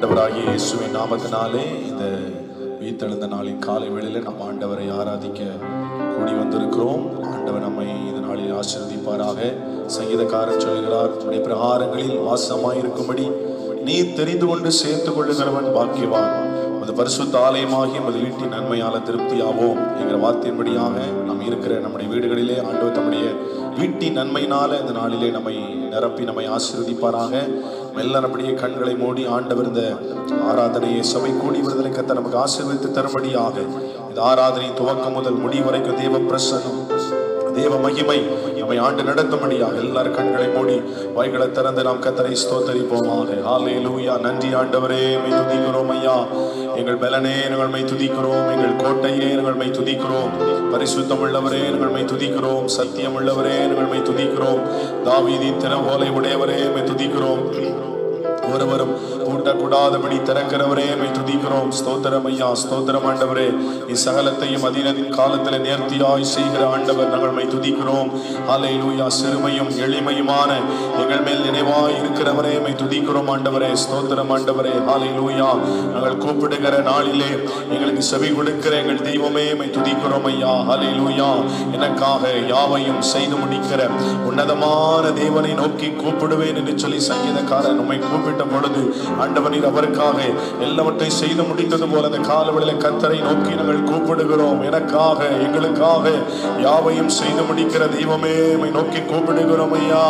ஆண்டவராகிய இயேசுவின் நாமத்தினாலே இந்த உயிர்த்தெழுந்த நாளின் காலை வேளையில நம்ம ஆண்டவரை ஆராதிக்க கூடி வந்திருக்கிறோம் ஆண்டவர் நம்மை இந்த நாளில் ஆசீர்வதிப்பாராக சங்கீதக்காரர் சொல்கிறார் நம்முடைய பிரகாரங்களில் வாசமாயிருக்கும்படி நீ தெரிந்து கொண்டு சேர்த்துக் கொள்ளுகிறவன் பாக்கியவான் அது பரிசுத்த ஆலயமாகி நமது வீட்டின் நன்மையால திருப்தியாவோம் என்கிற வார்த்தையின்படியாக நாம் இருக்கிற நம்முடைய வீடுகளிலே ஆண்டவர் தம்முடைய வீட்டின் நன்மையினால இந்த நாளிலே நம்மை நிரப்பி நம்மை ஆசீர்வதிப்பாராக மெல்ல நம்முடைய கண்களை மூடி ஆண்டவர் இந்த ஆராதனையை சபை கூடி விடுதலை கத்த நமக்கு ஆசீர்வதித்து தரும்படியாக இந்த ஆராதனை துவக்கம் முதல் முடிவு வரைக்கும் தேவ பிரசன்னம் தேவ மகிமை நம்மை ஆண்டு நடத்தும்படியாக எல்லாரும் கண்களை மூடி வாய்களை திறந்து நாம் கத்தரை ஸ்தோத்தரிப்போமாக ஹாலே லூயா நன்றி ஆண்டவரே மை துதிக்கிறோம் ஐயா எங்கள் பலனே நாங்கள் மை துதிக்கிறோம் எங்கள் கோட்டையே நாங்கள் மை துதிக்கிறோம் பரிசுத்தம் உள்ளவரே நாங்கள் மை துதிக்கிறோம் சத்தியம் உள்ளவரே நாங்கள் மை துதிக்கிறோம் தாவீதி திறவோலை உடையவரே மை துதிக்கிறோம் ஒருவரும் பூட்டக்கூடாதபடி திறக்கிறவரே மை துதிக்கிறோம் ஸ்தோத்திரம் ஐயா ஸ்தோத்திரம் ஆண்டவரே இச்சகலத்தையும் அதினதின் காலத்தில் நேர்த்தியாய் செய்கிற ஆண்டவர் நாங்கள் மை துதிக்கிறோம் அலை லூயா சிறுமையும் எளிமையுமான எங்கள் மேல் நினைவாய் இருக்கிறவரே மை துதிக்கிறோம் ஆண்டவரே ஸ்தோத்திரம் ஆண்டவரே அலை லூயா நாங்கள் கூப்பிடுகிற நாளிலே எங்களுக்கு செவி கொடுக்கிற எங்கள் தெய்வமே மை துதிக்கிறோம் ஐயா அலை லூயா எனக்காக யாவையும் செய்து முடிக்கிற உன்னதமான தேவனை நோக்கி கூப்பிடுவேன் என்று சொல்லி சங்கீதக்காரன் உம்மை கூப்பிட்ட பொழுது ஆண்டவனீர் அவருக்காக எல்லாவற்றையும் செய்து முடித்தது போல அந்த காலவெளியில கத்தரை நோக்கி நாங்கள் கூப்பிடுகிறோம் எனக்காக எங்களுக்காக யாவையும் செய்து முடிக்கிற தெய்வமே உம்மை நோக்கி கூப்பிடுகிறோம் ஐயா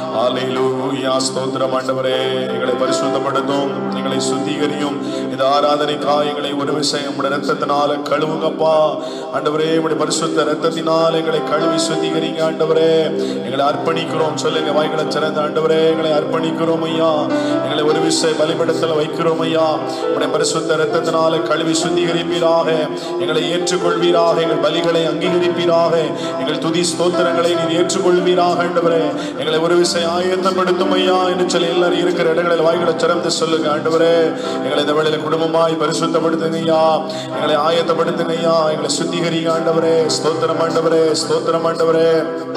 ஆலையிலூயா ஸ்தோத்திரம் ஆண்டவரே எங்களை பரிசுத்தப்படுத்தும் எங்களை சுத்திகரியும் இந்த ஆராதனைக்காக எங்களை ஒரு விஷயம் உடைய ரத்தத்தினால கழுவுங்கப்பா ஆண்டவரே உடைய பரிசுத்த ரத்தத்தினால் எங்களை கழுவி சுத்திகரிங்க ஆண்டவரே எங்களை அர்ப்பணிக்கிறோம் சொல்லுங்க வாய்களை திறந்த ஆண்டவரே எங்களை அர்ப்பணிக்கிறோம் ஐயா எங்களை ஒரு விஷய பலிபடத்தில் வைக்கிறோம் ஐயா உடைய பரிசுத்த ரத்தத்தினால கழுவி சுத்திகரிப்பீராக எங்களை ஏற்றுக்கொள்வீராக எங்கள் பலிகளை அங்கீகரிப்பீராக எங்கள் துதி ஸ்தோத்திரங்களை நீர் ஏற்றுக்கொள்வீராக ஆண்டவரே எங்களை ஒரு விஷயம் ஆயத்தப்படுத்தும் ஐயா என்று சொல்லி எல்லாரும் இருக்கிற இடங்களில் வாய்களை திறந்து சொல்லுங்க ஆண்டவரே எங்களை இந்த வேளையில குடும்பமாய் பரிசுத்தப்படுத்துங்க ஐயா எங்களை ஆயத்தப்படுத்துங்க ஐயா எங்களை சுத்திகரிங்க ஆண்டவரே ஸ்தோத்திரம் ஆண்டவரே ஸ்தோத்திரம் ஆண்டவரே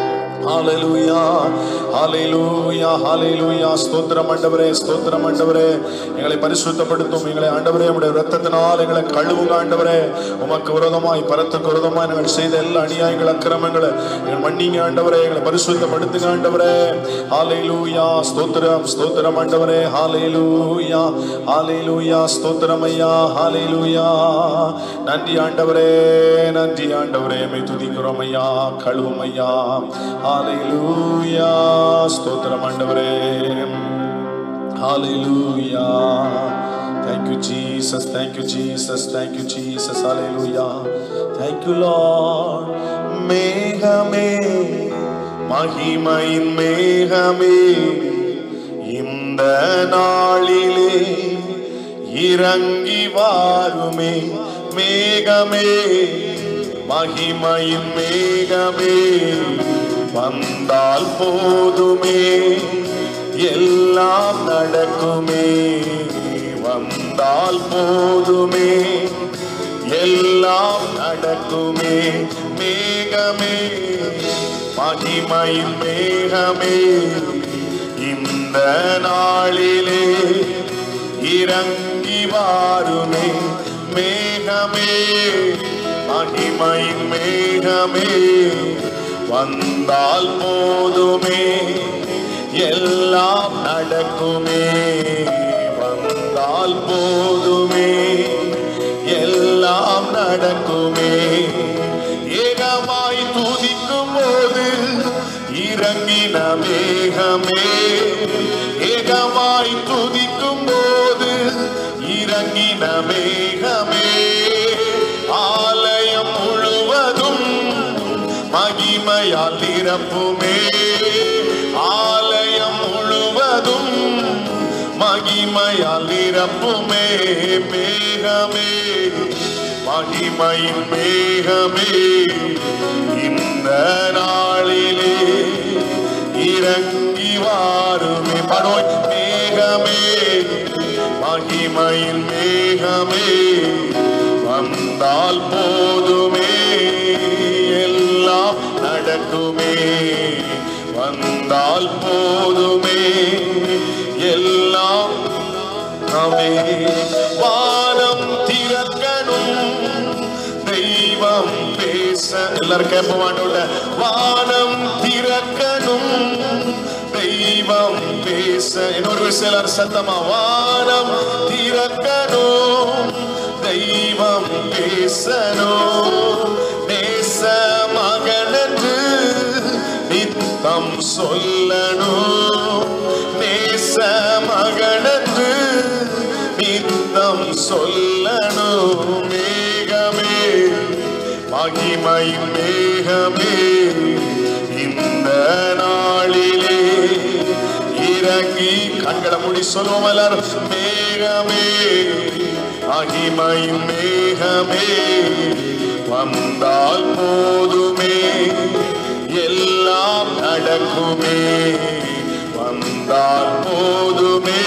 ஹalleluya ஹalleluya ஹalleluya ஸ்தோத்திரம் ஆண்டவரே ஸ்தோத்திரம் ஆண்டவரே எங்களை பரிசுத்தப்படுத்தும் எங்களை ஆண்டவரே உம்முடைய இரத்தத்தினால் எங்களை கழுவுங்க ஆண்டவரே உமக்கு விரோதமாய் பரத்துக்கு விரோதமாய் நாங்கள் செய்த எல்லா அநியாயங்கள் அக்கிரமங்களை எங்கள் மன்னிங்க ஆண்டவரே எங்களை பரிசுத்தப்படுத்துங்க ஆண்டவரே ஹalleluya ஸ்தோத்திரம் ஸ்தோத்திரம் ஆண்டவரே ஹalleluya ஹalleluya ஸ்தோத்திரம் ஐயா ஹalleluya நன்றி ஆண்டவரே நன்றி ஆண்டவரே மை துதிக்கிறோம் ஐயா கழுவும் ஐயா ஹalleluya ஸ்தோத்திரம் ஆண்டவரே ஹalleluya thank you jesus thank you jesus thank you jesus hallelujah thank you lord மேகமே மகிமையின் மேகமே இந்த நாளிலே இறங்கி வாருமே மேகமே மகிமையின் மேகமே வந்தால் போதுமே எல்லாம் நடக்குமே வந்தால் போதுமே எல்லாம் நடக்குமே மேகமே மகிமையின் மேகமே இந்த நாளிலே இறங்கி வாருமே மேகமே மகிமையின் மேகமே வந்தால் போதுமே எல்லாம் நடக்குமே வந்தால் போதுமே எல்லாம் நடக்குமே ஏகமாய் துதிக்கும் போது இறங்கின மேகமே ஏகமாய் துதிக்கும் போது இறங்கின மேகமே ஆலயம் முழுவதும் மகிமையால் நிரப்புமே ஆலயம் முழுவதும் மகிமையால் நிரப்புமே மேகமே மகிமையின் மேகமே இந்த நாளிலே இறங்கி வாருமே படோய் மேகமே மகிமையின் மேகமே வந்தால் போதுமே எல்லாம் நடக்குமே வந்தால் போதுமே எல்லாம் மேகமே வானம் திறக்கணும் தெய்வம் பேச எல்லாரும் கேட்போம் ஆண்டவர்ட்ட வானம் திறக்கணும் தெய்வம் பேச இன்னொரு விஷயம் எல்லாரும் சத்தமா வானம் திறக்கணும் தெய்வம் பேசணும் நேச மகனென்று நித்தம் சொல்லணும் நேச மகனென்று நித்தம் சொல்லணும் மேகமே மகிமை மேகமே இந்த நாளிலே இறங்கி கண்களை மூடி சொல்லுவோம் எல்லாரும் மேகமே மகிமை மேகமே வந்தால் போதுமே எல்லாம் நடக்குமே வந்தால் போதுமே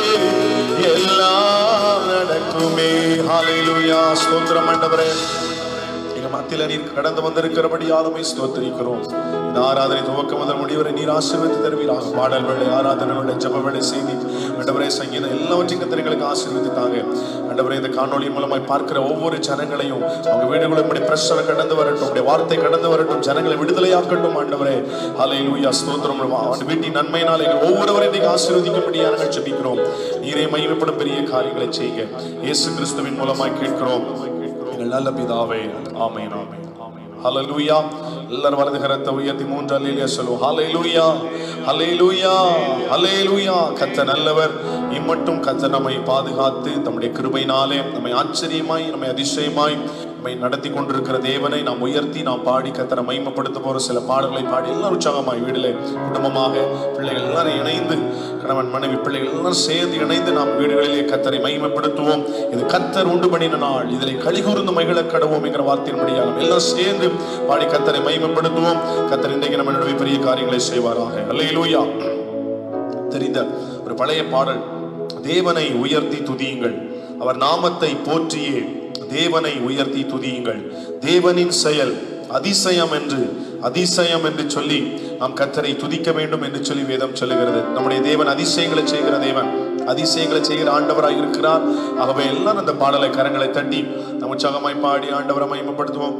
எல்லாம் நடக்குமே ஹalleluya ஸ்தோத்திரம் ஆண்டவரே எங்க மத்தியில நீர் கடந்து வந்திருக்கிறபடி யாருமே ஸ்தோத்திரிக்கிறோம் இந்த ஆராதனை துவக்க முதல் முடிவரை நீர் ஆசீர்வதித்து தருவீராக பாடல் வேலை ஆராதனை வேலை ஜப வேலை செய்தி ஆண்டவரே சங்கீதம் எல்லாவற்றையும் கத்திரிகளுக்கு ஆசீர்வதித்தாங்க ஆண்டவரே இந்த காணொளியின் மூலமாய் பார்க்கிற ஒவ்வொரு ஜனங்களையும் அவங்க வீடுகளும் இப்படி பிரச்சனை கடந்து வரட்டும் உடைய வார்த்தை கடந்து வரட்டும் ஜனங்களை விடுதலையாக்கட்டும் ஆண்டவரே ஹலை லூயா ஸ்தோத்திரம் அவன் வீட்டின் நன்மையினால் எங்கள் ஒவ்வொருவரையும் நீங்க ஆசீர்வதிக்கும்படியாக நாங்கள் ஜெபிக்கிறோம் நீரே மகிமைப்படும் பெரிய காரியங்களை செய்க இயேசு கிறிஸ்துவின் மூலமாய் கேட்கிறோம் எங்கள் நல்ல பிதாவே ஆமென் ஆமென் ஹalleluya எல்லாரும் வலது கரத்தை உயர்த்தி மூன்று அல்லேலியா சொல்லுவோம் ஹalleluya ஹalleluya ஹalleluya கத்த நல்லவர் இம்மட்டும் கத்த நம்மை பாதுகாத்து தம்முடைய கிருபையினாலே நம்மை ஆச்சரியமாய் நம்மை அதிசயமாய் நம்மை நடத்தி கொண்டிருக்கிற தேவனை நாம் உயர்த்தி நாம் பாடி கத்தரை மைமப்படுத்த போற சில பாடல்களை பாடி எல்லாம் உற்சாகமாய் வீடிலே குடும்பமாக பிள்ளைகள் எல்லாரும் இணைந்து கணவன் மனைவி பிள்ளைகள் எல்லாரும் சேர்ந்து இணைந்து நாம் வீடுகளிலே கத்தரை மகிமைப்படுத்துவோம் இது கத்தர் உண்டு பண்ணின நாள் இதில் கலிகூர்ந்து மகிழ கடவோம் என்கிற வார்த்தையின் முடியாலும் எல்லாம் சேர்ந்து பாடி கத்தரை மகிமைப்படுத்துவோம் கத்தர் இன்றைக்கு நம்ம நடுவே பெரிய காரியங்களை செய்வாராக அல்லேலூயா தெரிந்த ஒரு பழைய பாடல் தேவனை உயர்த்தி துதியுங்கள் அவர் நாமத்தை போற்றியே தேவனை உயர்த்தி துதியுங்கள் தேவனின் செயல் அதிசயம் என்று அதிசயம் என்று சொல்லி நாம் கத்தரை துதிக்க வேண்டும் என்று சொல்லி வேதம் சொல்லுகிறது நம்முடைய தேவன் அதிசயங்களை செய்கிற தேவன் அதிசயங்களை செய்கிற ஆண்டவராய் இருக்கிறார் ஆகவே எல்லாரும் அந்த பாடலை கரங்களை தட்டி நாம் உற்சாகமாய் பாடி ஆண்டவரை மகிமைப்படுத்துவோம்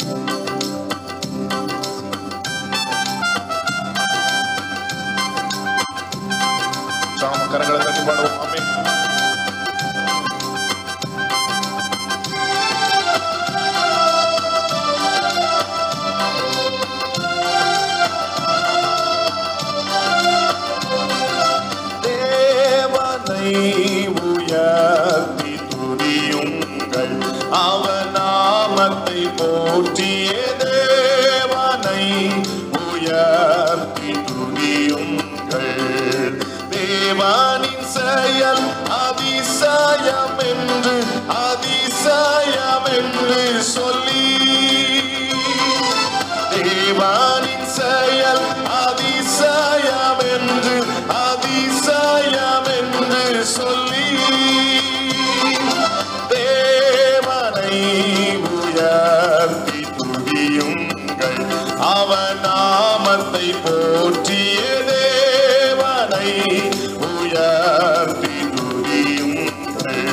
உற்சாகமா கரங்களை தட்டி பாடுவோம் ஆமென் தேவனை உயர்த்தி துதியுங்கள் அவர் நாமத்தை போற்றிய தேவனை உயர்த்தி துதியுங்கள் தேவானின் செயல் அதிசயம் என்று அதிசயம் என்று சொல்லி தேவானின் செயல் அதிசயம் என்று அதிசயம் என்று சொல்லி தேவனை உயர்த்தி துதியுங்கள் அவன் நாமத்தை போற்றிய தேவனை உயர்த்தி துதியுங்கள்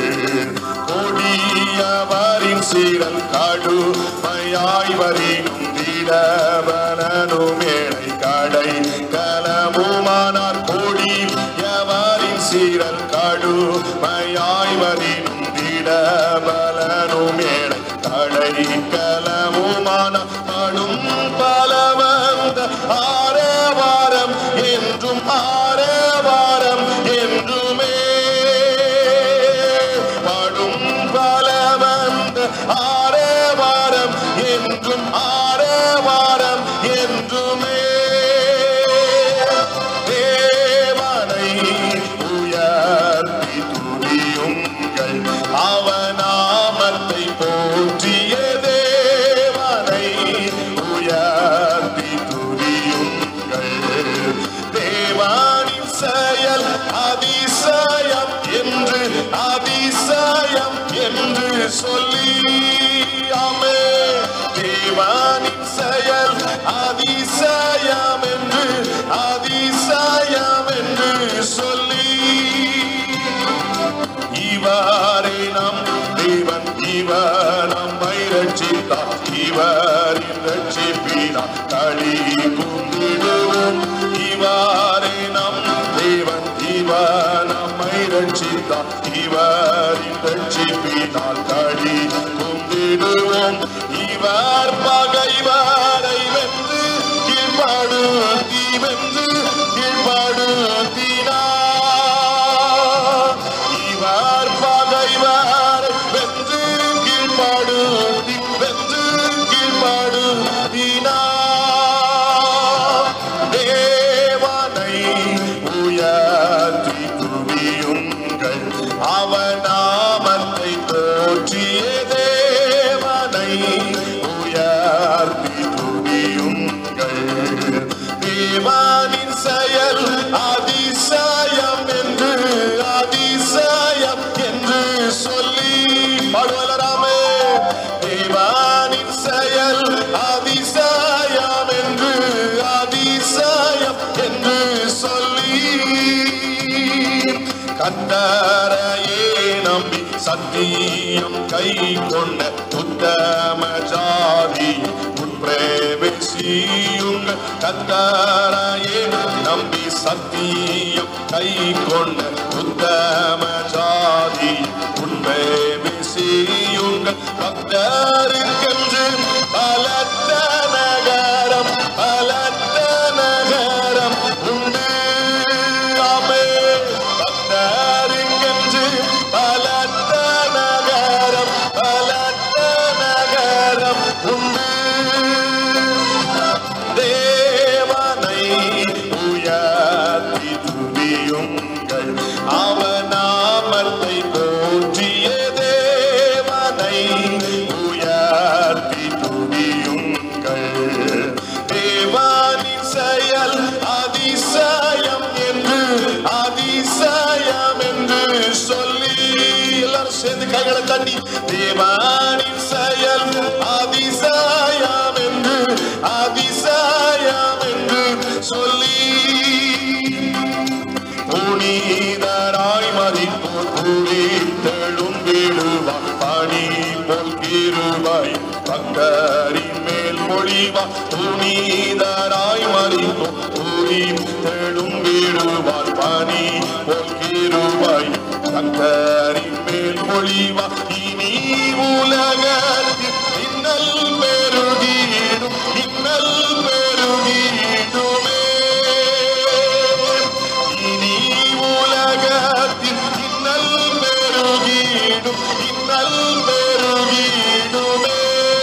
கொடியவரின் சீரல் கடுமையாய் வரினும் திடவனனும் ஏழை கடை கலமுமானார் கொடி எவரின் சீரல் கடுமையாய் வரினும் திடபலனும் ஏழை கடை கலமுமான படும் பலவந்த ஆரவாரம் என்றும் ஆரவாரம் என்றுமே படும் பலவந்த ஆரவாரம் என்றும் ஆரவாரம் என்றுமே தேவனை உயர்த்தி துதியுங்கள் அவநாமத்தை போற்றிய தேவனை ரட்சிப்பினார் களி கூந்திடுவோம் இவாரே நம் தேவன் இவர் நம்மை ரட்சித்தார் இவரின் ரட்சிப்பினால் களி கூந்திடுவோம் இவர் பகைவரை வென்று கீழ்பாடுத்தி வென்று கீழ்பாடுத்தினார் இவர் பகைவரை வென்று கீழ்பாடுத்தி வென்று கீழ்பாடுத்தினார் தேவனை உயர்த்தி துதியுங்கள் அவநாமத்தை போற்றிய தேவனை உயர்த்தி துதியுங்கள் தேவானின் செயல் அதிசயம் என்று அதிசயம் என்று சொல்லி பாடுவலராமே தேவானின் செயல் அதிசயம் என்று அதிசயம் என்று சொல்லி கத்தரையே நம்பி சத்தியம் கை கொண்ட உத்தம ஜாதி உட்பிரவேசியுங்கள் கத்தரையே நம்பி சத்தியம் கை கொண்ட உத்தம ஜாதி உட்பிரவேசியுங்கள் பக்தருக்கென்று பலத்த நகரம் பலத்த நகரம் உண்டு ஆமே பக்தருக்கென்று பலத்த நகரம் பலத்த நகரம் உண்டு தேவனை உயர்த்தி துதியுங்கள் அவநாமத்தை போற்றிய தேவனை உயர்த்தி துதியுங்கள் தேவானின் செயல் அதிசயம் என்று அதிசயம் என்று சொல்லி எல்லாரும் சேர்ந்து கைகளை தட்டி தேவானின் செயல் அதிசயம் என்று அதிசயம் என்று சொல்லி புனிதராய் மதிப்போர் குறித்தெழும் விடுவார் பணி போல் கிருபாய் பக்தரின் மேல் மொழிவா புனிதராய் மதிப்போர் குறித்தெழும் விடுவார் பணி போல் கிருபாய் பக்தரின் மேல் மொழிவா இனி உலகத்தில் இன்னல் பெருகிடும் இன்னல் பெருகிடுமே இனி உலகத்தில் இன்னல் பெருகிடும் இன்னல் பெருகிடுமே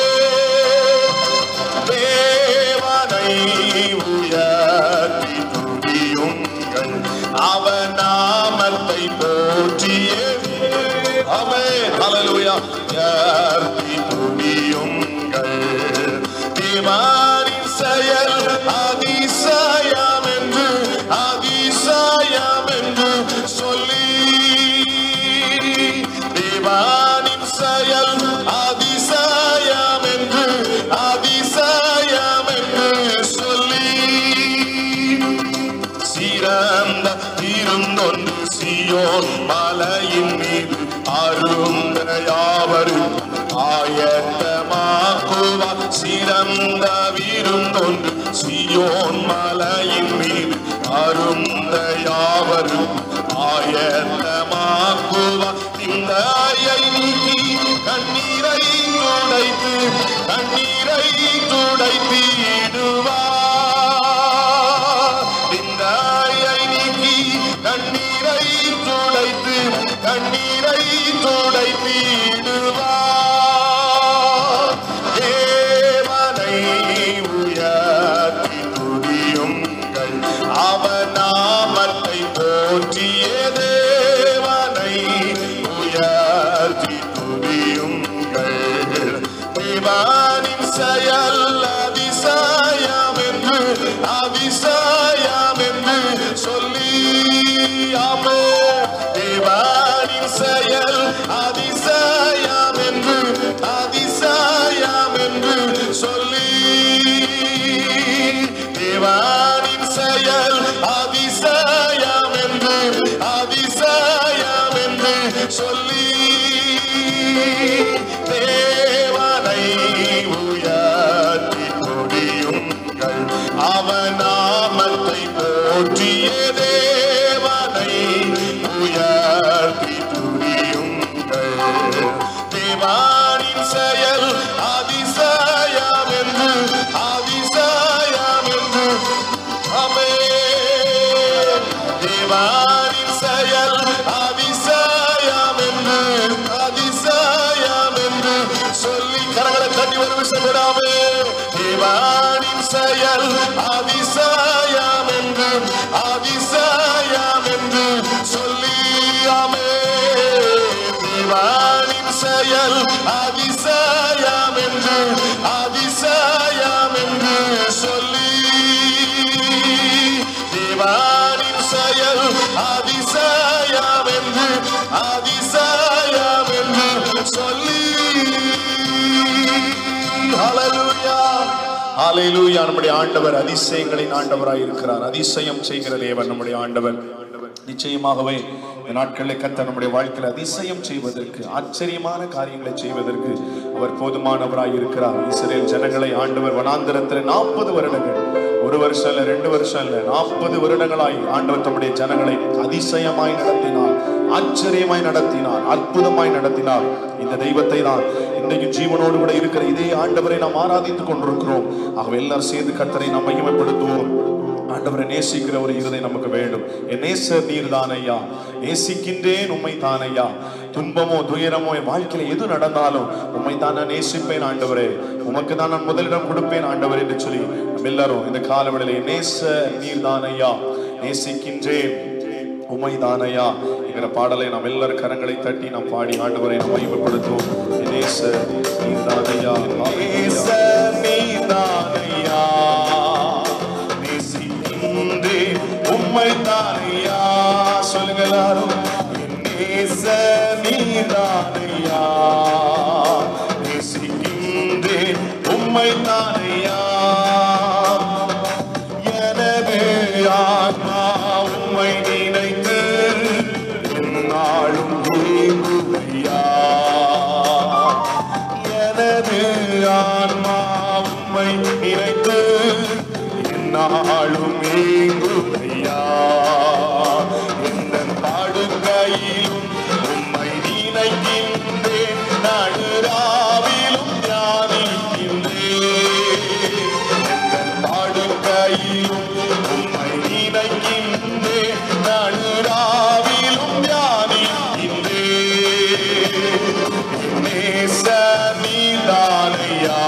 தேவனை உயர்த்தி துதியுங்கள் அவன் நாமத்தை போற்றிய அமே ஹalleluya உயர்த்தி துதியுங்கள் தேவனின் செயல் அதிசயம் என்று அதிசயம் என்று சொல்லி தேவானின் செயல் அதிசயம் என்று அதிசயம் என்று சொல்லி சிறந்த இருந்தொன்று சியோன் மலையின் மீது அருந்த யாவரும் ஆயத்தமாக்குவா சிறந்த விருந்தொன்று சியோன் மலையின் மீது அருந்த யாவரும் ஆயத்தமாக்குவா இந்த நீக்கி கண்ணீரை துடைத்து கண்ணீரை துடைத்திடுவார் இந்த நீக்கி கண்ணீரை துடைத்து கண்ணீரை துடைத்திடுவார் தேவனை உயர்த்தி துதியுங்கள் அவன் நாமத்தை போற்றிய தேவனை உயர்த்தி துதியுங்கள் தேவானின் செயல் அதிசயம் என்று அதிசயம் என்று சொல்லி ஆமே தேவானின் செயல் அதிசயம் என்று அதிசயம் என்று சொல்லி தேவானின் செயல் அதிசயம் என்று அதிசயம் என்று சொல்லி தேவனை உயர்த்தி கொடியும் தேவாரின் செயல் அதிசயம் என்று அதிசயம் என்று சொல்லி கரங்களை தட்டி ஒரு விஷயப்படாமே தேவாரின் செயல் அதிசயம் என்று அதிசயம் என்று சொல்லியாமே தேவானின் செயல் அதிசயம் என்று அதிசயம் என்று சொல்லி தேவானின் செயல் அதிசயம் என்று அதிசயம் என்று சொல்லி ஹalleluya ஹalleluya நம்முடைய ஆண்டவர் அதிசயங்களின் ஆண்டவராய் இருக்கிறார் அதிசயம் செய்கிற தேவன் நம்முடைய ஆண்டவர் நிச்சயமாகவே இந்த நாட்களில் கத்த நம்முடைய வாழ்க்கையில் அதிசயம் செய்வதற்கு ஆச்சரியமான காரியங்களை செய்வதற்கு அவர் போதுமானவராய் இருக்கிறார் இஸ்ரேல் ஜனங்களை ஆண்டவர் வனாந்திரத்தில் நாற்பது வருடங்கள் ஒரு வருஷம் இல்ல ரெண்டு வருஷம் இல்ல நாற்பது வருடங்களாய் ஆண்டவர் தம்முடைய ஜனங்களை அதிசயமாய் நடத்தினார் ஆச்சரியமாய் நடத்தினார் அற்புதமாய் நடத்தினார் இந்த தெய்வத்தை தான் இன்றைக்கு ஜீவனோடு கூட இருக்கிற இதே ஆண்டவரை நாம் ஆராதித்துக் கொண்டிருக்கிறோம் ஆகவே எல்லாரும் சேர்ந்து கர்த்தரை நாம் மகிமைப்படுத்துவோம் ஆண்டவரை நேசிக்கிற ஒரு இருதை நமக்கு வேண்டும் என் நேசர் நீர் தானையா நேசிக்கின்றேன் உண்மை தானையா துன்பமோ துயரமோ என் வாழ்க்கையில எது நடந்தாலும் உண்மை தான் நான் நேசிப்பேன் ஆண்டவரே உமக்கு தான் நான் முதலிடம் கொடுப்பேன் ஆண்டவர் என்று சொல்லி நம்ம எல்லாரும் இந்த காலவெளியில என் நேசர் நீர் தானையா நேசிக்கின்றேன் உமை தானையா என்கிற பாடலை நாம் எல்லாரும் கரங்களை தட்டி நாம் பாடி ஆண்டவரை நாம் மகிமைப்படுத்துவோம் என் நேசர் நீர் தானையா நேசர் நீர் தானையா நேசிக்கின்றேன் உம்மை தானையா சொல்லுங்க எல்லாரும் என் நேச நீதானையா நேசிக்கின்றேன் உம்மை தானையா எனது ஆத்மா உம்மை நினைத்து என்னாலும் ஏங்குதையா எனது ஆன்மா உம்மை நினைத்து என்னாலும் ஏங்குதையா எந்த பாடுகையிலும் உம்மை நினைக்கின்றேன் நடுராவிலும் தியானிக்கின்றேன் எந்த பாடுகையிலும் உம்மை நினைக்கின்றேன் நடுராவிலும் தியானிக்கின்றேன் நேச நீதானையா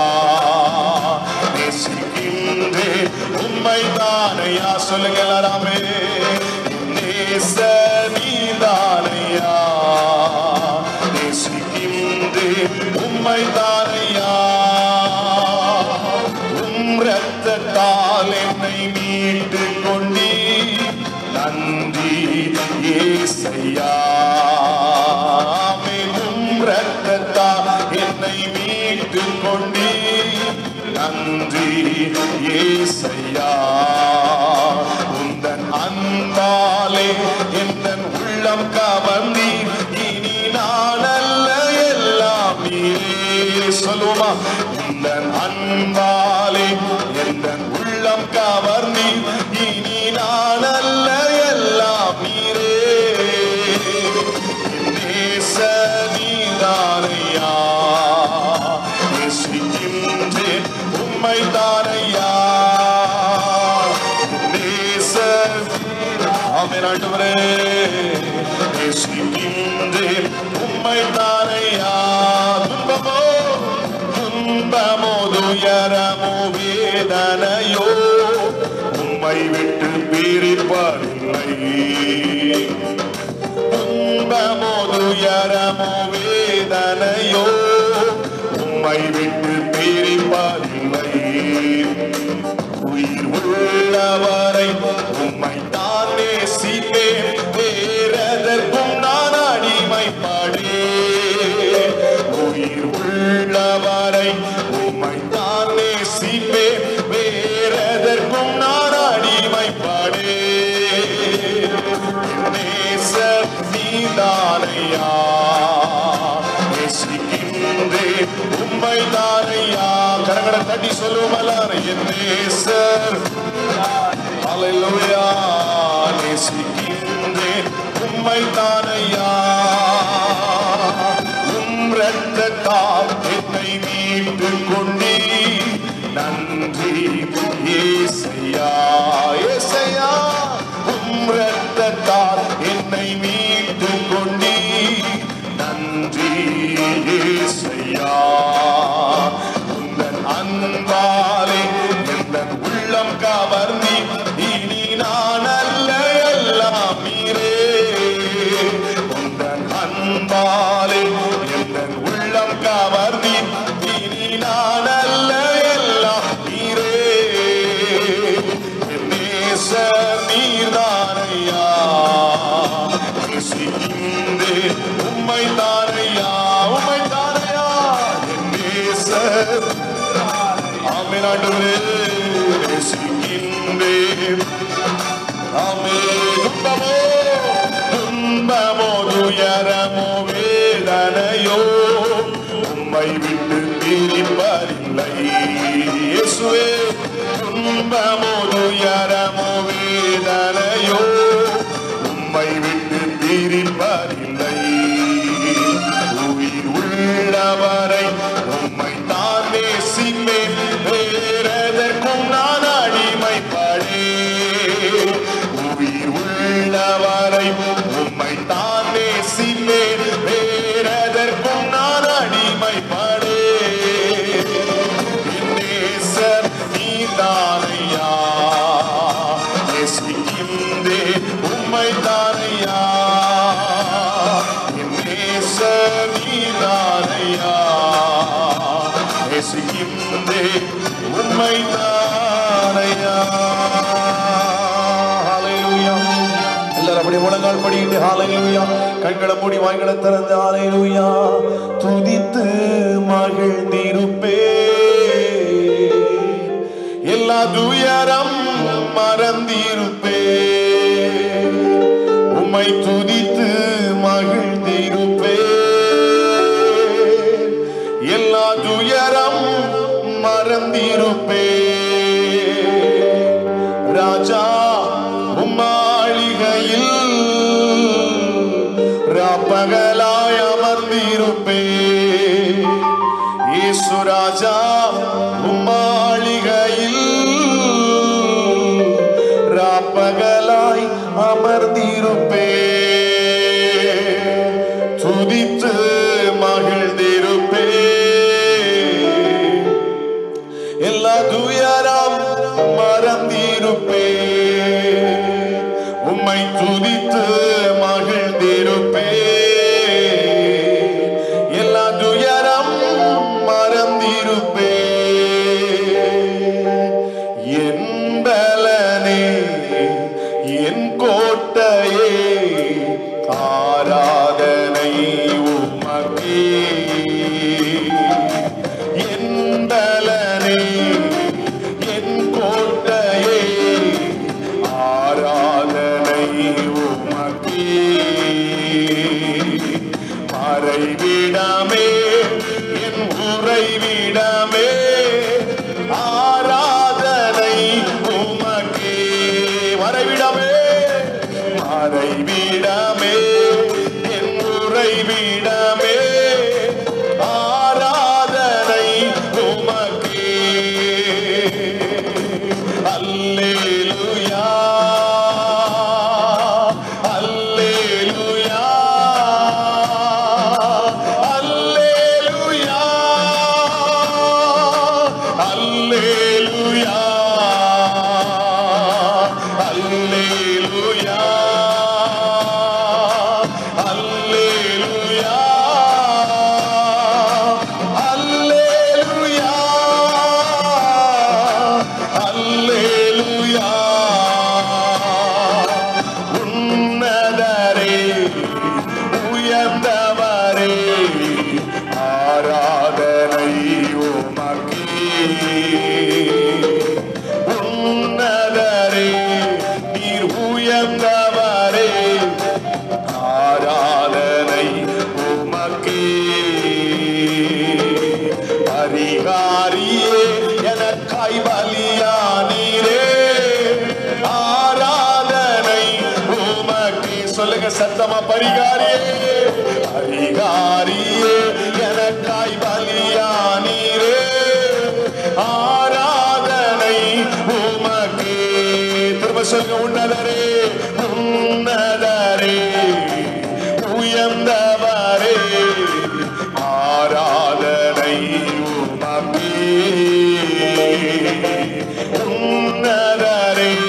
நேசிக்கின்றேன் உம்மை தானையா சொல்லுங்க எல்லாராமே நேச நீதானையா நேசிக்கின்றேன் உம்மை தானையா உம் ரத்தத்தால் என்னை மீட்டு கொண்டீ நன்றி ஏசையா உம் ரத்தத்தால் என்னை மீட்டு கொண்டீ நன்றி ஏசையா உந்தன் அன்பாலே எந்தன் உள்ளம் கவர்ந்தி இனி நான் அல்ல எல்லாம் நீரே சொல்லுமா உந்தன் அன்பாலே எந்தன் உள்ளம் கவர்ந்தி இனி நான் அல்ல எல்லாம் நீரே நேச நீதானையா நேசிக்கின்றேன் உம்மை தானையா நேச ஆமென் ஆண்டவரே நேசிக்கின்றேன் உம்மை தானையா துன்பமோ துன்பமோ துயரமோ வேதனையோ உம்மை விட்டு பிரிப்பதில்லை துன்பமோ துயரமோ வேதனையோ உம்மை விட்டு பிரிப்பதில்லை உயிர் உள்ளவரை உம்மை தான் நேசிப்பேன் வேறெதற்கும் நான் அடிமைப்படே உயிர் உள்ளவரை உம்மை தான் நேசிப்பேன் வேறெதற்கும் நான் அடிமைப்படே நேசர் நீதானையா நேசிக்கின்றேன் உம்மை தானையா கரங்களை தட்டி சொல்லுவோம் எல்லாரும் என் நேசர் ஹalleluya நேசிக்கின்றேன் உம்மை தானையா உம் ரத்தத்தால் என்னை மீட்டு கொண்டீ நன்றி ஏசையா ஏசையா உம் ரத்தத்தால் ஆமென் ஆண்டவரே நேசிக்கின்றேன் ஆமே துன்பமோ துன்பமோ துயரமோ வேதனையோ உம்மை விட்டு பிரிப்பதில்லை இயேசுவே துன்பமோ துயரமோ வேதனையோ உம்மை விட்டு பிரிப்பதில்லை உயிர் உள்ளவரை உம்மை தான் நேசிப்பேன் வேறெதற்கும் நான் அடிமைப்படே உயிர் உள்ளவரை உம்மை தான் நேசிப்பேன் வேறெதற்கும் நான் அடிமைப்படே என் நேசர் நீதானையா நேசிக்கின்றே உம்மை தானையா என் நேசர் நீதானையா நேசிக்கின்றே உம்மை தானையா ஹalleluya எல்லாரும் அப்படியே முழங்கால் படிட்டு ஹalleluya கண்களை மூடி வாய்களை திறந்து ஹalleluya துதித்து மகிழ்ந்திருப்பே எல்லா துயரம் மறந்திருப்பே உம்மை துதித்து மகிழ்ந்திருப்பே எல்லா துயரம் மறந்திருப்பே ராஜா உம்மாளிகையில் ராப்பகலாய் அமர்ந்திருப்பே இயேசு ராஜா உம்மாளிகையில் ராப்பகலாய் அமர்ந்திருப்பே துதித்து மகிழ்ந்திருப்பே எல்லா துயரம் மறந்திருப்பே உம்மை துதித்து மகிழ்ந்திருப்பே எல்லா துயரம் மறந்திருப்பே என் பலனே என் கோட்டையே ஆராதனை உமக்கே என் பலனே என் கோட்டையே ஆராதனை உமக்கே மறைவிடமே என் உறைவிடமே ஆராதனை உமக்கே மறைவிடமே மறைவிடமே என் உறைவிடமே ஆராதனை உமக்கே அல்லேலூயா அல்லேலூயா அல்லேலூயா அல்லேலூயா அல்லேலூயா அல்லேலூயா அல்லேலூயா அல்லேலூயா உன்னதரே உயர்ந்தவரே ஆராதனை உமக்கே உன்னதரே நீர் உயர்ந்தவரே ஆராதனை உமக்கே பரிகாரியே எனக்காய் பலியானீரே ஆராதனை உமக்கே சொல்லுங்க சத்தமா பரிகாரியே பரிகாரியே எனக்காய் பலியானீரே ஆராதனை உமக்கே திரும்ப சொல்லுங்க உன்னதரே உன்னதரே உயர்ந்தவரே ஆராதனை உமக்கே உன்னதரே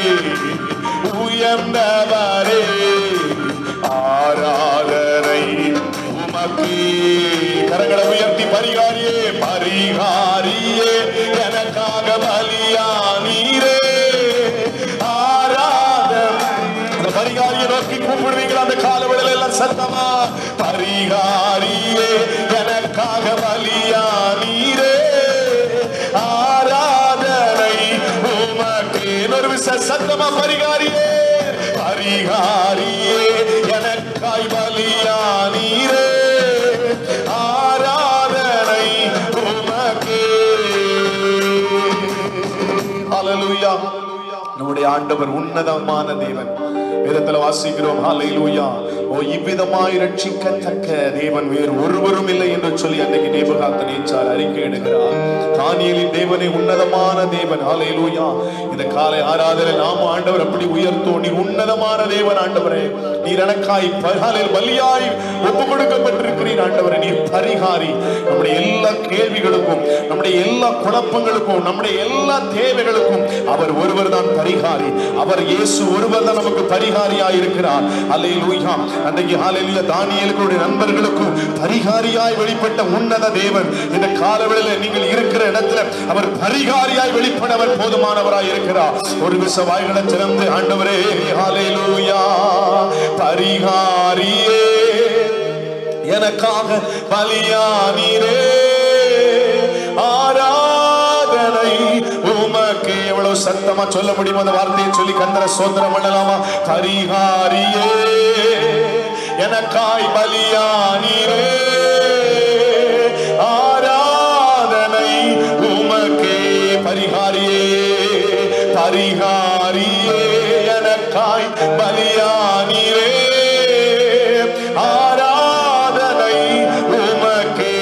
உயர்ந்தவரே ஆராதனை உமக்கே கரங்களை உயர்த்தி பரிகாரியே பரிகாரியே எனக்காக பலியானீரே ஆராதனை அந்த பரிகாரியை நோக்கி கூப்பிடுவீங்களா அந்த காலவெளியில எல்லாம் சத்தமா பரிகாரியே எனக்காக பலியானீரே சத்தமா பரிகாரியே பரிகாரியே எனக்காய் பலியானீரே ஆராதனை உமக்கே ஹalleluya நம்முடைய ஆண்டவர் உன்னதமான தேவன் வேதத்துல வாசிக்கிறோம் ஹalleluya ஓ இவ்விதமாய் ரட்சிக்கத்தக்க தேவன் வேறு ஒருவரும் இல்லை என்று சொல்லி அன்னைக்கு நேபுகாத்த நேச்சார் அறிக்கை எடுக்கிறார் தானியலின் தேவனை உன்னதமான தேவன் ஹalleluya இந்த காலை ஆராதனை நாம ஆண்டவர் அப்படி உயர்த்தோ நீ உன்னதமான தேவன் ஆண்டவரே நீர் எனக்காய் பகாலில் பலியாய் ஒப்பு கொடுக்கப்பட்டிருக்கிறீர் ஆண்டவரே நீர் பரிகாரி நம்முடைய எல்லா கேள்விகளுக்கும் நம்முடைய எல்லா குழப்பங்களுக்கும் நம்முடைய எல்லா தேவைகளுக்கும் அவர் ஒருவர் தான் பரிகாரி அவர் இயேசு ஒருவர் தான் நமக்கு பரிகாரியாய் இருக்கிறார் அல்லேலூயா அன்றைக்கு ஹalleluya தானியேலுடைய நண்பர்களுக்கும் பரிகாரியாய் வெளிப்பட்ட உன்னத தேவன் இந்த காலவெளியில நீங்கள் இருக்கிற இடத்துல அவர் பரிகாரியாய் வெளிப்படவர் போதுமானவராய் இருக்கிறார் ஒரு விச வாய்களை திறந்து ஆண்டவரே ஹalleluya பரிகாரியே எனக்காக பலியானீரே ஆராதனை உமக்கு எவ்வளவு சத்தமா சொல்ல முடியுமோ அந்த வார்த்தையை சொல்லி கந்தர சோதரம் பண்ணலாமா பரிகாரியே எனக்காய் பலியானீரே ஆராதனை உமக்கே பரிகாரியே பரிகாரியே எனக்காய் பலியானீரே ஆராதனை உமக்கே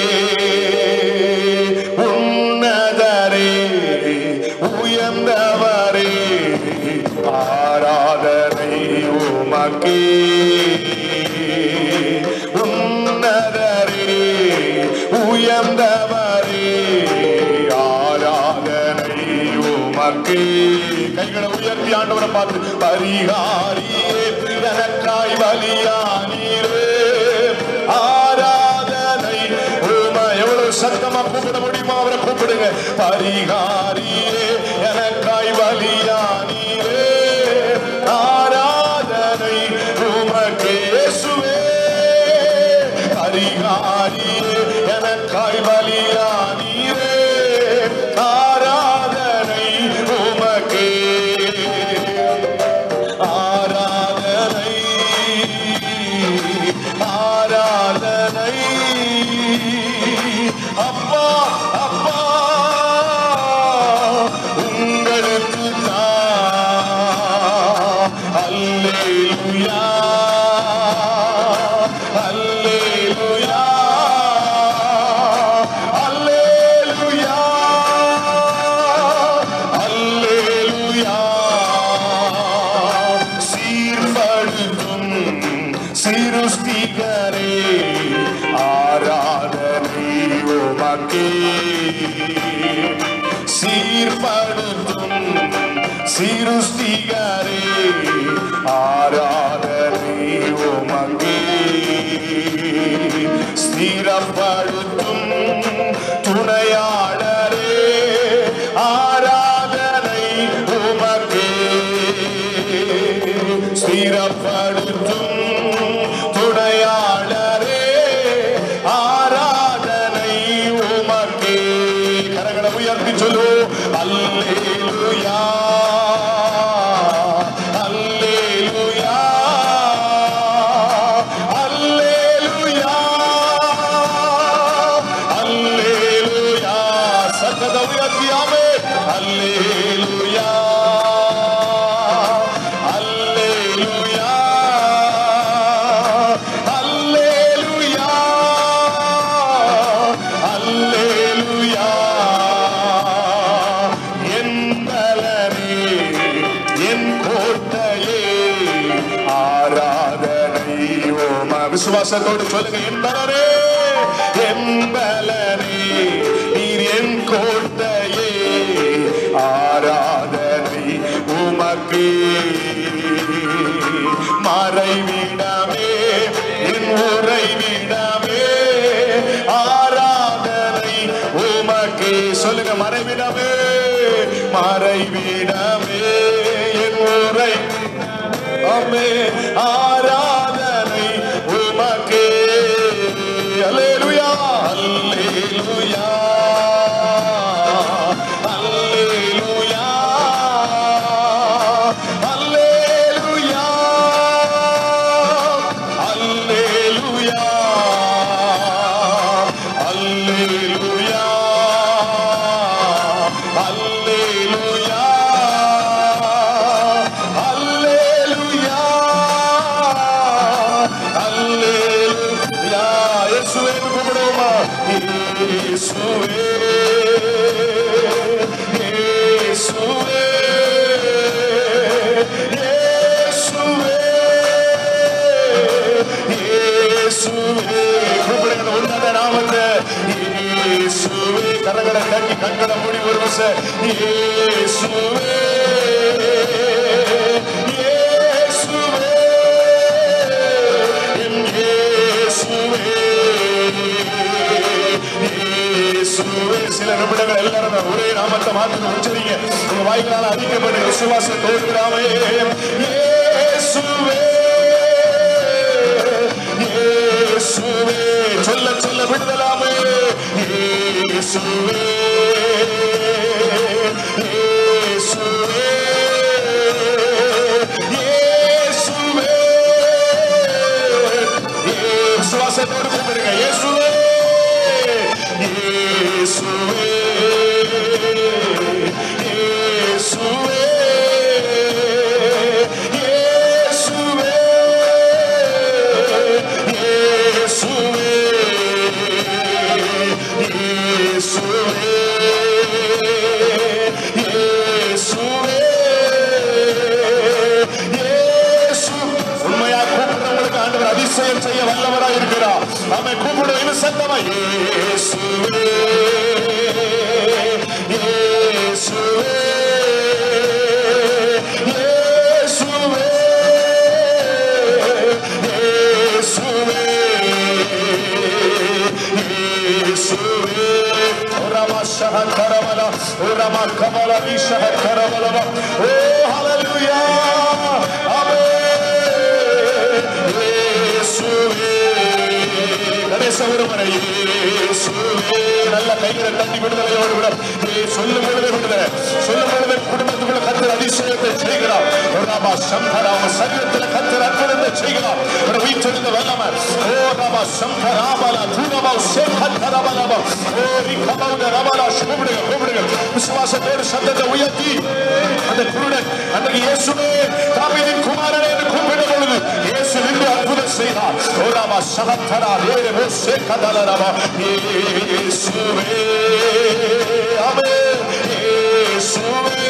உன்னதரே உயர்ந்தவரே ஆராதனை உமக்கே உன்னதரே உயர்ந்தவரே ஆராதனை உமக்கே கைகளை உயர்த்தி ஆண்டவரை பார்த்து பரிகாரியே எனக்காய் பலியானீரே ஆராதனை உம எவ்வளவு சத்தமா கூப்பிட முடியுமோ அவரை கூப்பிடுங்க பரிகாரியே எனக்காய் பலியானீரே ஆராதனை உமக்கே இயேசுவே பரிகாரியே எனக்காய் பலியானீரே ஆராதனை உமக்கே ஆராதனை ஆராதனை அப்பா அப்பா உங்களுக்கு அல்லேலூயா அல்லேலூயா அல்லேலூயா அல்லேலூயா சீர்படுத்தும் சிருஷ்டிகரே ஆராதனை உமக்கே சீர்படுத்தும் சிருஷ்டிகரே ஆராதனை உமக்கே ஸ்திரப்படுத்தும் துணையாளரே ஆராதனை உமக்கே ஸ்திரப்படுத்தும் துணையாளரே ஆராதனை உமக்கே கரங்களை உயர்த்தி சொல்லு அல்லேலூயா அல்லேலூயா அல்லேலூயா அல்லேலூயா சத்தத உயர்த்தி ஆமென் அல்லேலூயா அல்லேலூயா அல்லேலூயா அல்லேலூயா என் பலனே என் கோட்டையே ஆராதனை ஓம விசுவாசத்தோடு சொல்லுங்க என் பலனே என் பலனே நீர் என் கோட்டையே ஆராதனை உமக்கே மறைவிடமே என் உறைவிடமே ஆராதனை உமக்கே சொல்லுங்க மறைவிடமே மறைவிடமே என் உரை அமே ஆராதனை உமக்கே அல்லேலூயா அல்லேலூயா அல்லேலூயா voce. இயேசுவே, இயேசுவே, என் இயேசுவே, இயேசுவே. சில நிமிடங்கள் எல்லாரும் ஒரே நாமத்தை மாத்தி உச்சரிங்க உங்க வாய்களால் அதிகப்பட்ட விசுவாசம் தோற்கிறாமே இயேசுவே இயேசுவே சொல்ல சொல்ல விடுதலாமே இயேசுவே இயேசுவே இயேசுவே விசுவாசத்தோடு கூப்பிடுங்க இயேசுவே இயேசுவே இயேசுவே இயேசுவே இயேசுவே இயேசுவே இயேசுவே இயேசு உண்மையா கூப்பிடுறவங்களுக்கு ஆண்டவர் அதிசயம் செய்ய வல்லவராய் இருக்கிறார் அவன் கூப்பிடுற இன்னும் சத்தமா இயேசுவே இயேசுவே இயேசுவே இயேசுவே இயேசுவே ரமா ஷஹக்கரமல ரமா கமல விஷஹக்கரமல ஓ ஹalleluya ஆமென் இயேசுவே கணேச ஒருமுறை இயேசுவே நல்ல கைகளை தட்டி விடுதலையோடு விட சொல்லும் பொழுது விடுதலை சொல்லும் பொழுது குடும்பத்துக்குள்ள கத்தர் அதிசயத்தை செய்கிறார் ராமா சம்பராம சரீரத்தில் கத்தர் அற்புதத்தை செய்கிறார் ஒரு வீட்டிலிருந்து வல்லம ஓ ராமா சம்பராமல தூரமா சேகத்தரமலம ஓ ரிகமௌட ரமலா கூப்பிடுங்க கூப்பிடுங்க விசுவாசத்தோடு சத்தத்தை உயர்த்தி அந்த குருடன் அன்றைக்கு இயேசுவே தாவீதின் குமாரனே என்று கூப்பிடும் பொழுது இயேசு நின்று அற்புதம் செய்தார் ஓ ராமா சகத்தரா வேறு மோசே கதலரமா இயேசுவே ஆமென் இயேசுவே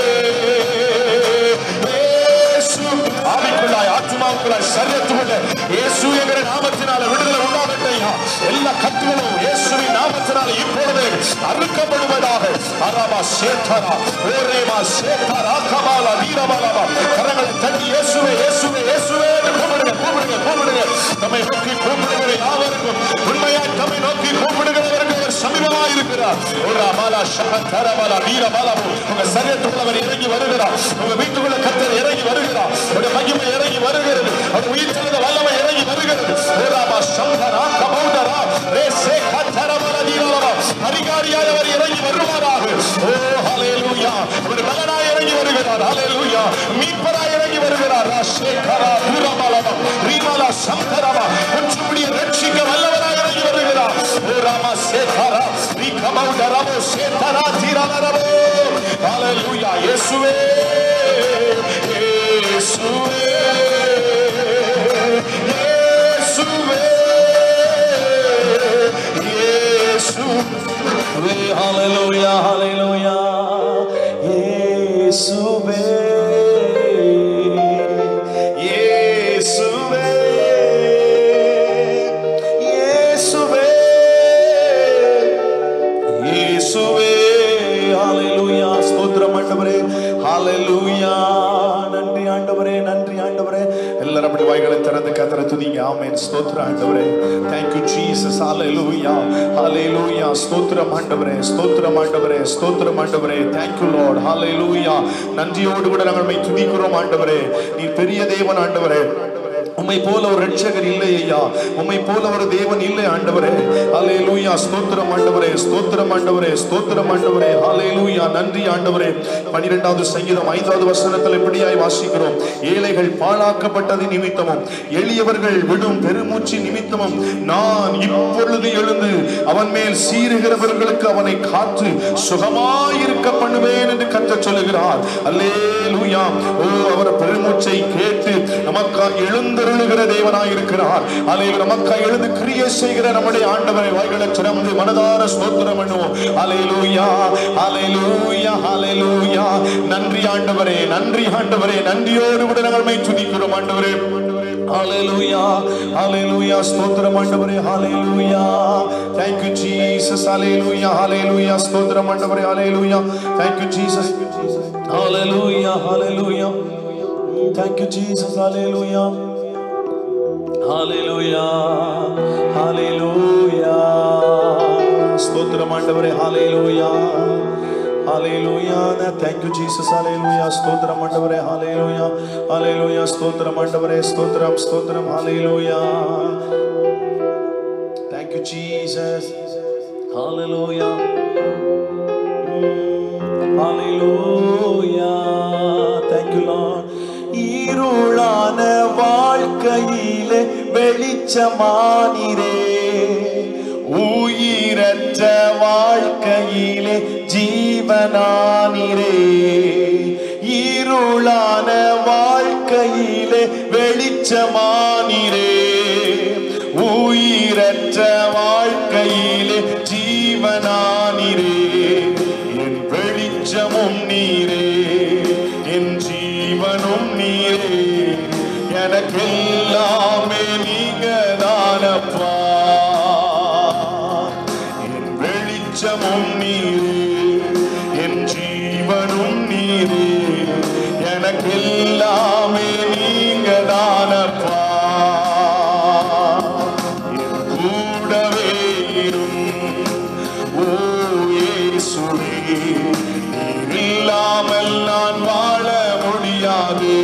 இயேசு ஆவிக்குள்ளாய் ஆத்மாவுக்குள்ளாய் சரியத்துக்குள்ள இயேசு என்கிற நாமத்தினால விடுதலை உண்டாகட்டையா எல்லா கத்துகளும் இயேசுவின் நாமத்தினால இப்பொழுது அறுக்கப்படுவதாக அரபா சேத்தரா ஓரேமா சேத்தரா கபாலா வீரபாலா கரங்களை தட்டி இயேசுவே இயேசுவே இயேசுவே என்று கூப்பிடுங்க கூப்பிடுங்க கூப்பிடுங்க நம்மை நோக்கி கூப்பிடுகிற யாவருக்கும் உண்மையாய் நம்மை நோக்கி கூப்பிடுகிறவருக்கு அவர் சமீபமாக இருக்கிறார் ஒரு அமாலா சகந்தரபாலா வீரபாலா உங்க சரியத்துக்குள்ளவர் இறங்கி வருகிறார் உங்க வீட்டுக்குள்ள கத்தர் இறங்கி வருகிறார் உங்க மகிமை இறங்கி வருகிறது அவர் உயிர் தெழுந்த வல்லமை இறங்கி வருகிறது ஒரு அமா சந்தரா கபௌதரா ரே சே கத்தரபாலா வீரபாலா அதிகாரியாய் அவர் இறங்கி வருவாராக ஓ ஹalleluya அவர் பலனாய் இறங்கி வருகிறார் ஹalleluya மீட்பராய் இறங்கி வருகிறார் ராஷேகரா தூரபாலா ரீமாலா சந்தரபா கொஞ்சமுடிய ரட்சிக்க வல்லவராய் இறங்கி வருகிறார் ஓ ராமா சேகரா ரீகமௌதரபோ சேதரா தீரவரபோ ஹalleluya இயேசுவே இயேசுவே இயேசுவே இயேசுவே ஹalleluya ஹalleluya இயேசுவே இயேசுவே இயேசுவே இயேசுவே ஹalleluya ஸ்தோத்திரம் ஆண்டவரே ஹalleluya நன்றி ஆண்டவரே நன்றி ஆண்டவரே எல்லாரும் அப்படி வாய்களை திறந்து கத்தரை துதிங்க ஆமென் ஸ்தோத்திரம் ஆண்டவரே thank you jesus hallelujah hallelujah ஸ்தோத்திரம் ஆண்டவரே ஸ்தோத்திரம் ஆண்டவரே ஸ்தோத்திரம் ஆண்டவரே thank you lord hallelujah நன்றியோடு கூட நாங்கள் உம்மை துதிக்கிறோம் ஆண்டவரே நீ பெரிய தேவன் ஆண்டவரே உம்மை போல ஒரு ரட்சகர் இல்லை ஐயா உம்மை போல ஒரு தேவன் இல்லை ஆண்டவரே ஹalleluya ஸ்தோத்திரம் ஆண்டவரே ஸ்தோத்திரம் ஆண்டவரே ஸ்தோத்திரம் ஆண்டவரே ஹalleluya நன்றி ஆண்டவரே 12வது சங்கீதம் 5வது வசனத்தில் இப்படியாய் வாசிக்கிறோம் ஏழைகள் பாழாக்கப்பட்டது நிமித்தமும் எளியவர்கள் விடும் பெருமூச்சு நிமித்தமும் நான் இப்பொழுது எழுந்து அவன் மேல் சீறுகிறவர்களுக்கு அவனை காத்து சுகமாயிருக்க பண்ணுவேன் என்று கத்த சொல்லுகிறார் அல்லேலூயா ஓ அவர் பெருமூச்சை கேட்டு நமக்காக எழுந்தருளுகிற தேவனாய் இருக்கிறார் அலே நமக்காக எழுந்து கிரியை செய்கிற நம்முடைய ஆண்டவரை வாய்களை திறந்து மனதார ஸ்தோத்திரம் பண்ணுவோம் அலையலூயா அலையலூயா அலையலூயா நன்றி ஆண்டவரே நன்றி ஆண்டவரே நன்றியோடு கூட நாங்கள் மை துதிக்கிறோம் ஆண்டவரே ஹalleluya ஹalleluya ஸ்தோத்திரம் ஆண்டவரே ஹalleluya thank you jesus ஹalleluya ஹalleluya ஸ்தோத்திரம் ஆண்டவரே ஹalleluya thank you jesus hallelujah hallelujah thank you jesus ஹalleluya ஹalleluya ஹalleluya ஸ்தோத்திரம் ஆண்டவரே ஹalleluya ஹalleluya thank you jesus ஹalleluya ஸ்தோத்திரம் ஆண்டவரே ஹalleluya ஹalleluya ஸ்தோத்திரம் ஆண்டவரே ஸ்தோத்திரம் ஸ்தோத்திரம் ஹalleluya thank you jesus hallelujah hallelujah thank you lord இருளான வாழ்க்கையிலே வெளிச்சமானிரே உயிரற்ற வாழ்க்கையிலே ஜீவனானிரே இருளான வாழ்க்கையிலே வெளிச்சமானிரே உயிரற்ற வாழ்க்கையிலே ஜீவனானிரே என் வெளிச்சமும் நீரே என் ஜீவனும் நீரே எனக்கெல்லாமே நீங்க தானப்பா என் வெளிச்சமும் நீரே என் ஜீவனும் நீரே எனக்கெல்லாமே நீங்க தானப்பா என் கூடவே இரும் ஓ இயேசுவே நீர் இல்லாமல் நான் வாழ முடியாது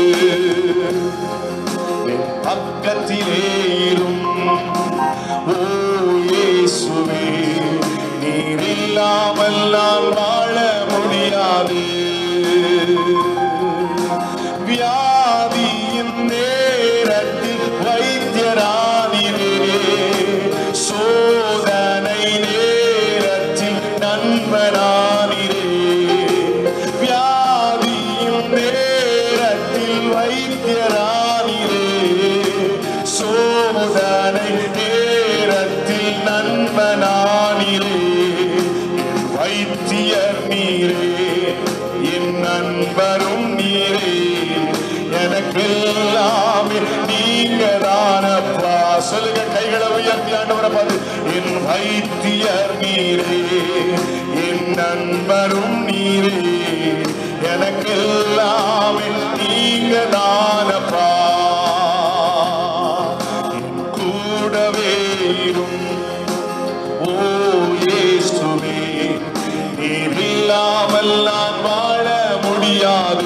என் பக்கத்திலே இரும் ஓ இயேசுவே நீர் இல்லாமல் நான் வாழ முடியாது வியாதியின் நேரத்தில் வைத்தியரானிரே சோதனை நேரத்தில் நண்பனானிரே வியாதியின் நேரத்தில் வைத்தியரானிரே சோதனை நேரத்தில் நண்பனானிரே என் வைத்தியர் நீரே என் நண்பரும் நீரே எனக்கெல்லாமே நீங்க தானப்பா சொல்லுங்க கைகளை உயர்த்தி ஆண்டவரை பார்த்து என் வைத்தியர் நீரே என் நண்பரும் நீரே எனக்கெல்லாமே நீங்க தானப்பா என் கூடவே இரும் ஓ இயேசுவே நீர் இல்லாமல் நான் வாழ முடியாது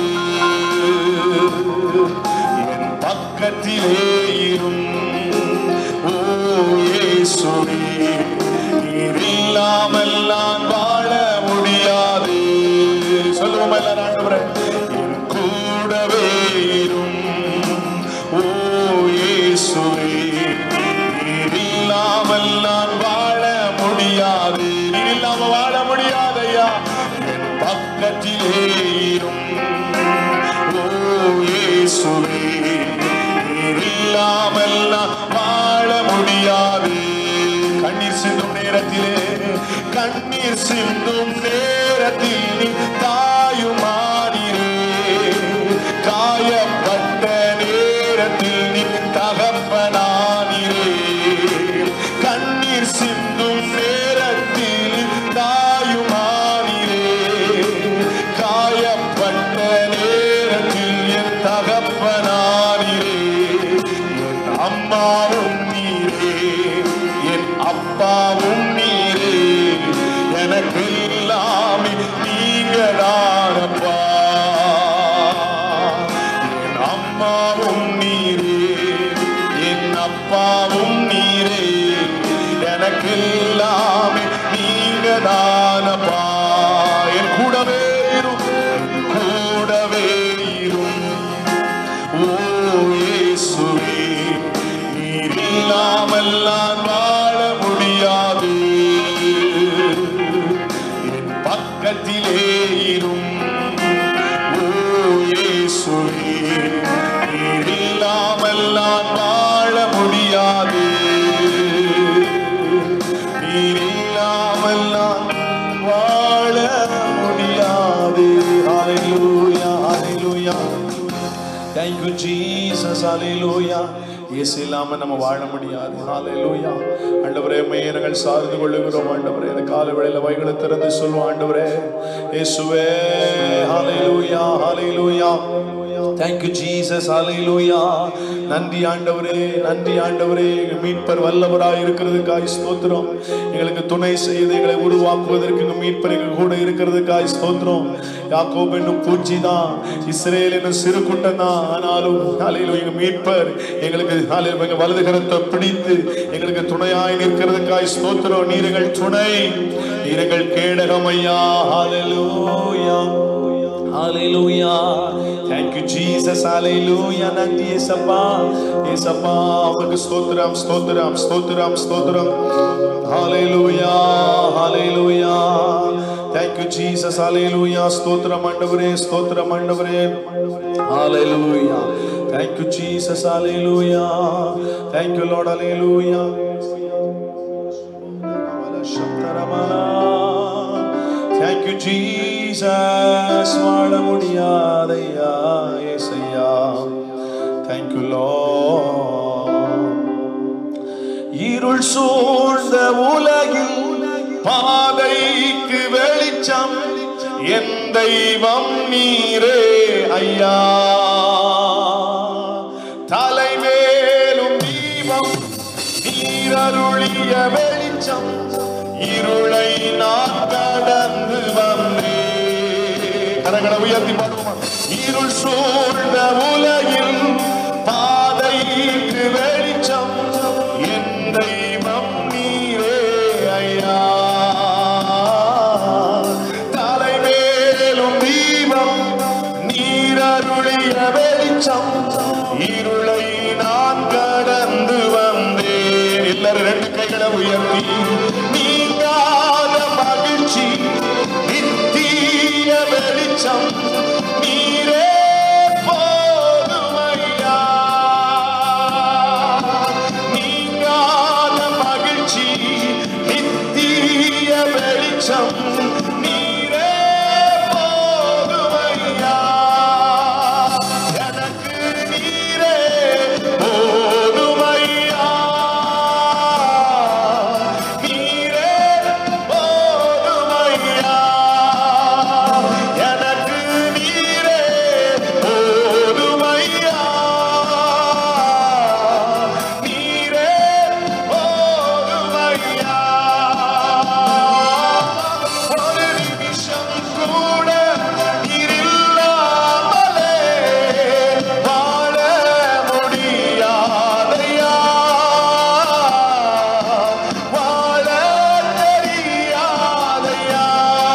என் பக்கத்திலே இரும் ஓ இயேசுவே நீர் இல்லாமல் நான் வாழ முடியாது சொல்லுவோம் எல்லாரும் ஆண்டவரே என் கூடவே இரும் ஓ இயேசுவே நீர் இல்லாமல் நான் வாழ முடியாது நீர் இல்லாம வாழ முடியாது ஐயா என் பக்கத்திலே இரும் ஓ இயேசுவே நீர் இல்லாமல் நான் வாழ முடியாது கண்ணீர் சிந்தும் நேரத்திலே கண்ணீர் சிந்தும் நேரத்தில் நீ தாயுமானிரே காயப்பட்ட நேரத்தில் நீ தகப்பனானிரே கண்ணீர் சிந்தும் நேரத்தில் தாயுமானிரே காயப்பட்ட நேரத்தில் என் தகப்பனானிரே என் அம்மாவும் நீரே என் அப்பாவும் நீரே எனக்கு எல்லாமே நீங்க தானப்பா என் அம்மாவும் நீரே என் அப்பாவும் நீரே எனக்கு எல்லாமே நீங்க தானப்பா என் கூடவே இரும் என் கூடவே இரும் ஓ இயேசுவே நீர் இல்லாமல் நான் வாழ முடியாது என் பக்கத்திலே இரும் ஓ இயேசுவே நீர் இல்லாமல் நான் வாழ முடியாது நீர் இல்லாமல் நான் வாழ முடியாது ஹalleluya ஹalleluya Thank you, Jesus. Hallelujah. இயேசு இல்லாம நம்ம வாழ முடியாது ஹalleluya ஆண்டவரே உம்மையே நாங்கள் சார்ந்து கொள்ளுகிறோம் ஆண்டவரே இந்த கால வேளையில வைகளை திறந்து சொல்லுவோம் ஆண்டவரே இயேசுவே ஹalleluya ஹalleluya Thank you Jesus ஹalleluya நன்றி ஆண்டவரே நன்றி ஆண்டவரே எங்கள் மீட்பர் வல்லவராய் இருக்கிறதுக்காய் ஸ்தோத்திரம் எங்களுக்கு துணை செய்து எங்களை உருவாக்குவதற்கு எங்கள் மீட்பர் எங்கள் கூட இருக்கிறதுக்காய் ஸ்தோத்திரம் யாக்கோப் என்னும் பூச்சி தான் இஸ்ரேல் என்னும் சிறு கூட்டம் தான் ஆனாலும் ஹalleluya எங்கள் மீட்பர் எங்களுக்கு ஹalleluya எங்கள் வலது கரத்தை பிடித்து எங்களுக்கு துணையாய் நிற்கிறதுக்காய் ஸ்தோத்திரம் நீரங்கள் துணை நீரங்கள் கேடகம் ஐயா ஹalleluya Hallelujah. Thank you, Jesus. Hallelujah. நன்றி ஏசப்பா ஏசப்பா உமக்கு ஸ்தோத்திரம் ஸ்தோத்திரம் ஸ்தோத்திரம் ஸ்தோத்திரம் Hallelujah. Hallelujah. Thank you, Jesus. Hallelujah. ஸ்தோத்திரம் ஆண்டவரே ஸ்தோத்திரம் ஆண்டவரே Hallelujah. Thank you, Jesus. Hallelujah. Thank you, Lord. Hallelujah. Thank you, Jesus. வாழ முடியாதையா ஏசையா Thank you, Lord. இருள் சூழ்ந்த உலகில் பாதைக்கு வெளிச்சம் என் தெய்வம் நீரே ஐயா தலைவேலும் தீபம் நீரருளிய வெளிச்சம் இருளை நான் கடந்து வந்தேன் கரங்களை உயர்த்தி பாடுவோமா இருள் சூழ்ந்த உலகில் பாதைக்கு வெளிச்சம் என் தெய்வம் நீரே ஐயா தலைமேலும் தீபம் நீரருளிய வெளிச்சம் இருளை நான் கடந்து வந்தேன் எல்லாரும் ரெண்டு கைகளை உயர்த்தி நீங்காத மகிழ்ச்சி நித்திய வெளிச்சம் நீரே போதுமையா நீங்காத மகிழ்ச்சி நித்திய வெளிச்சம் நீரே போதுமையா எனக்கு நீரே போதுமையா நீரே போதுமையா எனக்கு நீரே போதுமையா நீரே போதுமையா ஒரு நிமிஷம் கூட நீரில்லாமலே வாழ முடியாதையா வாழ தெரியாதையா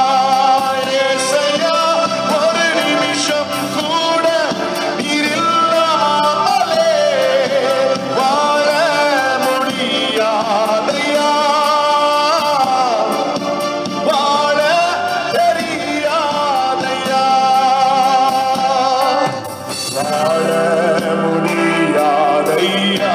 ஏசையா ஒரு நிமிஷம் கூட நீரில்லாமலே வாழ முடியாதையா வாழ தெரியாதையா வாழ முடியாதையா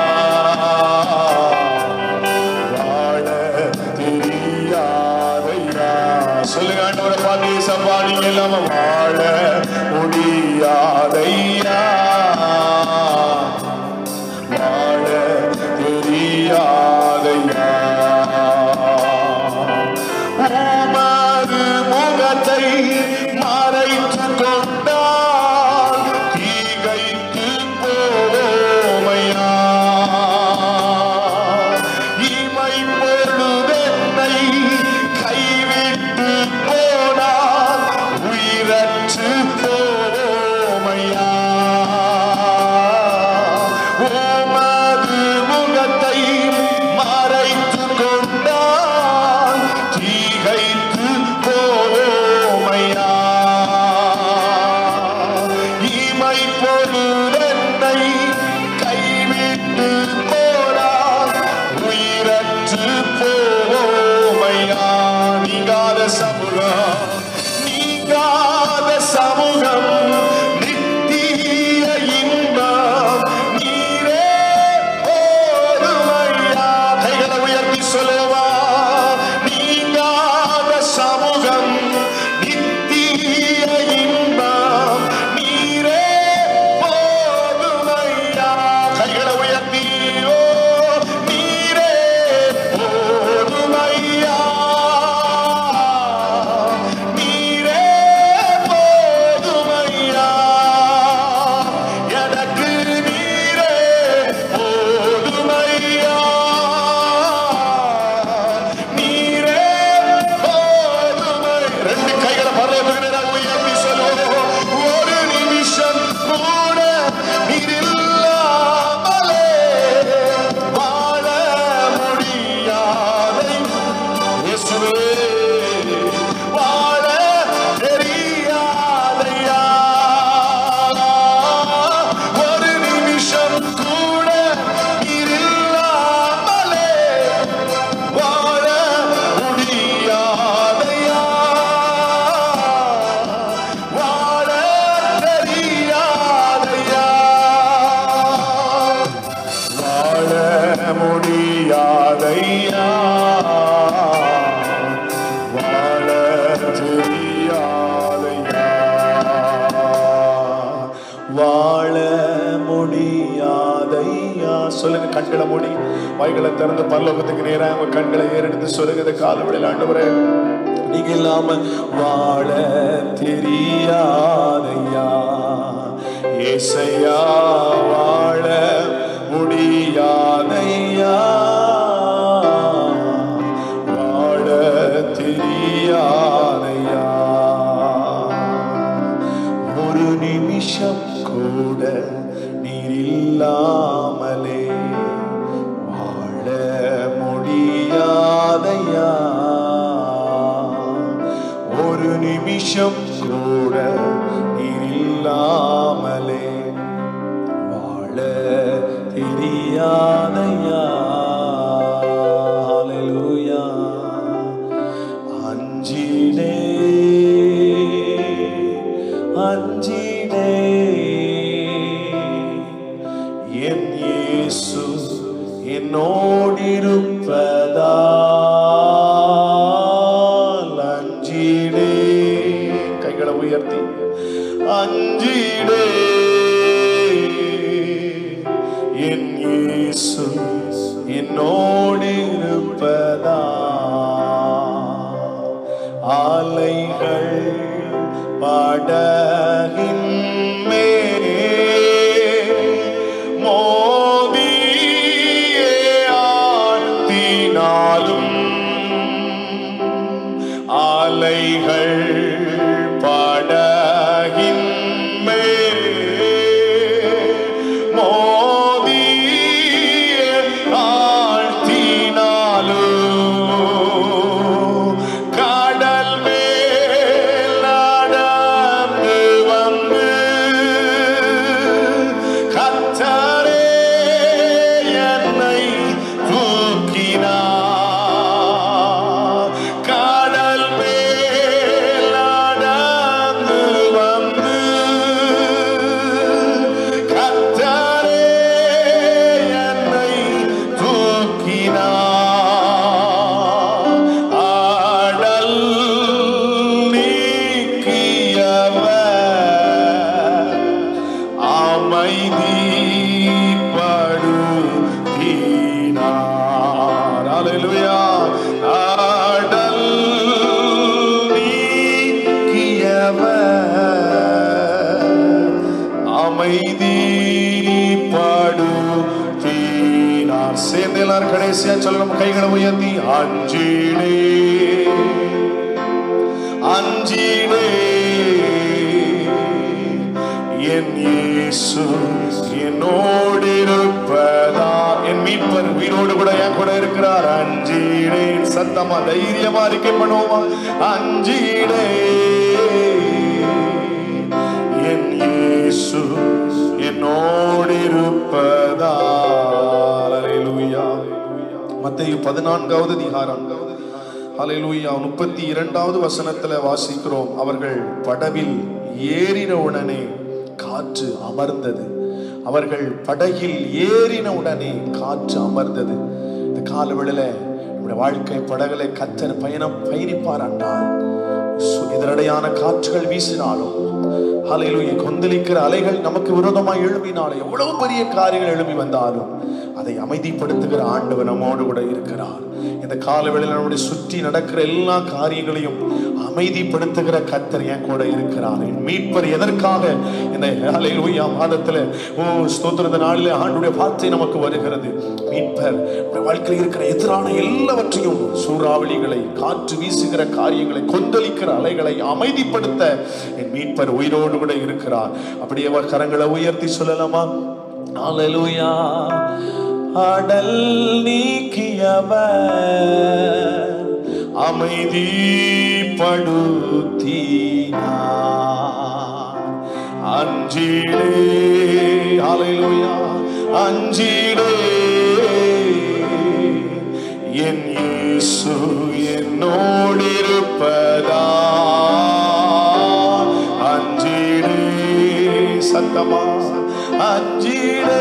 வாழ தெரியாதையா சொல்லுங்க ஆண்டவரை பார்த்து சப்பா நீங்க இல்லாம வாழ முடியாதையா வாழ தெரியாதையா உமது முகத்தை மறைத்து கொண்டால் தீகைக்கு போவோமையா இமை பொழுதென்னை கைவிட்டு போனால் உயிரற்று போவோமையா உமது முகத்தை மறைத்து கொண்டால் தீகைத்து போவோமையா சொல்லுங்க கண்களை மூடி வாய்களை திறந்து பரலோகத்துக்கு நேராக உங்க கண்களை ஏறெடுத்து சொல்லுங்க இந்த காலவெளியில் ஆண்டவரே நீங்க இல்லாம வாழ தெரியாதையா ஏசையா வாழ முடியாதையா வாழ தெரியாதையா ஒரு நிமிஷம் கூட நீர் இல்லாமலே வாழ முடியாதையா ஒரு நிமிஷம் கூட நீர் இல்லாமலே வாழ தெரியாதையா ஹalleluya அஞ்சிடே அஞ்சிடே என் இயேசு என்னோடிருப்பதால் அஞ்சிடே கைகளை உயர்த்தி அஞ்சிடே என் இயேசு என்னோடிருப்பதா ஆலைகள் படகின் மேல் மோதியே ஆழ்த்தினாலும் ஆலைகள் படகின் மேல் மோதியே ஆழ்த்தினாலும் கடல் மேல் நடந்து வந்து கத்தரே என்னை தூக்கினார் கடல் மேல் நடந்து வந்து கத்தரே என்னை தூக்கினார் ஆடல் நீக்கியவர் அமைதிப்படுத்தினார் அல்லேலூயா ஆடல் நீக்கியவர் அமைதிப்படுத்தினார் சேர்ந்து எல்லாரும் கடைசியா சொல்லணும் கைகளை உயர்த்தி அஞ்சிடே அஞ்சிடே என் இயேசு என்னோடு இருப்பதா என் மீட்பர் உயிரோடு கூட என் கூட இருக்கிறார் அஞ்சிடே சத்தமா தைரியமா அறிக்கை பண்ணுவோமா அஞ்சிடே என் இயேசு என்னோடு இருப்பதா அல்லேலூயா மத்தேயு பதினான்காவது அதிகாரம் ஹalleluya முப்பத்தி இரண்டாவது வசனத்துல வாசிக்கிறோம் அவர்கள் படவில் ஏறின உடனே காற்று அமர்ந்தது அவர்கள் படகில் ஏறின உடனே காற்று அமர்ந்தது இந்த காலவெளியில நம்முடைய வாழ்க்கை படகுல கத்தர் பயணம் பயணிப்பார் என்றால் சு- எதிரடையான காற்றுகள் வீசினாலும் ஹalleluya கொந்தளிக்கிற அலைகள் நமக்கு விரோதமாய் எழும்பினாலும் எவ்வளவு பெரிய காரியங்கள் எழும்பி வந்தாலும் அதை அமைதிப்படுத்துகிற ஆண்டவர் நம்மோடு கூட இருக்கிறார் இந்த காலவேளையில் நம்முடைய சுற்றி நடக்கிற எல்லா காரியங்களையும் அமைதிப்படுத்துகிற கத்தர் என் கூட இருக்கிறார் என் மீட்பர் எதற்காக இந்த ஹalleluya மாதத்துல ஓ ஸ்தோத்திரத நாளிலே ஆண்டுடைய வார்த்தை நமக்கு வருகிறது மீட்பர் நம்முடைய வாழ்க்கையில் இருக்கிற எதிரான எல்லாவற்றையும் சூறாவளிகளை காற்று வீசுகிற காரியங்களை கொந்தளிக்கிற அலைகளை அமைதிப்படுத்த என் மீட்பர் உயிரோடு கூட இருக்கிறார் அப்படியே அவர் கரங்களை உயர்த்தி சொல்லலாமா ஹalleluya அடல் நீக்கியவர் அமைதிப்படுத்தினார் அஞ்சிடே ஹalleluya அஞ்சிடே என் இயேசு என்னோடு இருப்பதா அஞ்சிடே சத்தமா அஞ்சிடே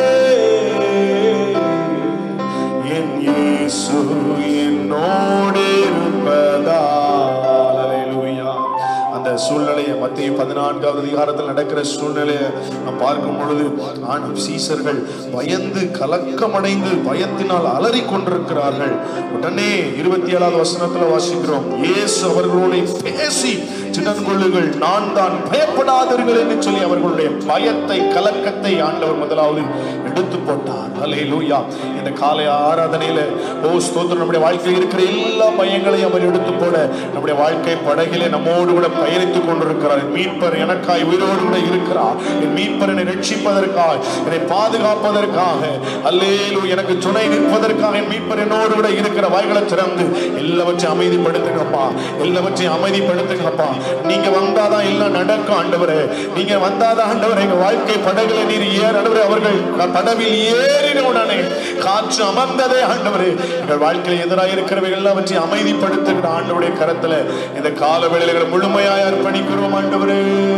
என் இயேசு என்னோடு இருப்பதா அல்லேலூயா அந்த சூழ்நிலை சூழ்நிலையை மத்திய பதினான்காவது அதிகாரத்தில் நடக்கிற சூழ்நிலையை நாம் பார்க்கும் பொழுது ஆணும் சீசர்கள் பயந்து கலக்கமடைந்து பயத்தினால் அலறி கொண்டிருக்கிறார்கள் உடனே இருபத்தி ஏழாவது வசனத்துல வாசிக்கிறோம் இயேசு அவர்களோட பேசி சின்னன் கொள்ளுகள் நான் தான் பயப்படாதீர்கள் என்று சொல்லி அவர்களுடைய பயத்தை கலக்கத்தை ஆண்டவர் முதலாவது எடுத்து போட்டார் அல்லேலூயா இந்த காலை ஆராதனையில ஓ ஸ்தோத்திரம் நம்முடைய வாழ்க்கையில் இருக்கிற எல்லா பயங்களையும் அவர் எடுத்து போட நம்முடைய வாழ்க்கை படகிலே நம்மோடு கூட பயணித்துக் கொண்டிருக்கிறார் என் மீட்பர் எனக்காய் உயிரோடு கூட இருக்கிறார் என் மீட்பர் என்னை ரட்சிப்பதற்காக என்னை பாதுகாப்பதற்காக அல்லேலு எனக்கு துணை நிற்பதற்காக என் மீட்பர் என்னோடு கூட இருக்கிற வாய்களை திறந்து எல்லாவற்றையும் அமைதிப்படுத்துங்கப்பா எல்லாவற்றையும் அமைதிப்படுத்துங்கப்பா நீங்க வந்தாதான் எல்லாம் நடக்கும் ஆண்டவரே நீங்க வந்தாதான் ஆண்டவரே எங்க வாழ்க்கை படகுல நீர் ஏற ஆண்டவரே அவர்கள் படவில் ஏறின உடனே காற்று அமர்ந்ததே ஆண்டவரே எங்கள் வாழ்க்கையில் எதிராக இருக்கிறவைகள் எல்லாவற்றையும் அமைதிப்படுத்துகிற ஆண்டவருடைய கரத்துல இந்த கால வேளைகளை முழுமையாய் அர்ப்பணிக்கிறோம் ஆண்டவரே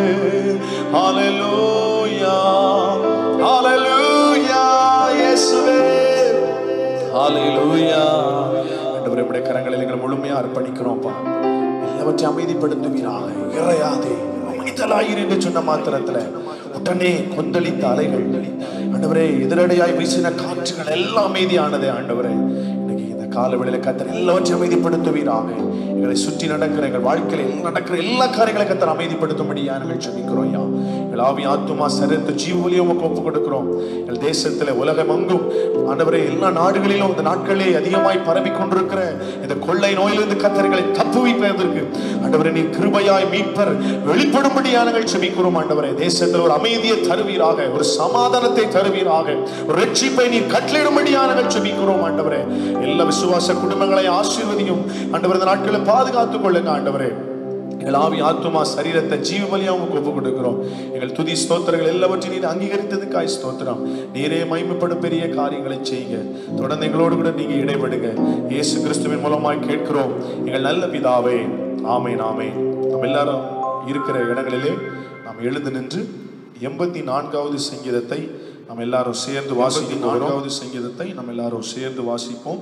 ஹalleluya ஹalleluya இயேசுவே ஹalleluya ஆண்டவரே உம்முடைய கரங்களில் எங்களை முழுமையா அர்ப்பணிக்கிறோம்ப்பா எல்லாவற்றையும் அமைதிப்படுத்துவீராக இறையாதே அமைதலாயிரு என்று சொன்ன மாத்திரத்துல உடனே கொந்தளித்த அலைகள் ஆண்டவரே எதிரடையாய் வீசின காற்றுகள் எல்லாம் அமைதியானதே ஆண்டவரே இன்னைக்கு இந்த காலவெளியில கத்தர் எல்லாவற்றையும் அமைதிப்படுத்துவீராக எங்களை சுற்றி நடக்கிற எங்கள் வாழ்க்கையில எல்லாம் நடக்கிற எல்லா காரியங்களை கத்தர் அமைதிப்படுத்தும்படியா நாங்கள் ஜெபிக்கிறோம் ஐயா எங்கள் ஆவி ஆத்துமா சரத்து ஜீவலியும் உமக்கு ஒப்பு கொடுக்கிறோம் எங்கள் தேசத்துல உலகம் எங்கும் ஆண்டவரே எல்லா நாடுகளிலும் இந்த நாட்களே அதிகமாய் பரவி கொண்டிருக்கிற இந்த கொள்ளை நோயிலிருந்து கத்தர்களை தப்புவிப்பதற்கு ஆண்டவரே நீ கிருபையாய் மீட்பர் வெளிப்படும்படியா நாங்கள் ஜெபிக்கிறோம் ஆண்டவரே தேசத்தில் ஒரு அமைதியை தருவீராக ஒரு சமாதானத்தை தருவீராக ஒரு ரட்சிப்பை நீ கட்டளிடும்படியா நாங்கள் ஜெபிக்கிறோம் ஆண்டவரே எல்லா விசுவாச குடும்பங்களை ஆசீர்வதியும் ஆண்டவர் இந்த நாட்களை பாதுகாத்துக் கொள்ளுங்க ஆண்டவரே எங்கள் ஆவி ஆத்துமா சரீரத்தை ஜீவபலியா உங்களுக்கு ஒப்பு கொடுக்கிறோம் எங்கள் துதி ஸ்தோத்திரங்கள் எல்லாவற்றையும் நீர் அங்கீகரித்ததுக்காய் ஸ்தோத்திரம் நீரே மகிமைப்படும் பெரிய காரியங்களை செய்யுங்க தொடர்ந்து எங்களோடு கூட நீங்க இடைபடுங்க இயேசு கிறிஸ்துவின் மூலமாய் கேட்கிறோம் எங்கள் நல்ல பிதாவே ஆமென் ஆமென் நம்ம எல்லாரும் இருக்கிற இடங்களிலே நாம் எழுந்து நின்று எண்பத்தி நான்காவது சங்கீதத்தை நாம் எல்லாரும் சேர்ந்து வாசிக்கும் நான்காவது சங்கீதத்தை நாம் எல்லாரும் சேர்ந்து வாசிப்போம்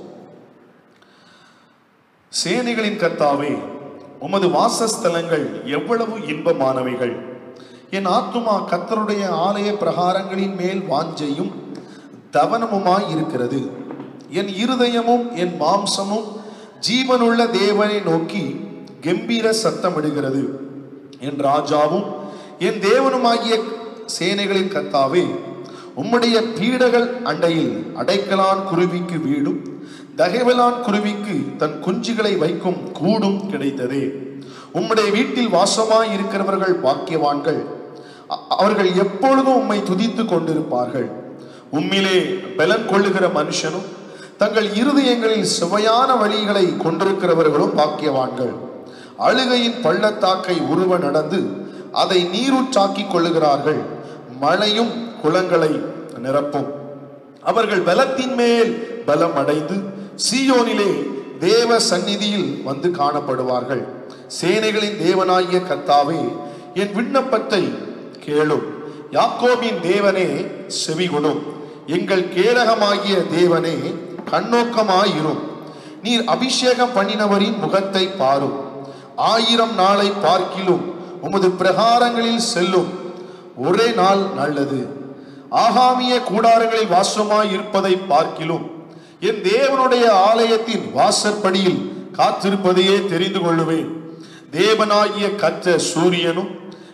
சேனைகளின் கர்த்தாவே உமது வாசஸ்தலங்கள் எவ்வளவு இன்பமானவைகள் என் ஆத்துமா கர்த்தருடைய ஆலய பிரகாரங்களின் மேல் வாஞ்சையும் தவனமுமாய் இருக்கிறது என் இருதயமும் என் மாம்சமும் ஜீவனுள்ள தேவனை நோக்கி கம்பீர சத்தமிடுகிறது என் ராஜாவும் என் தேவனுமாகிய சேனைகளின் கர்த்தாவே உம்முடைய பீடகள் அண்டையில் அடைக்கலான் குருவிக்கு வீடும் தகைவலான் குருவிக்கு தன் குஞ்சுகளை வைக்கும் கூடும் கிடைத்ததே உம்முடைய வீட்டில் வாசமாய் இருக்கிறவர்கள் பாக்கியவான்கள் அ- அவர்கள் எப்பொழுதும் உம்மை துதித்துக் கொண்டிருப்பார்கள் உம்மிலே பலன் கொள்ளுகிற மனுஷனும் தங்கள் இருதயங்களில் சுவையான வழிகளை கொண்டிருக்கிறவர்களும் பாக்கியவான்கள் அழுகையின் பள்ளத்தாக்கை உருவ நடந்து அதை நீரூற்றாக்கிக் கொள்ளுகிறார்கள் மழையும் குளங்களை நிரப்பும் அவர்கள் பலத்தின் மேல் பலம் அடைந்து சீயோனிலே தேவ சந்நிதியில் வந்து காணப்படுவார்கள் சேனைகளின் தேவனாகிய கர்த்தாவே என் விண்ணப்பத்தை கேளும் யாக்கோபின் தேவனே செவிகொடும் எங்கள் கேடகமாகிய தேவனே கண்ணோக்கமாயிரும் நீர் அபிஷேகம் பண்ணினவரின் முகத்தை பாரும் ஆயிரம் நாளை பார்க்கிலும் உமது பிரகாரங்களில் செல்லும் ஒரே நாள் நல்லது ஆகாமிய கூடாரங்களில் வாசமாய் இருப்பதை பார்க்கிலும் என் தேவனுடைய ஆலயத்தின் வாசற்படியில் காத்திருப்பதையே தெரிந்து கொள்ளுவேன் தேவனாகிய கர்த்தர் சூரியனும்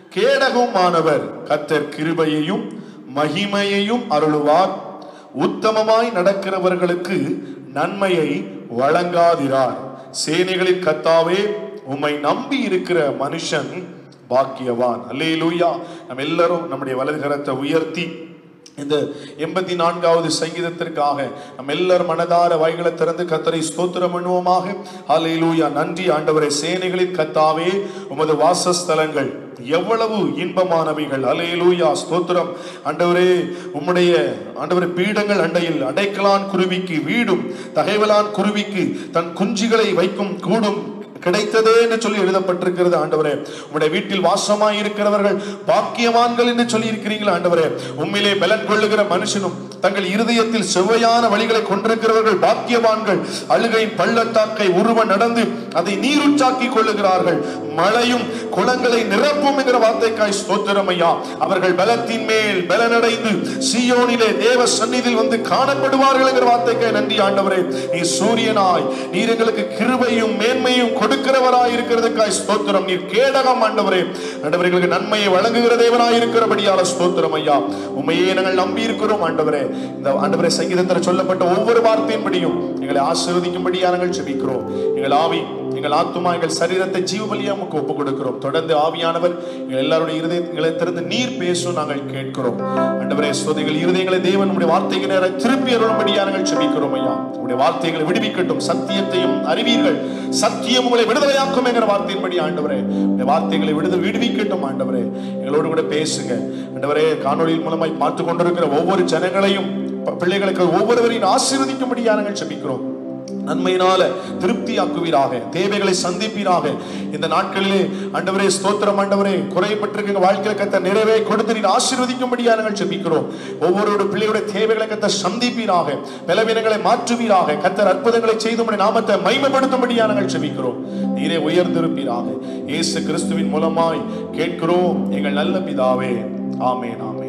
கேடகமானவர் கர்த்தர் கிருபையையும் மகிமையையும் அருளுவார் உத்தமமாய் நடக்கிறவர்களுக்கு நன்மையை வழங்காதிரார் சேனைகளின் கத்தாவே உம்மை நம்பி இருக்கிற மனுஷன் பாக்கியவான் அல்லேலூயா நம்ம எல்லாரும் நம்முடைய வலது கரத்தை உயர்த்தி இந்த எண்பத்தி நான்காவது சங்கீதத்திற்காக நம்ம எல்லாரும் மனதார வாய்களை திறந்து கத்தரை ஸ்தோத்திரம் பண்ணுவோமாக ஹalleluya நன்றி ஆண்டவரே சேனைகளின் கத்தாவே உமது வாசஸ்தலங்கள் எவ்வளவு இன்பமானவைகள் ஹalleluya ஸ்தோத்திரம் ஆண்டவரே உம்முடைய ஆண்டவரே பீடங்கள் அண்டையில் அடைக்கலான் குருவிக்கு வீடும் தகைவலான் குருவிக்கு தன் குஞ்சுகளை வைக்கும் கூடும் கிடைத்ததே என்று சொல்லி எழுதப்பட்டிருக்கிறது ஆண்டவரே உம்முடைய வீட்டில் வாசமாய் இருக்கிறவர்கள் பாக்கியவான்கள் என்று சொல்லி இருக்கிறீங்களா ஆண்டவரே உண்மையிலே பலன் கொள்ளுகிற மனுஷனும் தங்கள் இருதயத்தில் செவ்வையான வழிகளை கொண்டிருக்கிறவர்கள் பாக்கியவான்கள் அழுகையின் பள்ளத்தாக்கை உருவ நடந்து அதை நீருச்சாக்கி கொள்ளுகிறார்கள் மழையும் குளங்களை நிரப்பும் என்கிற வார்த்தைக்காய் ஸ்தோத்திரம் ஐயா அவர்கள் பலத்தின் மேல் பலனடைந்து சீயோனிலே தேவ சந்நிதியில் வந்து காணப்படுவார்கள் என்கிற வார்த்தைக்காய் நன்றி ஆண்டவரே நீ சூரியனாய் நீர் எங்களுக்கு கிருபையும் மேன்மையும் கொடுக்கிறவராய் இருக்கிறதுக்காய் ஸ்தோத்திரம் நீர் கேடகம் ஆண்டவரே ஆண்டவரே எங்களுக்கு நன்மையை வழங்குகிற தேவனாய் இருக்கிறபடியால ஸ்தோத்திரம் ஐயா உண்மையே நாங்கள் நம்பி இருக்கிறோம் ஆண்டவரே இந்த ஆண்டவரே சங்கீதத்தில் சொல்லப்பட்ட ஒவ்வொரு வார்த்தையின்படியும் எங்களை ஆசீர்வதிக்கும்படியா நாங்கள் ஜெபிக்கிறோம் எங்கள் ஆவி எங்கள் ஆத்துமா எங்கள் சரீரத்தை ஜீவ பலியா நமக்கு ஒப்புக் கொடுக்கிறோம் தொடர்ந்து ஆவியானவர் எங்கள் எல்லாருடைய இருதயங்களை திறந்து நீர் பேசும் நாங்கள் கேட்கிறோம் ஆண்டவரே சோதிகள் இருதயங்களை தேவன் நம்முடைய வார்த்தைக்கு நேரம் திருப்பி அருளும்படியா நாங்கள் ஜெபிக்கிறோம் ஐயா உங்களுடைய வார்த்தைகளை விடுவிக்கட்டும் சத்தியத்தையும் அறிவீர்கள் சத்தியம் உங்களை விடுதலையாக்கும் என்கிற வார்த்தையின்படி ஆண்டவரே உங்களுடைய வார்த்தைகளை விடுதல் விடுவிக்கட்டும் ஆண்டவரே எங்களோடு கூட பேசுங்க ஆண்டவரே காணொளியின் மூலமாய் பார்த்து கொண்டிருக்கிற ஒவ்வொரு ஜனங்களையும் ப- பிள்ளைகளுக்கு ஒவ்வொருவரையும் ஆசீர்வதிக்கும்படியா நாங்கள் ஜெபிக்கிறோம் நன்மையினால திருப்தியாக்குவீராக தேவைகளை சந்திப்பீராக இந்த நாட்களிலே ஆண்டவரே ஸ்தோத்திரம் ஆண்டவரே குறைபட்டிருக்க வாழ்க்கையில கத்த நிறைவே கொடுத்து நீர் ஆசீர்வதிக்கும்படியா நாங்கள் ஜெபிக்கிறோம் ஒவ்வொரு பிள்ளையுடைய தேவைகளை கத்த சந்திப்பீராக பலவீனங்களை மாற்றுவீராக கத்தர் அற்புதங்களை செய்து உம்முடைய நாமத்தை மைமைப்படுத்தும்படியா நாங்கள் ஜெபிக்கிறோம் நீரே உயர்ந்திருப்பீராக இயேசு கிறிஸ்துவின் மூலமாய் கேட்கிறோம் எங்கள் நல்ல பிதாவே ஆமென் ஆமென்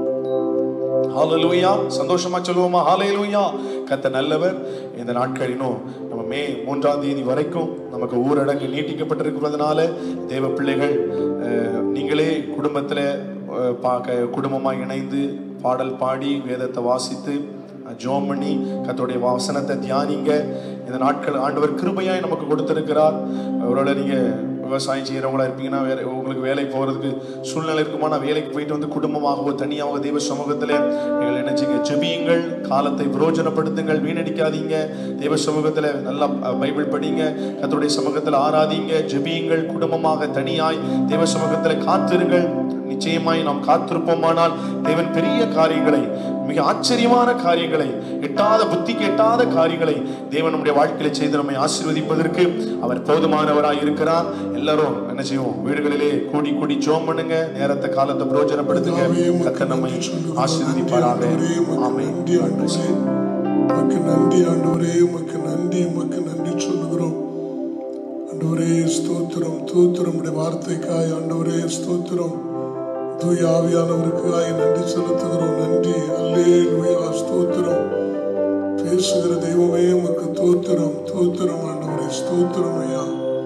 ஹalleluya சந்தோஷமா சொல்லுவோமா ஹalleluya கத்த நல்லவர் இந்த நாட்களினும் நம்ம மே மூன்றாம் தேதி வரைக்கும் நமக்கு ஊரடங்கு நீட்டிக்கப்பட்டிருக்கிறதுனால தேவ பிள்ளைகள் அஹ், நீங்களே குடும்பத்தில் பார்க்க குடும்பமாக இணைந்து பாடல் பாடி வேதத்தை வாசித்து ஜோம் பண்ணி கத்தோடைய வசனத்தை தியானிங்க இந்த நாட்கள் ஆண்டவர் கிருபையாய் நமக்கு கொடுத்திருக்கிறார் ஒருவேளை நீங்க விவசாயம் செய்கிறவங்களா இருப்பீங்கன்னா வேற உங்களுக்கு வேலைக்கு போகிறதுக்கு சூழ்நிலை இருக்குமா நான் வேலைக்கு போயிட்டு வந்து குடும்பமாகவோ தனியாகவோ தெய்வ சமூகத்தில் நீங்கள் என்ன செய்யுங்க ஜெபியுங்கள் காலத்தை பிரயோஜனப்படுத்துங்கள் வீணடிக்காதீங்க தெய்வ சமூகத்தில் நல்லா அஹ், பைபிள் படிங்க கத்தோடைய சமூகத்தில் ஆராதிங்க ஜெபியுங்கள் குடும்பமாக தனியாய் தெய்வ சமூகத்தில் காத்திருங்கள் நிச்சயமாய் நாம் காத்திருப்போமானால் தேவன் பெரிய காரியங்களை மிக ஆச்சரியமான காரியங்களை எட்டாத புத்திக்கு எட்டாத காரியங்களை தேவன் நம்முடைய வாழ்க்கையில செய்து நம்மை ஆசீர்வதிப்பதற்கு அவர் போதுமானவராய் இருக்கிறார் எல்லாரும் என்ன செய்வோம் வீடுகளிலே கூடி கூடி ஜோம் பண்ணுங்க நேரத்தை காலத்தை பிரயோஜனப்படுத்துங்க கத்த நம்மை ஆசீர்வதிப்பாராக ஆமென் நன்றி ஆண்டவரே உமக்கு நன்றி ஆண்டவரே உமக்கு நன்றி உமக்கு நன்றி சொல்லுகிறோம் ஆண்டவரே ஸ்தோத்திரம் தூத்திரம் உடைய வார்த்தைக்காய் ஆண்டவரே ஸ்தோத்திரம் தூய ஆவியானவருக்காய் நன்றி செலுத்துகிறோம் நன்றி அல்லே லூயா ஸ்தோத்திரம் பேசுகிற தெய்வமே உமக்கு தோத்திரம் தோத்திரம் ஆண்டவரே ஸ்தோத்திரம் ஐயா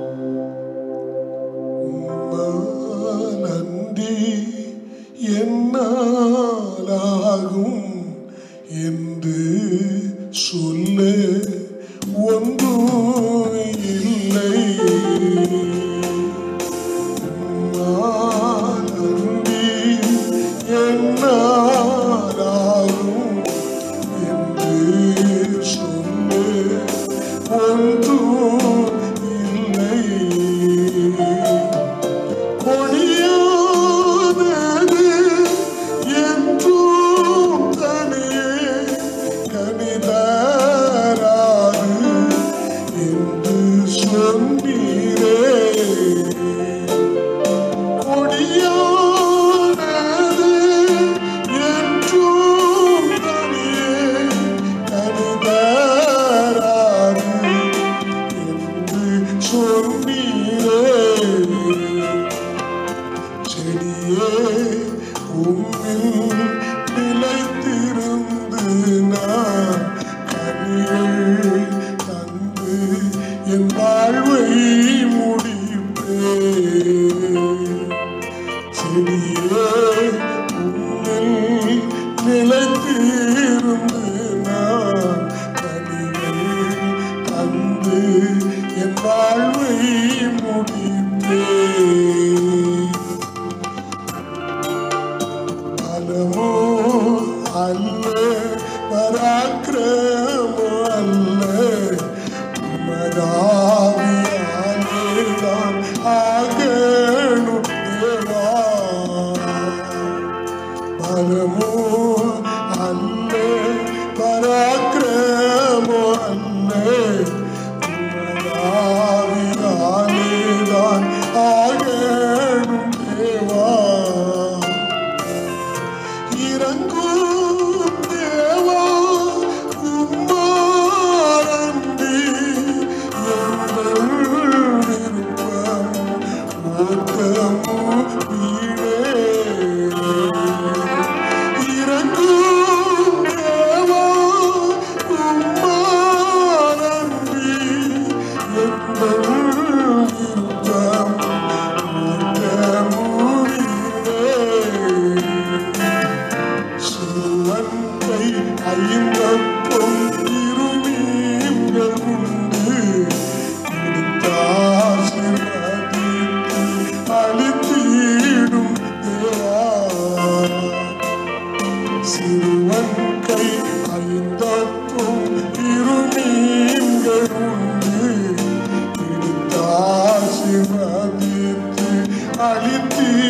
உம்மா நன்றி என்னாலாகும் என்று சொல்ல ஒன்றும் இல்லை உம்மா நன்றி என்னாலாகும் என்று சொல்ல ஒன்றும் இல்லை கொடியாதது என்றும் தனியே கனிதராது என்று சொன்னீரே கொடியானது என்றும் தனியே கனிதராது என்று சொன்னீரே செடியே உம்மில் நிலைத்திருந்து நான் கனிகள் தந்து என் வாழ்வை முடிப்பேன் செடியே உம்மில் நிலைத்திருந்து நான் கனிகள் தந்து என் வாழ்வை முடிப்பேன் பலமோ அல்ல பராக்கிரமோ அல்ல உமதாவியாலே தான் ஆகணும் தேவா பலமோ அல்ல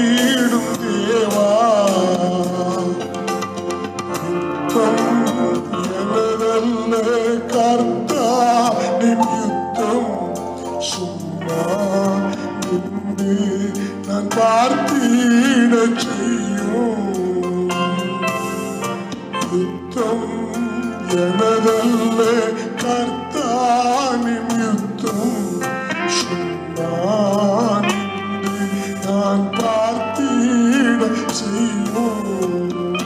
பார்த்திடும் தேவா யுத்தம் எனதல்ல கர்த்தா நின் யுத்தம் சும்மா நின்று நான் பார்த்திட செய்யும் யுத்தம் எனதல்ல கர்த்தானின் யுத்தம் சும்மா நின்று நான் பார்த்திட செய்யும்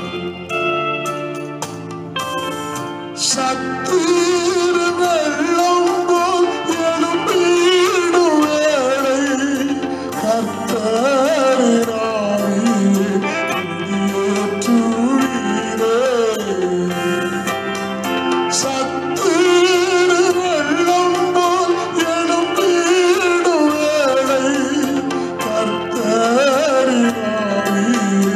சத்தீர வெள்ளம் போல் எழும்பிடும் வேளை கர்த்தரினாய் குடியேற்றுவீரே. சத்தீர வெள்ளம் போல் எழும்பிடும் வேளை கர்த்தரினாய்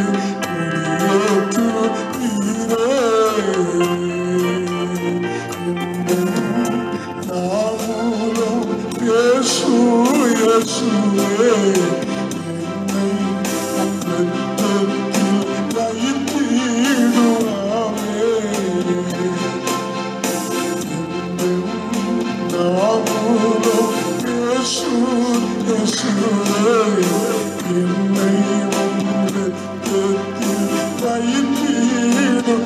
என்னை வந்து வைத்தீடும்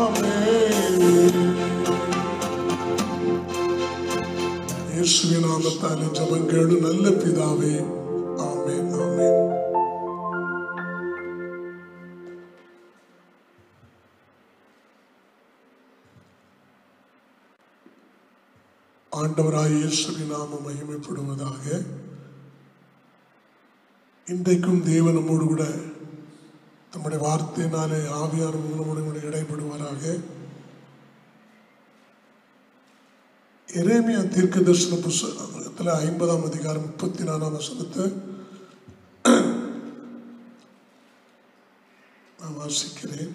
இயேசுவின் நாமத்தாலே ஜெபம் கேளு நல்ல பிதாவே ஆமென் ஆமென் ஆண்டவராய் இயேசுவின் நாமம் மகிமைப்படுவதாக இன்றைக்கும் தேவன் நம்மோடு கூட நம்முடைய வார்த்தையினாலே ஆவியார் நம்மோடு கூட இடைப்படுவாராக எரேமியா தீர்க்க தரிசன புஸ்தகத்தில் ஐம்பதாம் அதிகாரம் முப்பத்தி நாலாம் வசனத்தை நான் வாசிக்கிறேன்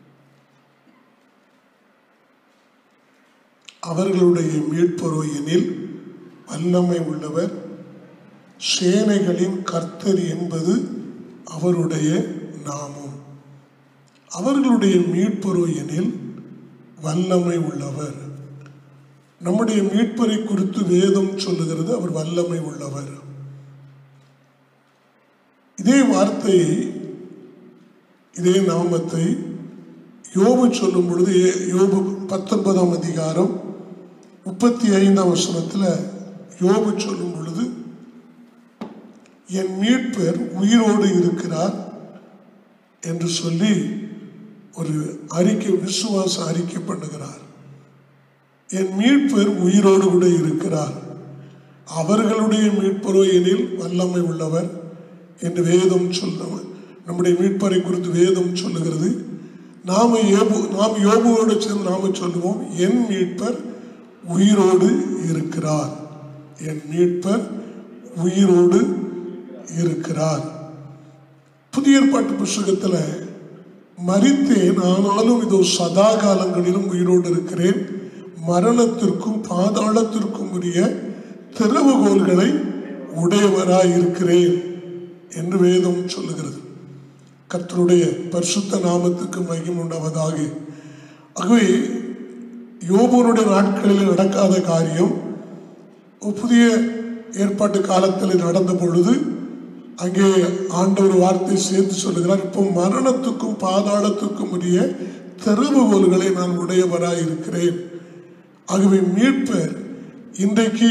அவர்களுடைய மீட்பரோ எனில் வல்லமை உள்ளவர் சேனைகளின் கர்த்தர் என்பது அவருடைய நாமம் அவர்களுடைய மீட்பரோ எனில் வல்லமை உள்ளவர் நம்முடைய மீட்பரை குறித்து வேதம் சொல்லுகிறது அவர் வல்லமை உள்ளவர் இதே வார்த்தையை இதே நாமத்தை யோபு சொல்லும் பொழுது ஏ- யோபு பத்தொன்பதாம் அதிகாரம் முப்பத்தி ஐந்தாம் வசனத்தில் யோபு சொல்லும் பொழுது என் மீட்பர் உயிரோடு இருக்கிறார் என்று சொல்லி ஒரு அறிக்கை விசுவாச அறிக்கை பண்ணுகிறார் என் மீட்பர் உயிரோடு கூட இருக்கிறார் அவர்களுடைய மீட்பரோ எனில் வல்லமை உள்ளவர் என்று வேதம் சொல்ல நம்முடைய மீட்பரை குறித்து வேதம் சொல்லுகிறது நாம யோபு நாம் யோபுவோடு சேர்ந்து நாம சொல்லுவோம் என் மீட்பர் உயிரோடு இருக்கிறார் என் மீட்பர் உயிரோடு இருக்கிறார் புதிய ஏற்பாட்டு புஸ்தகத்தில் மரித்தேன் ஆனாலும் இதோ சதா காலங்களிலும் உயிரோடு இருக்கிறேன் மரணத்திற்கும் பாதாளத்திற்கும் உரிய திறவுகோல்களை உடையவராய் இருக்கிறேன் என்று வேதம் சொல்லுகிறது கர்த்தருடைய பரிசுத்த நாமத்துக்கு மகிமை உண்டாவதாக ஆகவே யோபுனுடைய நாட்களில் நடக்காத காரியம் ஒரு புதிய ஏற்பாட்டு காலத்தில் நடந்த பொழுது அங்கே ஆண்டவர் வார்த்தை சேர்த்து சொல்லுகிறார் இப்போ மரணத்துக்கும் பாதாளத்துக்கும் உரிய திறவுகோல்களை நான் உடையவராய் இருக்கிறேன் ஆகவே மீட்பர் இன்றைக்கு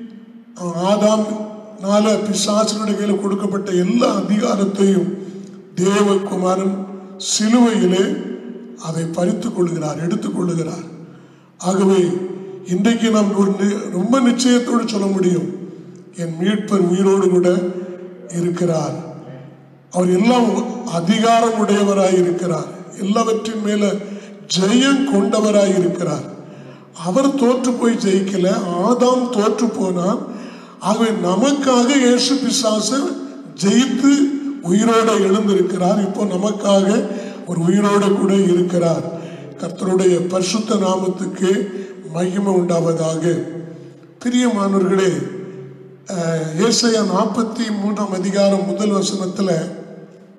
ஆதாம் நால பிசாசனுடைய கையில் கொடுக்கப்பட்ட எல்லா அதிகாரத்தையும் தேவகுமாரன் சிலுவையிலே அதை பறித்துக் கொள்கிறார் எடுத்துக் கொள்ளுகிறார் ஆகவே இன்றைக்கு நாம் ஒரு நி- ரொம்ப நிச்சயத்தோடு சொல்ல முடியும் என் மீட்பர் உயிரோடு கூட இருக்கிறார் அவர் எல்லாம் அதிகாரம் உடையவராய் இருக்கிறார் எல்லாவற்றின் மேல ஜெயம் கொண்டவராய் இருக்கிறார் அவர் தோற்று போய் ஜெயிக்கல ஆதாம் தோற்று போனான் ஆகவே நமக்காக இயேசு பிசாசு ஜெயித்து உயிரோட எழுந்திருக்கிறார் இப்போ நமக்காக ஒரு உயிரோட கூட இருக்கிறார் கர்த்தருடைய பரிசுத்த நாமத்துக்கு மகிமை உண்டாவதாக பிரியமானவர்களே அஹ், ஏசாயா நாற்பத்தி மூன்றாம் அதிகாரம் முதல் வசனத்துல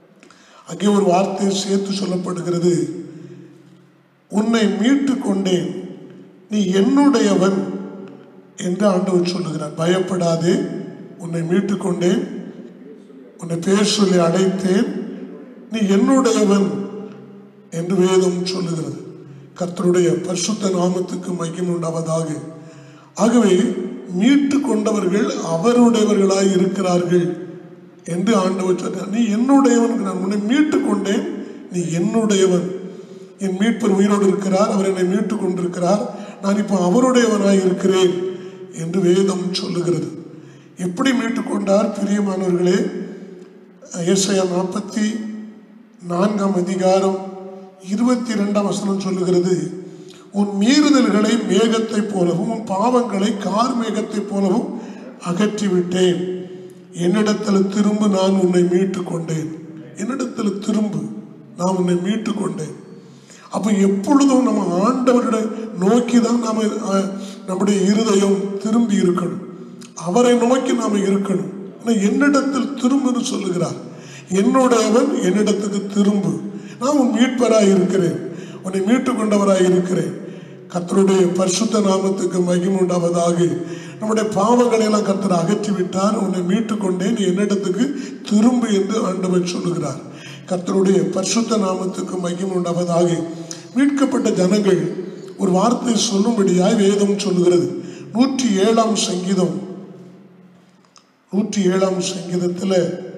அங்கே ஒரு வார்த்தை சேர்த்து சொல்லப்படுகிறது உன்னை மீட்டு கொண்டேன் நீ என்னுடையவன் என்று ஆண்டவர் சொல்லுகிறார் பயப்படாதே உன்னை மீட்டு கொண்டேன் உன்னை பேர் சொல்லி அழைத்தேன் நீ என்னுடையவன் என்று வேதம் சொல்லுகிறது கர்த்தருடைய பரிசுத்த நாமத்துக்கு மகிமை உண்டாவதாக ஆகவே மீட்டு கொண்டவர்கள் அவருடையவர்களாய் இருக்கிறார்கள் என்று ஆண்டவர் சொன்னார் நீ என்னுடையவன் நான் உன்னை மீட்டு கொண்டேன் நீ என்னுடையவன் என் மீட்பர் உயிரோடு இருக்கிறார் அவர் என்னை மீட்டு கொண்டிருக்கிறார் நான் இப்போ அவருடையவனாய் இருக்கிறேன் என்று வேதம் சொல்லுகிறது எப்படி மீட்டு கொண்டார் பிரியமானவர்களே ஏசாயா நாற்பத்தி நான்காம் அதிகாரம் இருபத்தி இரண்டாம் வசனம் சொல்லுகிறது உன் மீறுதல்களை மேகத்தைப் போலவும் உன் பாவங்களை கார் மேகத்தைப் போலவும் அகற்றிவிட்டேன் என்னிடத்தில் திரும்ப நான் உன்னை மீட்டு கொண்டேன் என்னிடத்தில் திரும்பு நான் உன்னை மீட்டு கொண்டேன் அப்போ எப்பொழுதும் நம்ம ஆண்டவர்களை நோக்கி தான் நாம அஹ், நம்முடைய இருதயம் திரும்பி இருக்கணும் அவரை நோக்கி நாம இருக்கணும் ஆனா என்னிடத்தில் திரும்புன்னு சொல்லுகிறார் என்னுடையவன் என்னிடத்துக்கு திரும்பு நான் உன் மீட்பராய் இருக்கிறேன் உன்னை மீட்டு கொண்டவராய் இருக்கிறேன் கர்த்தருடைய பரிசுத்த நாமத்துக்கு மகிமை உண்டாவதாக நம்முடைய பாவங்களை எல்லாம் கர்த்தர் அகற்றி விட்டார் உன்னை மீட்டு கொண்டேன் நீ என்னிடத்துக்கு திரும்பு என்று ஆண்டவர் சொல்லுகிறார் கர்த்தருடைய பரிசுத்த நாமத்துக்கு மகிமை உண்டாவதாக மீட்கப்பட்ட ஜனங்கள் ஒரு வார்த்தை சொல்லும்படியாய் வேதம் சொல்லுகிறது நூற்றி ஏழாம் சங்கீதம் நூற்றி ஏழாம் சங்கீதத்துல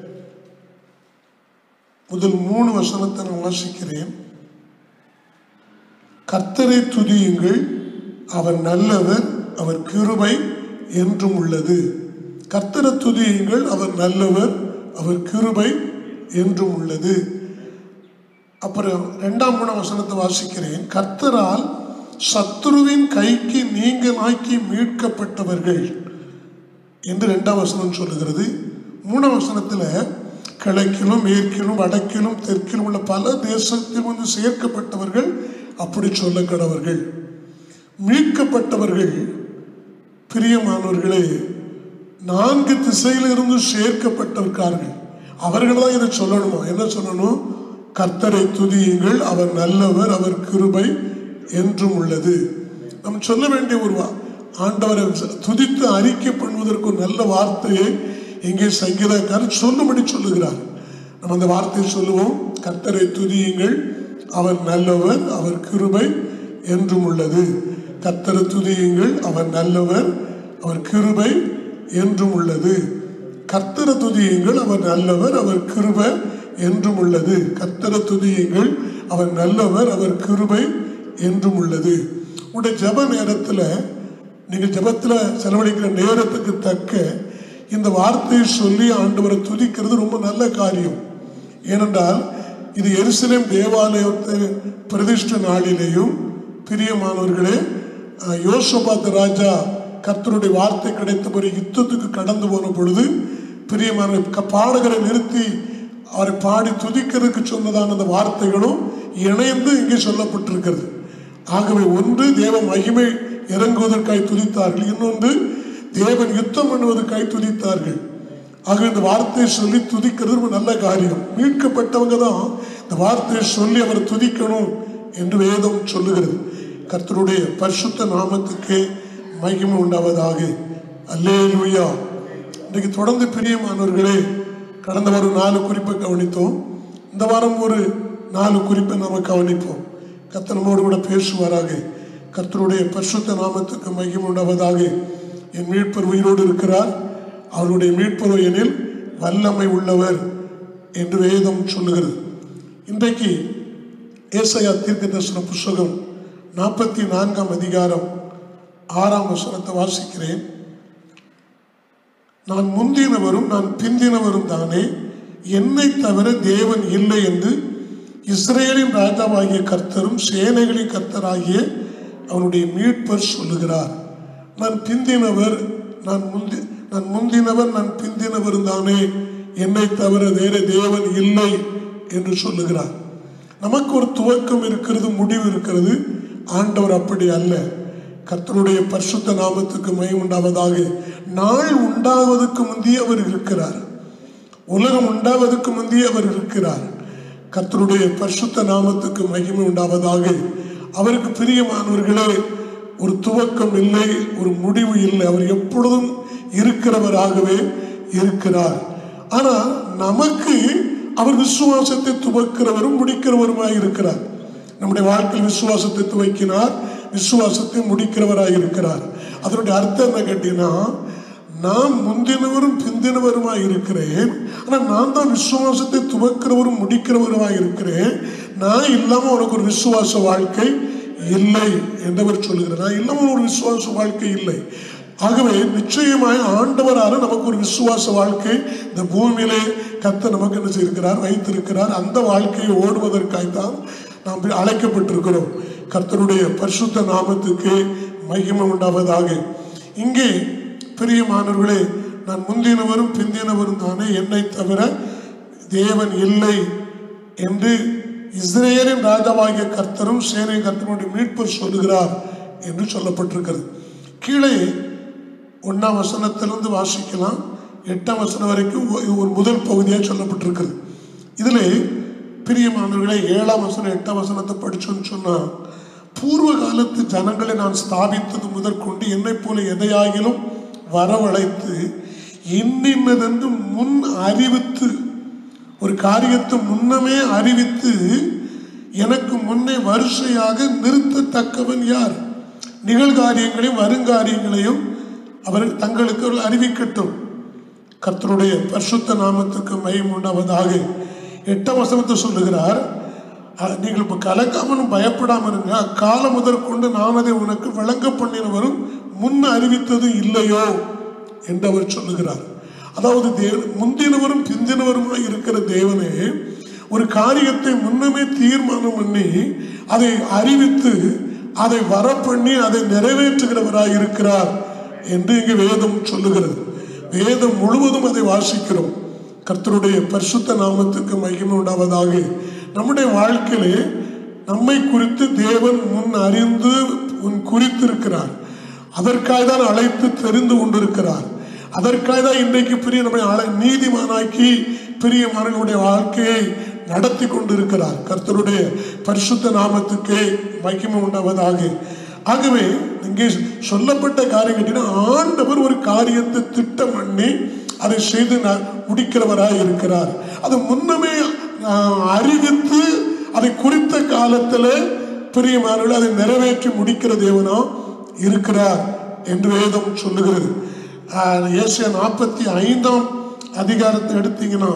முதல் மூணு வசனத்தை நான் வாசிக்கிறேன் கர்த்தரை துதியுங்கள் அவர் நல்லவர் அவர் கிருபை என்றும் உள்ளது கர்த்தரை துதியுங்கள் அவர் நல்லவர் அவர் கிருபை என்றும் உள்ளது அப்புறம் ரெண்டாம் மூணாம் வசனத்தை வாசிக்கிறேன் கர்த்தரால் சத்துருவின் கைக்கு நீங்களாக்கி மீட்கப்பட்டவர்கள் என்று ரெண்டாம் வசனம் சொல்லுகிறது மூணாம் வசனத்துல கிழக்கிலும் மேற்கிலும் வடக்கிலும் தெற்கிலும் உள்ள பல தேசத்திலும் வந்து சேர்க்கப்பட்டவர்கள் அப்படி சொல்ல கடவர்கள் மீட்கப்பட்டவர்கள் பிரியமானவர்களே நான்கு திசையிலிருந்து சேர்க்கப்பட்டிருக்கார்கள் அவர்கள் தான் இதை சொல்லணுமா என்ன சொல்லணும் கர்த்தரை துதியுங்கள் அவர் நல்லவர் அவர் கிருபை என்றும் உள்ளது நாம் சொல்ல வேண்டிய ஒரு வா- ஆண்டவரை துதித்து அறிக்கை பண்ணுவதற்கு ஒரு நல்ல வார்த்தையை இங்கே சங்கீதக்காரர் சொல்லும்படி சொல்லுகிறார் நம்ம அந்த வார்த்தையை சொல்லுவோம் கர்த்தரை துதியுங்கள் அவர் நல்லவர் அவர் கிருபை என்றும் உள்ளது கர்த்தரை துதியுங்கள் அவர் நல்லவர் அவர் கிருபை என்றும் உள்ளது கர்த்தரை துதியுங்கள் அவர் நல்லவர் அவர் கிருபை என்றும் உள்ளது கர்த்தரை துதியுங்கள் அவர் நல்லவர் அவர் கிருபை என்றும் உள்ளது உங்களுடைய ஜெப நேரத்தில் நீங்கள் ஜெபத்தில் செலவழிக்கிற நேரத்துக்கு தக்க இந்த வார்த்தையை சொல்லி ஆண்டவரை துதிக்கிறது ரொம்ப நல்ல காரியம் ஏனென்றால் இது எருசலேம் தேவாலயத்தை பிரதிஷ்ட நாளிலேயும் பிரியமானவர்களே அஹ், யோசபாத் ராஜா கர்த்தருடைய வார்த்தை கிடைத்த பிறகு யுத்தத்துக்கு கடந்து போன பொழுது பிரியமான க- பாடகரை நிறுத்தி அவரை பாடி துதிக்கிறதுக்கு சொன்னதான அந்த வார்த்தைகளும் இணைந்து இங்கே சொல்லப்பட்டிருக்கிறது ஆகவே ஒன்று தேவ மகிமை இறங்குவதற்காய் துதித்தார்கள் இன்னொன்று தேவன் யுத்தம் பண்ணுவதற்காய் துதித்தார்கள் ஆக இந்த வார்த்தையை சொல்லி துதிக்கிறது ரொம்ப நல்ல காரியம் மீட்கப்பட்டவங்க தான் இந்த வார்த்தையை சொல்லி அவரை துதிக்கணும் என்று வேதம் சொல்லுகிறது கர்த்தருடைய பரிசுத்த நாமத்துக்கு மகிமை உண்டாவதாக அல்லேலூயா இன்றைக்கு தொடர்ந்து பிரியமானவர்களே கடந்த வாரம் நாலு குறிப்பை கவனித்தோம் இந்த வாரம் ஒரு நாலு குறிப்பை நாம கவனிப்போம் கர்த்தர் நம்மோடு கூட பேசுவாராக கர்த்தருடைய பரிசுத்த நாமத்துக்கு மகிமை உண்டாவதாக என் மீட்பர் உயிரோடு இருக்கிறார் அவருடைய மீட்பர் எனில் வல்லமை உள்ளவர் என்று வேதம் சொல்லுகிறது இன்றைக்கு ஏசாயா தீர்க்க தரிசன புஸ்தகம் நாற்பத்தி நான்காம் அதிகாரம் ஆறாம் வசனத்தை வாசிக்கிறேன் நான் முந்தினவரும் நான் பிந்தினவரும் தானே என்னை தவிர தேவன் இல்லை என்று இஸ்ரேலின் ராஜாவாகிய கர்த்தரும் சேனைகளின் கர்த்தராகிய அவனுடைய மீட்பர் சொல்லுகிறார் நான் பிந்தினவர் நான் முந்தி நான் முந்தினவர் நான் பிந்தினவர் தானே என்னை தவிர வேற தேவன் இல்லை என்று சொல்லுகிறார் நமக்கு ஒரு துவக்கம் இருக்கிறது முடிவு இருக்கிறது ஆண்டவர் அப்படி அல்ல கர்த்தருடைய பரிசுத்த நாமத்துக்கு மயம் உண்டாவதாக நாள் உண்டாவதற்கு முந்தைய அவர் இருக்கிறார் உலகம் உண்டாவதற்கு முந்தைய அவர் இருக்கிறார் கர்த்தருடைய பரிசுத்த நாமத்துக்கு மகிமை உண்டாவதாக அவருக்கு பிரியமானவர்களே ஒரு துவக்கம் இல்லை ஒரு முடிவு இல்லை அவர் எப்பொழுதும் இருக்கிறவராகவே இருக்கிறார் ஆனா நமக்கு அவர் விசுவாசத்தை துவக்கிறவரும் முடிக்கிறவருமாய் இருக்கிறார் நம்முடைய வாழ்க்கையில் விசுவாசத்தை துவக்கினார் விசுவாசத்தை முடிக்கிறவராய் இருக்கிறார் அதனுடைய அர்த்தம் என்ன கேட்டீங்கன்னா நான் முந்தினவரும் பிந்தினவருமாய் இருக்கிறேன் ஆனா நான் தான் விசுவாசத்தை துவக்கிறவரும் முடிக்கிறவருமாய் இருக்கிறேன் நான் இல்லாம உனக்கு ஒரு விசுவாச வாழ்க்கை இல்லை என்றவர் சொல்லுகிறார் நான் இல்லாம ஒரு விசுவாச வாழ்க்கை இல்லை ஆகவே நிச்சயமாய் ஆண்டவரால நமக்கு ஒரு விசுவாச வாழ்க்கை இந்த பூமியிலே கத்த நமக்கு என்ன செய்திருக்கிறார் வைத்திருக்கிறார் அந்த வாழ்க்கையை ஓடுவதற்காய் தான் நாம் அழைக்கப்பட்டிருக்கிறோம் கர்த்தருடைய பரிசுத்த நாமத்துக்கு மகிமை உண்டாவதாக இங்கே பிரியமானவர்களே நான் முந்தினவரும் பிந்தினவரும் தானே என்னை தவிர தேவன் இல்லை என்று இஸ்ரேலின் ராஜாவாகிய கர்த்தரும் சேனை கர்த்தருடைய மீட்பர் சொல்லுகிறார் என்று சொல்லப்பட்டிருக்கிறது கீழே ஒன்றாம் வசனத்திலிருந்து வாசிக்கலாம் எட்டாம் வசனம் வரைக்கும் ஒ- ஒரு முதல் பகுதியாக சொல்லப்பட்டிருக்கிறது இதில் பிரியமானவர்களே ஏழாம் வசனம் எட்டாம் வசனத்தை படிச்சோன்னு சொன்னா பூர்வ காலத்து ஜனங்களை நான் ஸ்தாபித்தது முதற்கொண்டு என்னைப் போல எதையாகிலும் வரவழைத்து இன்னின்னதென்று முன் அறிவித்து ஒரு காரியத்தை முன்னமே அறிவித்து எனக்கு முன்னே வரிசையாக நிறுத்தத்தக்கவன் யார் நிகழ்காரியங்களையும் வருங்காரியங்களையும் அவர் தங்களுக்கு அவர்கள் அறிவிக்கட்டும் கர்த்தருடைய பரிசுத்த நாமத்துக்கு மயம் உண்டாவதாக எட்டாம் வசனத்தை சொல்லுகிறார் அஹ், நீங்கள் இப்போ கலக்காமலும் பயப்படாமல் இருங்க அக்காலம் முதற்கொண்டு நான் அதை உனக்கு விளங்க பண்ணினவரும் முன் அறிவித்தது இல்லையோ என்று அவர் சொல்லுகிறார் அதாவது தேவ முந்தினவரும் பிந்தினவருமாய் இருக்கிற தேவனே ஒரு காரியத்தை முன்னமே தீர்மானம் பண்ணி அதை அறிவித்து அதை வரப்பண்ணி அதை நிறைவேற்றுகிறவராய் இருக்கிறார் என்று இங்கு வேதம் சொல்லுகிறது வேதம் முழுவதும் அதை வாசிக்கிறோம் கர்த்தருடைய பரிசுத்த நாமத்துக்கு மகிமை உண்டாவதாக நம்முடைய வாழ்க்கையிலே நம்மை குறித்து தேவன் முன் அறிந்து முன் குறித்திருக்கிறார் அதற்காக தான் அழைத்து தெரிந்து கொண்டிருக்கிறார் அதற்காக தான் இன்றைக்கு பிரிய நம்மை அழை நீதிமானாக்கி பிரியமானவர்களுடைய வாழ்க்கையை நடத்தி கொண்டிருக்கிறார் கர்த்தருடைய பரிசுத்த நாமத்துக்கே மகிமை உண்டாவதாக ஆகவே இங்கே சொல்லப்பட்ட காரியம் கேட்டீங்கன்னா ஆண்டவர் ஒரு காரியத்தை திட்டம் பண்ணி அதை செய்து ந- முடிக்கிறவராய் இருக்கிறார் அது முன்னமே ஆஹ், அறிவித்து அதை குறித்த காலத்தில் பிரியமானவர்கள் அதை நிறைவேற்றி முடிக்கிற தேவனோ இருக்கிறார் என்று வேதம் சொல்லுகிறது ஏசியா நாற்பத்தி ஐந்தாம் அதிகாரத்தை எடுத்தீங்கன்னா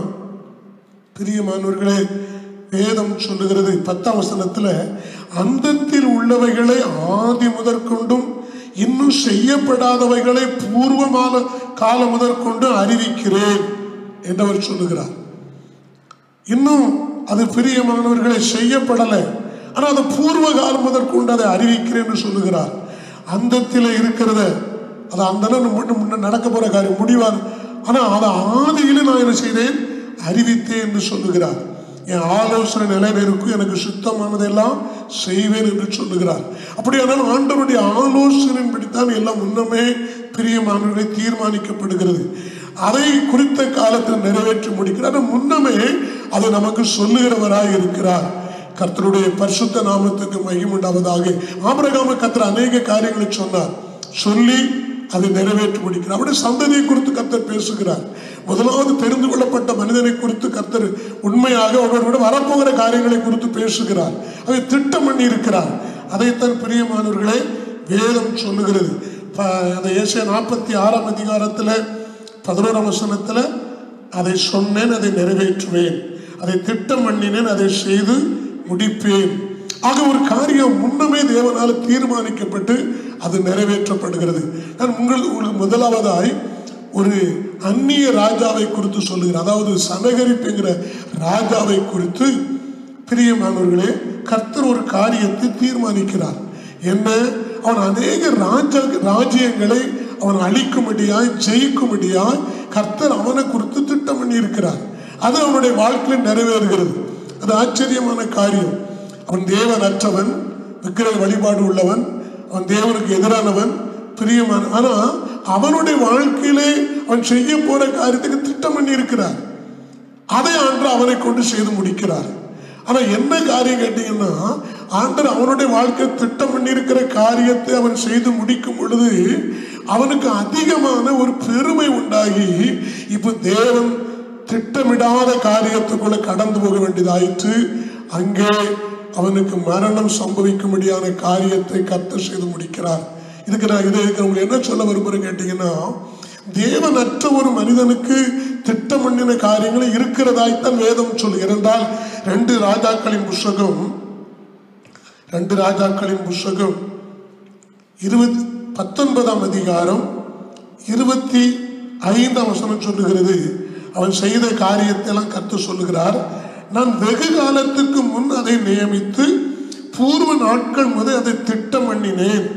பிரியமானவர்களே வேதம் சொல்லுகிறது பத்தாம் வசனத்துல அந்தத்தில் உள்ளவைகளை ஆதி முதற்கொண்டும் இன்னும் செய்யப்படாதவைகளை பூர்வமான காலம் முதற்கொண்டு அறிவிக்கிறேன் என்றவர் சொல்லுகிறார் இன்னும் அது பிரியமானவர்களை செய்யப்படலை ஆனா அது பூர்வ காலம் முதற்கொண்டு அதை அறிவிக்கிறேன் என்று சொல்லுகிறார் அந்தத்தில் இருக்கிறத அது அந்த நாள் முன்ன- முன்ன நடக்க போற காரியம் முடிவார் ஆனா அதை ஆதியிலே நான் என்ன செய்தேன் அறிவித்தேன் என்று சொல்லுகிறார் என் ஆலோசனை நிலையில் இருக்கும் எனக்கு சுத்தமானதெல்லாம் செய்வேன் என்று சொல்லுகிறார் அப்படியானால் ஆண்டவருடைய ஆலோசனையின்படித்தான் எல்லாம் முன்னமே பிரியமானவர்களை தீர்மானிக்கப்படுகிறது அதை குறித்த காலத்தில் நிறைவேற்றி முடிக்கிறார் ஆனா முன்னமே அது நமக்கு சொல்லுகிறவராய் இருக்கிறார் கர்த்தருடைய பரிசுத்த நாமத்துக்கு மகிமுண்டாவதாக ஆபிரகாம கர்த்தர் அநேக காரியங்களை சொன்னார் சொல்லி அதை நிறைவேற்றி முடிக்கிறார் அவருடைய சந்ததியை குறித்து கர்த்தர் பேசுகிறார் முதலாவது தெரிந்து கொள்ளப்பட்ட மனிதனை குறித்து கர்த்தர் உண்மையாக அவரோட வரப்போகிற காரியங்களை குறித்து பேசுகிறார் அதை திட்டம் பண்ணி இருக்கிறார் அதைத்தான் பிரியமானவர்களே வேதம் சொல்லுகிறது ப- அந்த ஏசியா நாற்பத்தி ஆறாம் அதிகாரத்துல பதினோராம் வசனத்துல அதை சொன்னேன் அதை நிறைவேற்றுவேன் அதை திட்டம் பண்ணினேன் அதை செய்து முடிப்பேன் ஆக ஒரு காரியம் முன்னமே தேவனால் தீர்மானிக்கப்பட்டு அது நிறைவேற்றப்படுகிறது நான் உங்கள் உங்களுக்கு முதலாவதாய் ஒரு அந்நிய ராஜாவை குறித்து சொல்லுகிறேன் அதாவது சனகரிப்புங்கிற ராஜாவை குறித்து பிரியமானவர்களே கர்த்தர் ஒரு காரியத்தை தீர்மானிக்கிறார் என்ன அவன் அநேக ராஜ ராஜ்யங்களை அவன் அழிக்கும்படியாய் ஜெயிக்கும்படியாய் கர்த்தர் அவனை குறித்து திட்டம் பண்ணி இருக்கிறார் அது அவனுடைய வாழ்க்கையில் நிறைவேறுகிறது அது ஆச்சரியமான காரியம் அவன் தேவனற்றவன் விக்கிரக வழிபாடு உள்ளவன் அவன் தேவனுக்கு எதிரானவன் பிரியமான ஆனா அவனுடைய வாழ்க்கையிலே அவன் செய்ய போற காரியத்துக்கு திட்டம் பண்ணி இருக்கிறார் அதை ஆண்டு அவனை கொண்டு செய்து முடிக்கிறார் ஆனா என்ன காரியம் கேட்டீங்கன்னா ஆண்டர் அவனுடைய வாழ்க்கை திட்டம் பண்ணியிருக்கிற காரியத்தை அவன் செய்து முடிக்கும் பொழுது அவனுக்கு அதிகமான ஒரு பெருமை உண்டாகி இப்போ தேவன் திட்டமிடாத காரியத்துக்குள்ள கடந்து போக வேண்டியதாயிற்று அங்கே அவனுக்கு மரணம் சம்பவிக்கும்படியான காரியத்தை கர்த்தர் செய்து முடிக்கிறார் இதுக்கு நான் இதை உங்களுக்கு என்ன சொல்ல விரும்புறேன் கேட்டீங்கன்னா தேவனற்ற ஒரு மனிதனுக்கு திட்டம் பண்ணின காரியங்கள் இருக்கிறதாய்த்தான் வேதம் சொல்லுகிறது என்றால் ரெண்டு ராஜாக்களின் புஸ்தகம் ரெண்டு ராஜாக்களின் புஸ்தகம் இருபத்தி பத்தொன்பதாம் அதிகாரம் இருபத்தி ஐந்தாம் வசனம் சொல்லுகிறது அவன் செய்த காரியத்தை எல்லாம் கத்து சொல்லுகிறார் நான் வெகு காலத்துக்கு முன் அதை நியமித்து பூர்வ நாட்கள் முதல் அதை திட்டம் பண்ணினேன்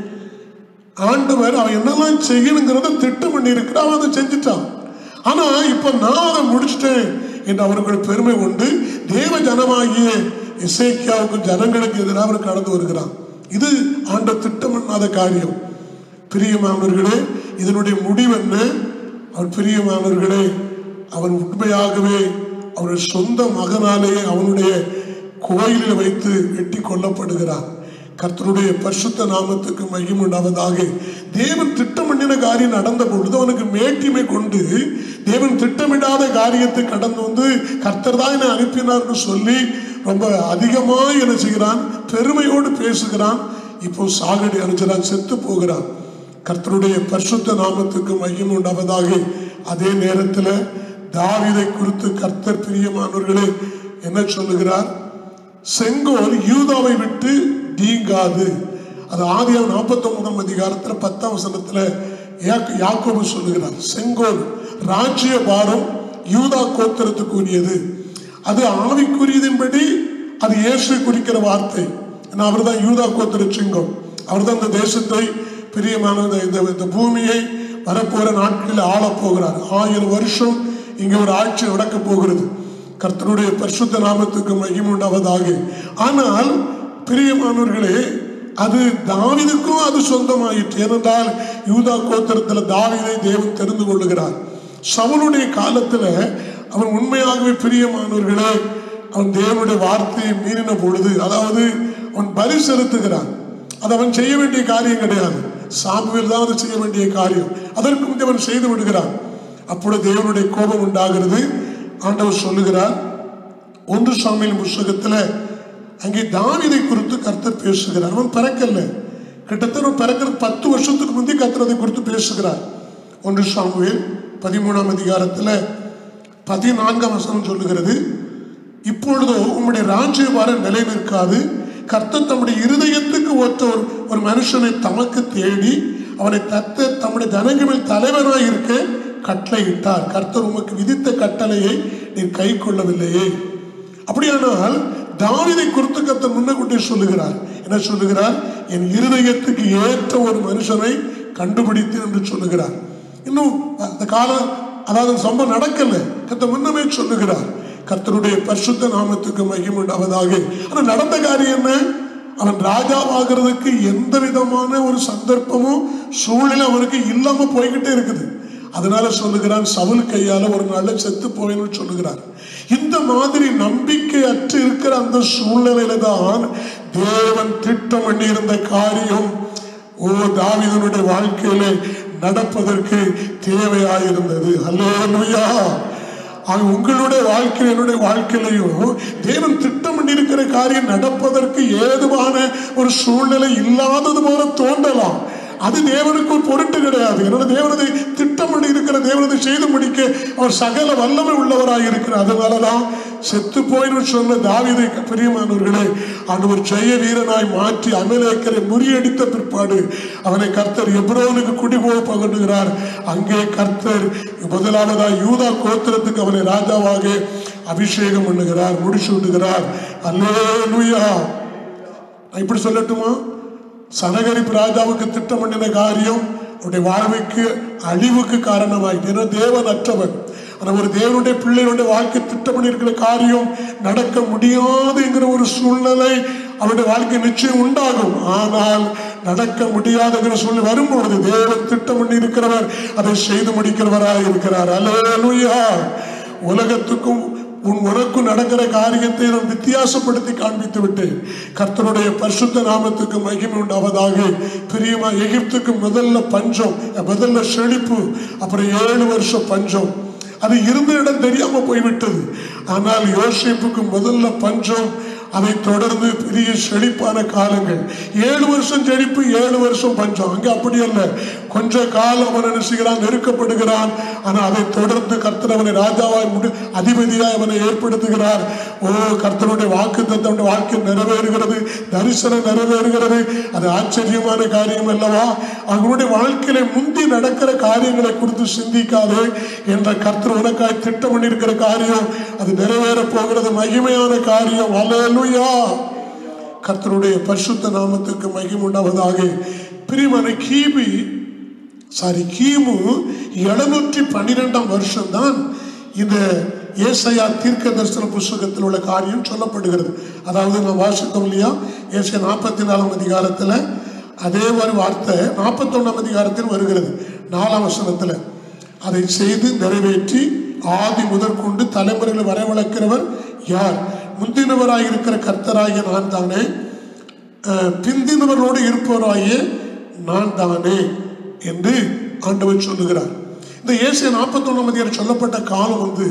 ஆண்டவர் அவன் என்னெல்லாம் செய்யணுங்கிறத திட்டம் பண்ணி இருக்கிறான் அவன் அதை செஞ்சுட்டான் ஆனா இப்ப நான் அதை முடிச்சிட்டேன் என்று அவர்கள் பெருமை கொண்டு தேவ ஜனமாகிய இசைக்கியாவுக்கும் ஜனங்களுக்கு எதிராக அவர் கடந்து வருகிறான் இது ஆண்ட திட்டம் பண்ணாத காரியம் பிரியமானவர்களே இதனுடைய முடிவு என்ன அவர் பிரியமானவர்களே அவன் உண்மையாகவே அவருடைய சொந்த மகனாலேயே அவனுடைய கோயிலில் வைத்து வெட்டி கொல்லப்படுகிறான் கர்த்தருடைய பரிசுத்த நாமத்துக்கு மகிமை உண்டாவதாக தேவன் திட்டம் பண்ணின காரியம் நடந்த பொழுது அவனுக்கு மேட்டிமை கொண்டு தேவன் திட்டமிடாத காரியத்தை கடந்து வந்து கர்த்தர் தான் என்னை அனுப்பினார்னு சொல்லி ரொம்ப அதிகமாக என்ன செய்கிறான் பெருமையோடு பேசுகிறான் இப்போ சாகடி அனுப்பிச்சான் செத்து போகிறான் கர்த்தருடைய பரிசுத்த நாமத்துக்கு மகிமை உண்டாவதாக அதே நேரத்தில் தாவீதை குறித்து கர்த்தர் பிரியமானவர்களே என்ன சொல்லுகிறார் செங்கோல் யூதாவை விட்டு நீங்காது அது ஆதியாம் நாற்பத்தி ஒன்பதாம் அதிகாரத்துல பத்தாம் வசனத்துல யாக்- யாக்கோபு சொல்லுகிறார் செங்கோல் ராஜ்ய பாரம் யூதா கோத்திரத்துக்கு உரியது அது ஆவிக்குரியதின்படி அது இயேசு குறிக்கிற வார்த்தை ஏன்னா அவர் தான் யூதா கோத்திர சிங்கம் அவர் தான் இந்த தேசத்தை பிரியமான இந்த- இந்த இந்த பூமியை வரப்போகிற நாட்களில் ஆளப் போகிறார் ஆயிரம் வருஷம் இங்க ஒரு ஆட்சி நடக்க போகிறது கர்த்தருடைய பரிசுத்த நாமத்துக்கு மகிமை உண்டாவதாக ஆனால் பிரியமானவர்களே அது தாவீதுக்கும் அது சொந்தமாயிற்று ஏனென்றால் யூதா கோத்திரத்தில் தாவீதை தேவன் தெரிந்து கொள்ளுகிறார் சவுளுடைய காலத்துல அவன் உண்மையாகவே பிரியமானவர்களே அவன் தேவனுடைய வார்த்தையை மீறின பொழுது அதாவது அவன் பலி செலுத்துகிறான் அது அவன் செய்ய வேண்டிய காரியம் கிடையாது சாமுவேல் தான் அது செய்ய வேண்டிய காரியம் அதற்கு முந்தைய அவன் செய்து விடுகிறான் அப்பொழுது தேவனுடைய கோபம் உண்டாகிறது ஆண்டவர் சொல்லுகிறார் ஒன்று சாமியின் புஸ்தகத்துல அங்கே தாவீதை குறித்து கர்த்தர் பேசுகிறார் அவன் பிறக்கல கிட்டத்தட்ட அவன் பிறக்கிறது பத்து வருஷத்துக்கு முந்தைய கர்த்தர் அதை குறித்து பேசுகிறார் ஒன்று சாமுவேல் பதிமூணாம் அதிகாரத்துல பதினான்காம் வசனம் சொல்லுகிறது இப்பொழுதோ உம்முடைய ராஜ்யபாரம் நிலை நிற்காது கர்த்தர் தம்முடைய இருதயத்துக்கு ஒத்த ஒரு ஒரு மனுஷனை தமக்கு தேடி அவனை தத்த தம்முடைய ஜனங்களின் தலைவராய் இருக்க கட்டளையிட்டார் கர்த்தர் உமக்கு விதித்த கட்டளையை நீர் கை கொள்ளவில்லையே அப்படியானால் தாவீதை குறித்து கர்த்தர் முன்னக்கூட்டியே சொல்லுகிறார் என்ன சொல்லுகிறார் என் இருதயத்துக்கு ஏற்ற ஒரு மனுஷனை கண்டுபிடித்து என்று சொல்லுகிறார் இன்னும் அந்த காலம் அதாவது அந்த சம்பவம் நடக்கல கர்த்தர் முன்னமே சொல்லுகிறார் கர்த்தருடைய பரிசுத்த நாமத்துக்கு மகிமை உண்டாவதாக ஆனா நடந்த காரியம் என்ன அவன் ராஜாவாகிறதுக்கு எந்த விதமான ஒரு சந்தர்ப்பமும் சூழ்நிலை அவனுக்கு இல்லாம போய்கிட்டே இருக்குது அதனால சொல்லுகிறான் சவுல் கையால ஒரு நாள்ல செத்து போவேன்னு சொல்லுகிறார் இந்த மாதிரி நம்பிக்கை அற்று இருக்கிற அந்த சூழ்நிலையில தான் தேவன் திட்டம் பண்ணி இருந்த காரியம் ஓ தாவீதனுடைய வாழ்க்கையிலே நடப்பதற்கு தேவையாயிருந்தது அல்லேலூயா ஆக உங்களுடைய வாழ்க்கையில் என்னுடைய வாழ்க்கையிலையும் தேவன் திட்டம் பண்ணியிருக்கிற காரியம் நடப்பதற்கு ஏதுவான ஒரு சூழ்நிலை இல்லாதது போல தோன்றலாம் அது தேவனுக்கு ஒரு பொருட்டு கிடையாது என்னோட தேவனதை திட்டம் பண்ணி இருக்கிற தேவனதை செய்து முடிக்க அவர் சகல வல்லமை உள்ளவராய் இருக்கிறார் அதனாலதான் செத்து போயின்னு சொன்ன தாவீதை பிரியமானவர்களே ஆண்டவர் ஜெய வீரனாய் மாற்றி அமலேக்கரை முறியடித்த பிற்பாடு அவனை கர்த்தர் எப்ரோனுக்கு குடிபோக பகண்டுகிறார் அங்கே கர்த்தர் முதலாவதாய் யூதா கோத்திரத்துக்கு அவனை ராஜாவாக அபிஷேகம் பண்ணுகிறார் முடிச்சு விடுகிறார் அல்லேலூயா நான் இப்படி சொல்லட்டுமா சனகரிப்பு ராஜாவுக்கு திட்டம் பண்ணின காரியம் அவருடைய வாழ்வுக்கு அழிவுக்கு காரணமாயிட்டு ஏன்னா தேவன் அற்றவன் ஆனா ஒரு தேவனுடைய பிள்ளைகளுடைய வாழ்க்கை திட்டம் பண்ணியிருக்கிற காரியம் நடக்க முடியாதுங்கிற ஒரு சூழ்நிலை அவருடைய வாழ்க்கை நிச்சயம் உண்டாகும் ஆனால் நடக்க முடியாதுங்கிற சூழ்நிலை வரும்பொழுது தேவன் திட்டம் பண்ணி இருக்கிறவர் அதை செய்து முடிக்கிறவராய் இருக்கிறார் அல்லேலூயா உலகத்துக்கும் உன் உனக்கு நடக்கிற காரியத்தை நான் வித்தியாசப்படுத்தி காண்பித்து விட்டேன் கர்த்தருடைய பரிசுத்த நாமத்துக்கு மகிமை உண்டாவதாக பிரியமா எகிப்துக்கு முதல்ல பஞ்சம் முதல்ல செழிப்பு அப்புறம் ஏழு வருஷம் பஞ்சம் அது இருந்த இடம் தெரியாம போய்விட்டது ஆனால் யோசிப்புக்கு முதல்ல பஞ்சம் அதை தொடர்ந்து பெரிய செழிப்பான காலங்கள் ஏழு வருஷம் செழிப்பு ஏழு வருஷம் பஞ்சம் அங்க அப்படி அல்ல கொஞ்ச காலம் அவன் என்ன செய்கிறான் நெருக்கப்படுகிறான் ஆனா அதை தொடர்ந்து கர்த்தர் அவனை ராஜாவாய் முடி அதிபதியாய் அவனை ஏற்படுத்துகிறார் ஓ கர்த்தருடைய வாக்கு தத்தனுடைய வாழ்க்கை நிறைவேறுகிறது தரிசனம் நிறைவேறுகிறது அது ஆச்சரியமான காரியம் அல்லவா அவனுடைய வாழ்க்கையில முந்தி நடக்கிற காரியங்களை குறித்து சிந்திக்காதே என்ற கர்த்தர் உனக்காய் திட்டம் பண்ணியிருக்கிற காரியம் அது நிறைவேற போகிறது மகிமையான காரியம் அல்லேலூயா கர்த்தருடைய பரிசுத்த நாமத்துக்கு மகிமை உண்டாவதாக பிரிமனை கிபி சாரி கிமு எழுநூற்றி பன்னிரெண்டாம் வருஷம் தான் இந்த ஏசையா தீர்க்க தரிசன புஸ்தகத்தில் உள்ள காரியம் சொல்லப்படுகிறது அதாவது நான் வாசித்தோம் இல்லையா ஏசியா நாற்பத்தி நாலாம் அதிகாரத்தில் அதே மாதிரி வார்த்தை நாற்பத்தொன்னாம் அதிகாரத்தில் வருகிறது நாலாம் வசனத்தில் அதை செய்து நிறைவேற்றி ஆதி முதற்கொண்டு தலைமுறைகளை வரவழைக்கிறவர் யார் முந்தினவராய் இருக்கிற கர்த்தராகிய நான் தானே அஹ், பிந்தினவர்களோடு இருப்பவராகிய நான் தானே என்று ஆண்டவர் சொல்லுகிறார் இந்த ஏசிய நாற்பத்தொன்னாம் அதிகாரம் சொல்லப்பட்ட காலம் வந்து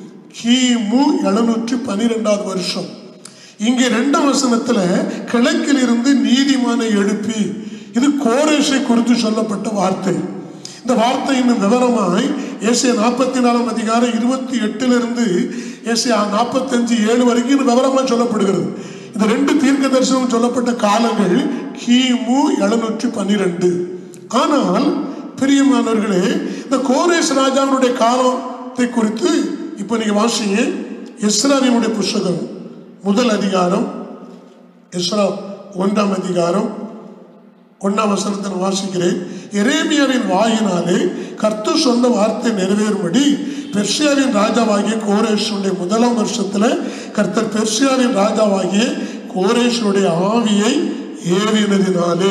கிமு எழுநூற்றி பன்னிரெண்டாவது வருஷம் இங்கே ரெண்டாம் வசனத்துல கிழக்கில் இருந்து நீதிமானை எழுப்பி இது கோரேஷை குறித்து சொல்லப்பட்ட வார்த்தை இந்த வார்த்தை இன்னும் விவரமாய் ஏசியா நாற்பத்தி நாலாம் அதிகாரம் இருபத்தி எட்டுல இருந்து ஏசியா நாற்பத்தஞ்சு ஏழு வரைக்கும் இன்னும் விவரமா சொல்லப்படுகிறது இந்த ரெண்டு தீர்க்க தரிசனம் சொல்லப்பட்ட காலங்கள் கிமு எழுநூற்றி பன்னிரெண்டு ஆனால் பிரியமானவர்களே இந்த கோரேஸ் ராஜாவினுடைய காலத்தை குறித்து இப்போ நீங்க வாசிங்க இஸ்ராவினுடைய புஸ்தகம் முதல் அதிகாரம் இஸ்ரா ஒன்றாம் அதிகாரம் ஒன்றாம் வசனத்தை நான் வாசிக்கிறேன் எரேமியாவின் வாயினாலே கர்த்தர் சொன்ன வார்த்தை நிறைவேறும்படி பெர்சியாவின் ராஜாவாகிய கோரேஷனுடைய முதலாம் வருஷத்துல கர்த்தர் பெர்சியாவின் ராஜாவாகிய கோரேஷனுடைய ஆவியை ஏறினதினாலே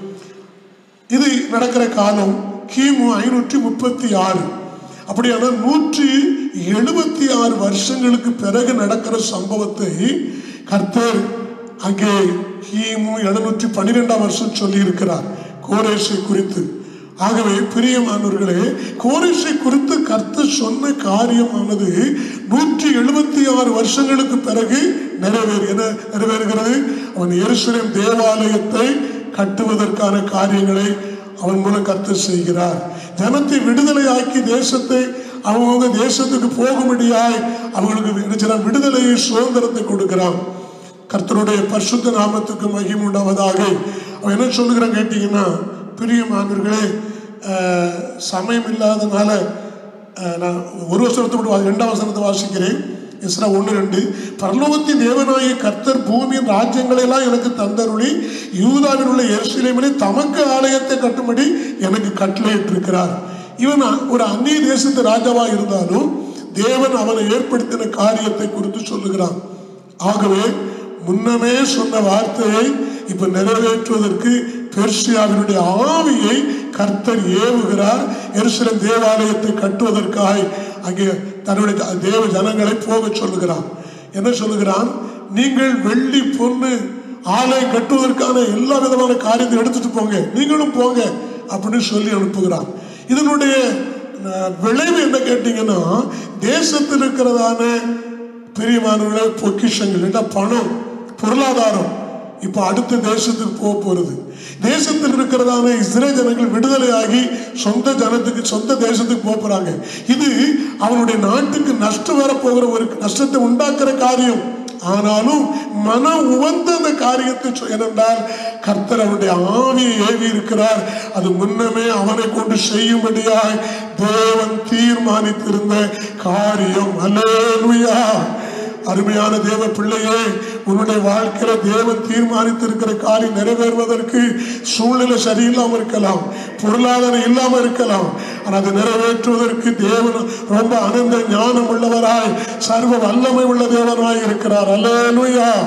இது நடக்கிற காலம் கிமு ஐநூற்றி முப்பத்தி ஆறு அப்படியான நூற்றி எழுபத்தி ஆறு வருஷங்களுக்கு பிறகு நடக்கிற சம்பவத்தை கர்த்தர் அங்கே கிமு எழுநூற்றி பன்னிரெண்டாம் வருஷம் சொல்லி இருக்கிறார் கோரேஷை குறித்து ஆகவே பிரியமானவர்களே கோரேஷை குறித்து கர்த்தர் சொன்ன காரியமானது நூற்றி எழுபத்தி ஆறு வருஷங்களுக்கு பிறகு நிறைவேறு என்ன நிறைவேறுகிறது அவன் எருசலேம் தேவாலயத்தை கட்டுவதற்கான காரியங்களை அவன் மூலம் கர்த்தர் செய்கிறார் ஜனத்தை விடுதலையாக்கி தேசத்தை அவங்கவுங்க தேசத்துக்கு போகும்படியாய் அவங்களுக்கு என்ன செய்றான்? விடுதலையை சுதந்திரத்தை கொடுக்கிறான் கர்த்தருடைய பரிசுத்த நாமத்துக்கு மகிமை உண்டாவதாக அவன் என்ன சொல்லுகிறான் கேட்டீங்கன்னா பிரியமானவர்களே அஹ், சமயம் இல்லாதனால அஹ், நான் ஒரு வசனத்தை மட்டும் வா- ரெண்டாம் வசனத்தை வாசிக்கிறேன் இஸ்ரா ஒன்று ரெண்டு பரலோகத்தின் தேவனாய கர்த்தர் பூமியின் ராஜ்யங்களை எல்லாம் எனக்கு தந்தருளி யூதாவில் உள்ள எருசலேமிலே தமக்கு ஆலயத்தை கட்டும்படி எனக்கு கட்டளையிட்டிருக்கிறார் இவன் அ- ஒரு அந்நிய தேசத்து ராஜாவா இருந்தாலும் தேவன் அவனை ஏற்படுத்தின காரியத்தை குறித்து சொல்லுகிறான் ஆகவே முன்னமே சொன்ன வார்த்தையை இப்ப நிறைவேற்றுவதற்கு பெர்சியாவினுடைய ஆவியை கர்த்தர் ஏவுகிறார் எருசலேம் தேவாலயத்தை கட்டுவதற்காக அங்கே தன்னுடைய ஜ- தேவ ஜனங்களை போக சொல்லுகிறான் என்ன சொல்லுகிறான் நீங்கள் வெள்ளி பொண்ணு ஆலயம் கட்டுவதற்கான எல்லா விதமான காரியத்தை எடுத்துட்டு போங்க நீங்களும் போங்க அப்படின்னு சொல்லி அனுப்புகிறான் இதனுடைய அஹ், விளைவு என்ன கேட்டீங்கன்னா தேசத்தில் இருக்கிறதான பெரியமானவர்களே பொக்கிஷங்கள் இல்லைன்னா பணம் பொருளாதாரம் இப்ப அடுத்த தேசத்துக்கு போக போறது தேசத்தில் இருக்கிறதான இஸ்ரேல் ஜனங்கள் விடுதலையாகி சொந்த ஜனத்துக்கு சொந்த தேசத்துக்கு போக போறாங்க இது அவனுடைய நாட்டுக்கு நஷ்டம் வர போகிற ஒரு நஷ்டத்தை உண்டாக்குற காரியம் ஆனாலும் மன உவந்த அந்த காரியத்தை சொ- ஏனென்றால் கர்த்தர் அவருடைய ஆவியை ஏவி இருக்கிறார் அது முன்னமே அவனை கொண்டு செய்யும்படியாய் தேவன் தீர்மானித்திருந்த காரியம் அல்லேலூயா அருமையான தேவ பிள்ளையே உன்னுடைய வாழ்க்கையில தேவன் தீர்மானித்திருக்கிற காரியம் நிறைவேறுவதற்கு சூழ்நிலை சரியில்லாம இருக்கலாம் பொருளாதாரம் இல்லாம இருக்கலாம் ஆனா அதை நிறைவேற்றுவதற்கு தேவன் ரொம்ப அனந்த ஞானம் உள்ளவராய் சர்வ வல்லமை உள்ள தேவனாய் இருக்கிறார் அல்லேலூயா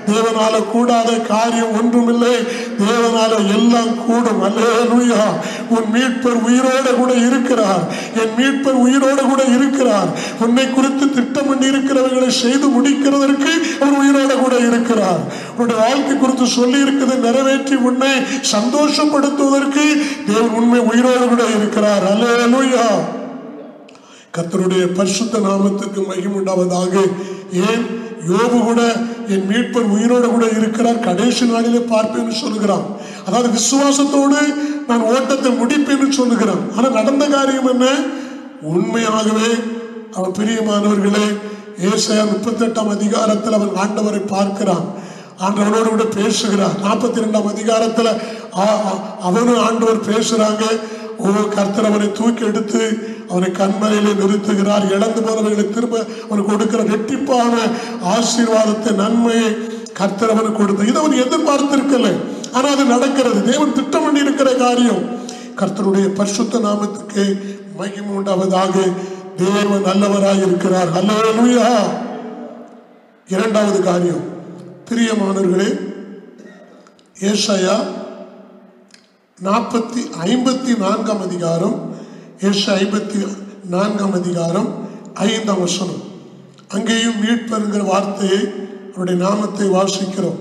தேவனால கூடாத காரியம் ஒன்றுமில்லை தேவனால எல்லாம் கூடும் அல்லேலூயா உன் மீட்பர் உயிரோட கூட இருக்கிறார் என் மீட்பர் உயிரோட கூட இருக்கிறார் உன்னை குறித்து திட்டம் பண்ணி இருக்கிறவர்களை செய்து முடிக்கிறதற்கு அவர் உயிரோட கூட இருக்கிறார் உன்னுடைய வாழ்க்கை குறித்து சொல்லி இருக்கிறதை நிறைவேற்றி உன்னை சந்தோஷப்படுத்துவதற்கு தேவன் உண்மை உயிரோடு கூட இருக்கிறார் அல்லேலூயா கர்த்தருடைய பரிசுத்த நாமத்துக்கு மகிமுண்டாவதாக ஏன் யோபு கூட என் மீட்பர் உயிரோடு கூட இருக்கிறார் கடைசி நாளிலே பார்ப்பேன்னு சொல்லுகிறான் அதாவது விசுவாசத்தோடு நான் ஓட்டத்தை முடிப்பேன்னு சொல்லுகிறான் ஆனா நடந்த காரியம் என்ன உண்மையாகவே அவன் பிரியமானவர்களே ஏசாயா முப்பத்தெட்டாம் அதிகாரத்தில் அவன் ஆண்டவரை பார்க்கிறான் ஆண்டவனோடு கூட பேசுகிறார் நாற்பத்தி ரெண்டாம் அதிகாரத்தில் ஆ- ஆ- அவனும் ஆண்டவர் பேசுறாங்க ஓ கர்த்தர் அவனை தூக்கி எடுத்து அவனை கண்மலையிலே நிறுத்துகிறார் இழந்து போனவர்களை திரும்ப அவனுக்கு கொடுக்கிற ரெட்டிப்பான ஆசீர்வாதத்தை நன்மையை கர்த்தர் அவனுக்கு கொடுத்த இதை அவன் எதிர்பார்த்திருக்கல ஆனா அது நடக்கிறது தேவன் திட்டம் பண்ணி இருக்கிற காரியம் கர்த்தருடைய பரிசுத்த நாமத்துக்கு மகிமை உண்டாவதாக தேவன் நல்லவராய் இருக்கிறார் அல்லேலூயா இரண்டாவது காரியம் பிரியமானவர்களே ஏசாயா நாற்பத்தி ஐம்பத்தி நான்காம் அதிகாரம் ஏசா ஐம்பத்தி நான்காம் அதிகாரம் ஐந்தாம் வசனம் அங்கேயும் மீட்பருங்கிற வார்த்தையை அவருடைய நாமத்தை வாசிக்கிறோம்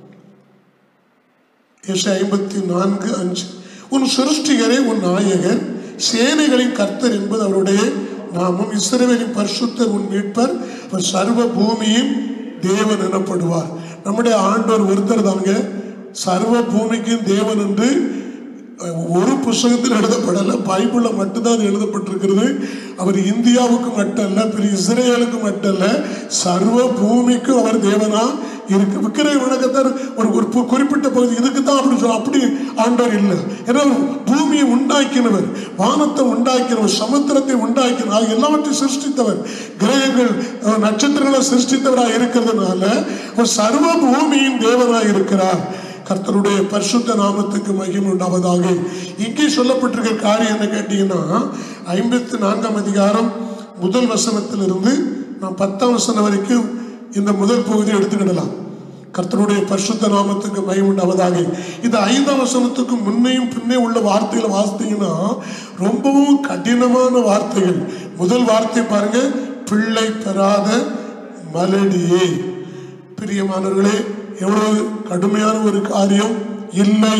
ஏசா ஐம்பத்தி நான்கு அஞ்சு உன் சிருஷ்டிகரே உன் நாயகர் சேனைகளின் கர்த்தர் என்பது அவருடைய நாமம் இஸ்ரவேலின் பரிசுத்தர் உன் மீட்பர் அவர் சர்வ பூமியின் தேவன் எனப்படுவார் நம்முடைய ஆண்டவர் ஒருத்தர் தாங்க சர்வ பூமிக்கும் தேவன் என்று ஒரு புஸ்தகத்தில் எழுதப்படலை பைபிளில் மட்டும்தான் அது எழுதப்பட்டிருக்கிறது அவர் இந்தியாவுக்கு மட்டும் அல்ல பெரிய இஸ்ரேலுக்கு மட்டும் அல்ல சர்வ பூமிக்கும் அவர் தேவனா இருக்கு விக்கிரக வணக்கத்தார் ஒரு ஒரு கு- குறிப்பிட்ட பகுதி இதுக்கு தான் அப்படி சொல்ல அப்படி ஆண்டவர் இல்லை ஏன்னா அவர் பூமியை உண்டாக்கினவர் வானத்தை உண்டாக்கினவர் சமுத்திரத்தை உண்டாக்கினவர் ஆகிய எல்லாவற்றையும் சிருஷ்டித்தவர் கிரகங்கள் அஹ், நட்சத்திரங்களை சிருஷ்டித்தவராக இருக்கிறதுனால அவர் சர்வ பூமியின் தேவனாக இருக்கிறார் கர்த்தருடைய பரிசுத்த நாமத்துக்கு மகிமை உண்டாவதாக இங்கே சொல்லப்பட்டிருக்க காரியம் என்ன கேட்டீங்கன்னா ஐம்பத்தி நான்காம் அதிகாரம் முதல் வசனத்திலிருந்து நான் பத்தாம் வசனம் வரைக்கும் இந்த முதல் பகுதியை எடுத்துக்கிடலாம் கர்த்தருடைய பரிசுத்த நாமத்துக்கு மகிமை உண்டாவதாக இந்த ஐந்தாம் வசனத்துக்கு முன்னையும் பின்னே உள்ள வார்த்தைகளை வாசித்தீங்கன்னா ரொம்பவும் கடினமான வார்த்தைகள் முதல் வார்த்தை பாருங்க பிள்ளை பெறாத மலடியே பிரியமானவர்களே எவ்வளவு கடுமையான ஒரு காரியம் இல்லை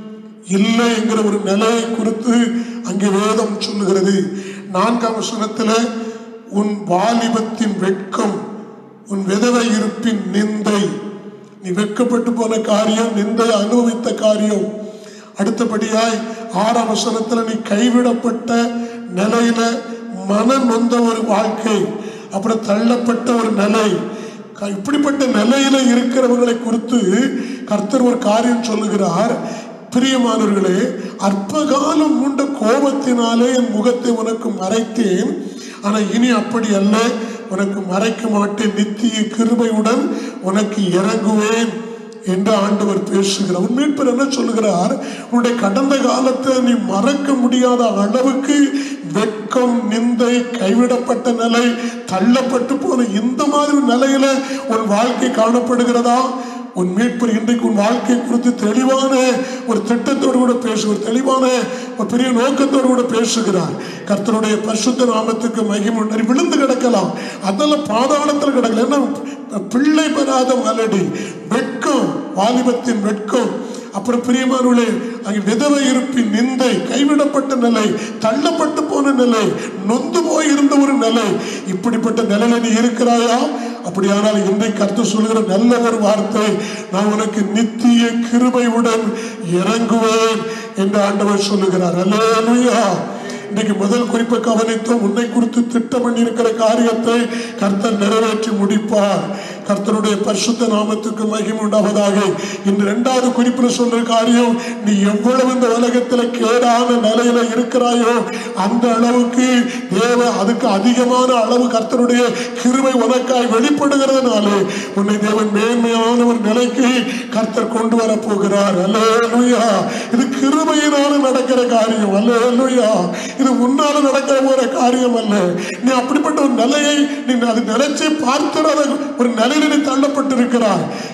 இல்லை என்கிற ஒரு நிலையை குறித்து அங்கே வேதம் சொல்லுகிறது நான்காம் வசனத்தில் உன் வாலிபத்தின் வெட்கம் உன் விதவை இருப்பின் நிந்தை நீ வெட்கப்பட்டு போன காரியம் நிந்தை அனுபவித்த காரியம் அடுத்தபடியாய் ஆறாம் வசனத்துல நீ கைவிடப்பட்ட நிலையில மன நொந்த ஒரு வாழ்க்கை அப்புறம் தள்ளப்பட்ட ஒரு நிலை க- இப்படிப்பட்ட நிலையில இருக்கிறவர்களை குறித்து கர்த்தர் ஒரு காரியம் சொல்லுகிறார் பிரியமானவர்களே அற்ப காலம் உண்ட கோபத்தினாலே என் முகத்தை உனக்கு மறைத்தேன் ஆனா இனி அப்படி அல்ல உனக்கு மறைக்க மாட்டேன் நித்திய கிருபையுடன் உனக்கு இறங்குவேன் என்று ஆண்டவர் பேசுகிறார் உன் மீட்பர் என்ன சொல்லுகிறார் உன்னுடைய கடந்த காலத்தை நீ மறக்க முடியாத அளவுக்கு வெட்கம் நிந்தை கைவிடப்பட்ட நிலை தள்ளப்பட்டு போன இந்த மாதிரி நிலையில உன் வாழ்க்கை காணப்படுகிறதா உன் மீட்பர் இன்றைக்கு உன் வாழ்க்கை குறித்து தெளிவான ஒரு திட்டத்தோடு கூட பேசு ஒரு தெளிவான ஒரு பெரிய நோக்கத்தோடு கூட பேசுகிறார் கர்த்தருடைய பரிசுத்த நாமத்துக்கு மகிமை நீ விழுந்து கிடக்கலாம் அதெல்லாம் பாதாளத்தில் கிடக்கல ஏன்னா பிள்ளை பெறாத மலடி வெட்கம் வாலிபத்தின் வெட்கம் அப்புறம் பிரியமானவர்களே அங்கே விதவை இருப்பின் நிந்தை கைவிடப்பட்ட நிலை தள்ளப்பட்டு போன நிலை நொந்து போய் இருந்த ஒரு நிலை இப்படிப்பட்ட நிலையில நீ இருக்கிறாயா அப்படியானால் இன்றைக்கு கருத்து சொல்கிற நல்ல ஒரு வார்த்தை நான் உனக்கு நித்திய கிருபையுடன் இறங்குவேன் என்று ஆண்டவர் சொல்லுகிறார் அல்லேலூயா இன்னைக்கு முதல் குறிப்பை கவனித்தோம் உன்னை குறித்து திட்டம் பண்ணி இருக்கிற காரியத்தை கர்த்தர் நிறைவேற்றி முடிப்பார் கர்த்தருடைய பரிசுத்த நாமத்துக்கு மகிமை உண்டாவதாக இந்த இரண்டாவது குறிப்பில் சொல்ற காரியம் நீ எவ்வளவு இந்த உலகத்துல கேடான நிலையில இருக்கிறாயோ அந்த அளவுக்கு தேவ அதுக்கு அதிகமான அளவு கர்த்தருடைய கிருபை உனக்காய் வெளிப்படுகிறதுனாலே உன்னை தேவன் மேன்மையான ஒரு நிலைக்கு கர்த்தர் கொண்டு வர போகிறார் அல்லேலூயா இது கிருபையினால நடக்கிற காரியம் அல்லேலூயா இது உன்னால நடக்கிற ஒரு காரியம் அல்ல நீ அப்படிப்பட்ட ஒரு நிலையை நீ அது நினைச்சு பார்த்துடாத ஒரு நிலையில நீ தள்ளப்பட்டிருக்கிறாய்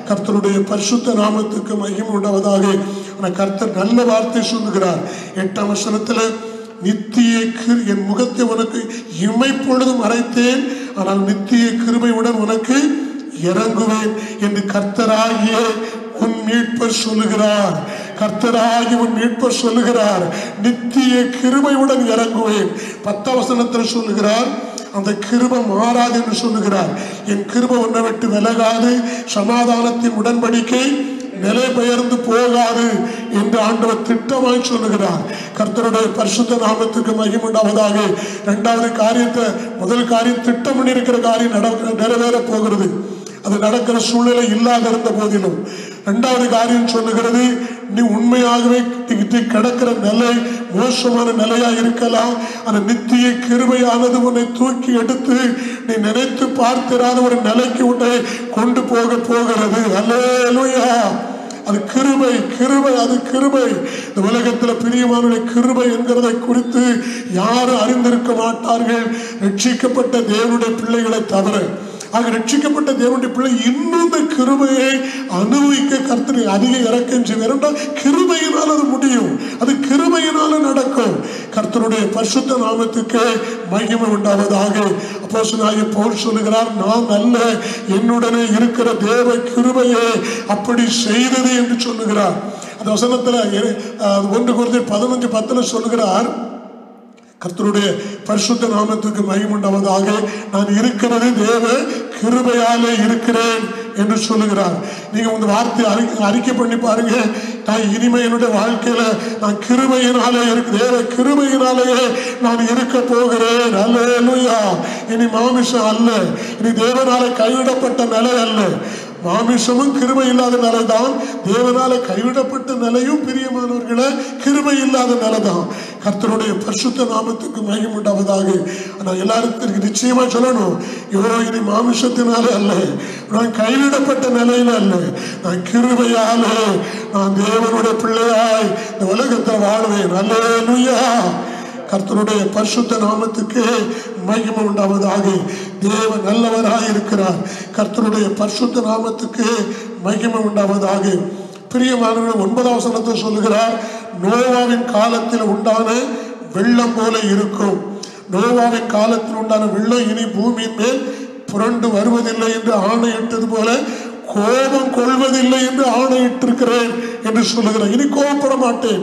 கர்த்தருடைய பரிசுத்த நாமத்துக்கு மகிமை உண்டாவதாக ஆனா கர்த்தர் நல்ல வார்த்தை சொல்லுகிறார் எட்டாம் வசனத்துல நித்திய கிரு என் முகத்தை உனக்கு இமைப்பொழுதும் மறைத்தேன் ஆனால் நித்திய கிருபையுடன் உனக்கு இறங்குவேன் என்று கர்த்தராகிய உன் மீட்பர் சொல்லுகிறார் கர்த்தராகி உன் மீட்பர் சொல்லுகிறார் நித்திய கிருபையுடன் இறங்குவேன் பத்தாம் வசனத்தில் சொல்லுகிறார் அந்த கிருபை மாறாது என்று சொல்லுகிறார் என் கிருபை உன்னை விட்டு விலகாது சமாதானத்தின் உடன்படிக்கை நிலை பெயர்ந்து போகாது என்று ஆண்டவர் திட்டமாய் சொல்லுகிறார் கர்த்தருடைய பரிசுத்த நாமத்துக்கு மகிமுண்டாவதாக இரண்டாவது காரியத்தை முதல் காரியம் திட்டம் பண்ணியிருக்கிற காரியம் நட நிறைவேற போகிறது அது நடக்கிற சூழ்நிலை இல்லாத இருந்த போதிலும் இரண்டாவது காரியம் சொல்லுகிறது நீ உண்மையாகவே இது கிடக்கிற நிலை மோசமான நிலையா இருக்கலாம் அந்த நித்திய கிருபையானது உன்னை தூக்கி எடுத்து நீ நினைத்து பார்த்திராத ஒரு நிலைக்கு உன்னை கொண்டு போக போகிறது அல்லேலூயா அது கிருபை கிருபை அது கிருபை இந்த உலகத்துல பிரியமானுடைய கிருபை என்கிறதை குறித்து யாரும் அறிந்திருக்க மாட்டார்கள் ரட்சிக்கப்பட்ட தேவனுடைய பிள்ளைகளை தவிர ஆக ரட்சிக்கப்பட்ட தேவனுடைய பிள்ளை இன்னும் இந்த கிருபையை அனுபவிக்க கர்த்தனை அதிக இறக்கம் செய்வார் என்றால் கிருபையினால் அது முடியும் அது கிருபையினால நடக்கும் கர்த்தருடைய பரிசுத்த நாமத்துக்கு மகிமை உண்டாவதாக அப்போஸ்தலனாகிய பவுல் சொல்லுகிறார் நான் அல்ல என்னுடனே இருக்கிற தேவ கிருபையே அப்படி செய்தது என்று சொல்லுகிறார் அந்த வசனத்துல அஹ், ஒன்று குறைந்த பதினஞ்சு பத்துல சொல்லுகிறார் கர்த்தருடைய பரிசுத்த நாமத்துக்கு மகிமுண்டாவதாக நான் இருக்கிறது தேவ கிருபையாலே இருக்கிறேன் என்று சொல்லுகிறார் நீங்க உங்க வார்த்தை அறிக்கை அறிக்கை பண்ணி பாருங்க நான் இனிமே என்னுடைய வாழ்க்கையில நான் கிருபையினாலே இருக்கு தேவ கிருபையினாலேயே நான் இருக்க போகிறேன் அல்லேலூயா இனி மாமிசம் அல்ல இனி தேவனால கைவிடப்பட்ட நிலை அல்ல மாமிசமும் கிருபை இல்லாத நிலைதான் தேவனால கைவிடப்பட்ட நிலையும் பிரியமானவர்களே கிருபை இல்லாத நிலைதான் கர்த்தருடைய பரிசுத்த நாமத்துக்கு மகிமை உண்டாவதாக நான் எல்லாருக்கும் நிச்சயமா சொல்லணும் இவரோ இனி மாமிசத்தினால அல்ல நான் கைவிடப்பட்ட நிலையில அல்ல நான் கிருபையாலே நான் தேவனுடைய பிள்ளையாய் இந்த உலகத்தை வாழ்வேன் அல்லேலூயா கர்த்தருடைய பரிசுத்த நாமத்துக்கு மகிமை உண்டாவதாக தேவன் நல்லவராக இருக்கிறார் கர்த்தருடைய பரிசுத்த நாமத்துக்கு மகிமை உண்டாவதாக பிரியமானவர்கள் ஒன்பதாம் வசனத்தை சொல்லுகிறார் நோவாவின் காலத்தில் உண்டான வெள்ளம் போல இருக்கும் நோவாவின் காலத்தில் உண்டான வெள்ளம் இனி பூமியின் மேல் புரண்டு வருவதில்லை என்று ஆணையிட்டது போல கோபம் கொள்வதில்லை என்று ஆணையிட்டிருக்கிறேன் என்று சொல்லுகிறேன் இனி கோபப்பட மாட்டேன்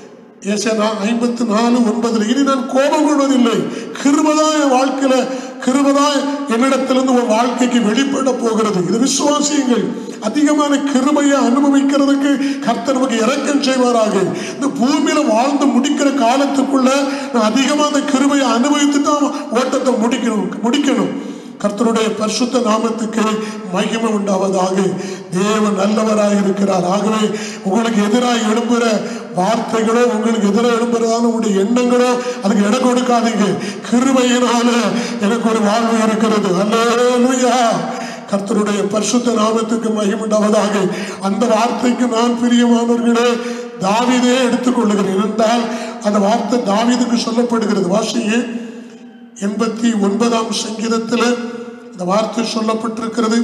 ஏசனா ஐம்பத்தி நாலு ஒன்பதுல இனி நான் கோபம் கொள்வதில்லை கிருபதா என் வாழ்க்கையில கிருபதா என்னிடத்திலிருந்து ஒரு வாழ்க்கைக்கு வெளிப்பட போகிறது இது விசுவாசியுங்கள் அதிகமான கிருபையை அனுபவிக்கிறதுக்கு கர்த்தர் நமக்கு இறக்கம் செய்வாராக இந்த பூமியில வாழ்ந்து முடிக்கிற காலத்துக்குள்ள நான் அதிகமாக அந்த கிருபையை அனுபவித்து தான் ஓட்டத்தை முடிக்கணும் முடிக்கணும் கர்த்தருடைய பரிசுத்த நாமத்துக்கு மகிமை உண்டாவதாக தேவன் நல்லவராக இருக்கிறார் ஆகவே உங்களுக்கு எதிராக எழும்புகிற வார்த்தைகளோ உங்களுக்கு எதிராக எழும்புறதான உங்களுடைய எண்ணங்களோ அதுக்கு இடம் கொடுக்காதீங்க கிருபையினால எனக்கு ஒரு வாழ்வு இருக்கிறது அல்லேலூயா கர்த்தருடைய பரிசுத்த நாமத்துக்கு மகிமுண்டாவதாக அந்த வார்த்தைக்கு நான் பிரியமானவர்களே தாவீதே எடுத்துக்கொள்ளுகிறேன் என்றால் அந்த வார்த்தை தாவீதுக்கு சொல்லப்படுகிறது வாசியே எண்பத்தி ஒன்பதாம் சங்கீதத்தில் இந்த வார்த்தை சொல்லப்பட்டிருக்கிறது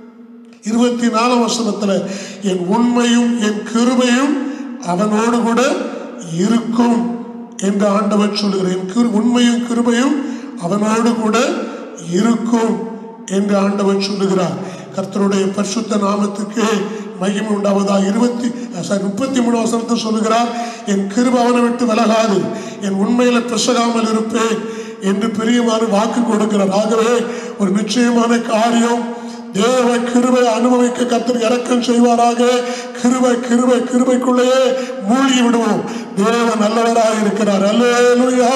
இருபத்தி நாலாம் வசனத்துல என் உண்மையும் என் கிருபையும் அவனோடு கூட இருக்கும் என்று ஆண்டவர் சொல்லுகிறார் என் கிரு உண்மையும் கிருபையும் அவனோடு கூட இருக்கும் என்று ஆண்டவர் சொல்லுகிறார் கர்த்தருடைய பரிசுத்த நாமத்துக்கு மகிமை உண்டாவதாக இருபத்தி சாரி முப்பத்தி மூணு வசனத்தை சொல்லுகிறார் என் கிருபை அவனை விட்டு விலகாது என் உண்மையில பிசகாமல் இருப்பேன் என்று பெரியமான வாக்கு கொடுக்கிறார் ஆகவே ஒரு நிச்சயமான காரியம் தேவ கிருபை அனுபவிக்க கத்தர் இறக்கம் செய்வாராக கிருபை கிருபை கிருபைக்குள்ளேயே மூழ்கி விடுவோம் தேவ நல்லவராக இருக்கிறார் அல்லேலூயா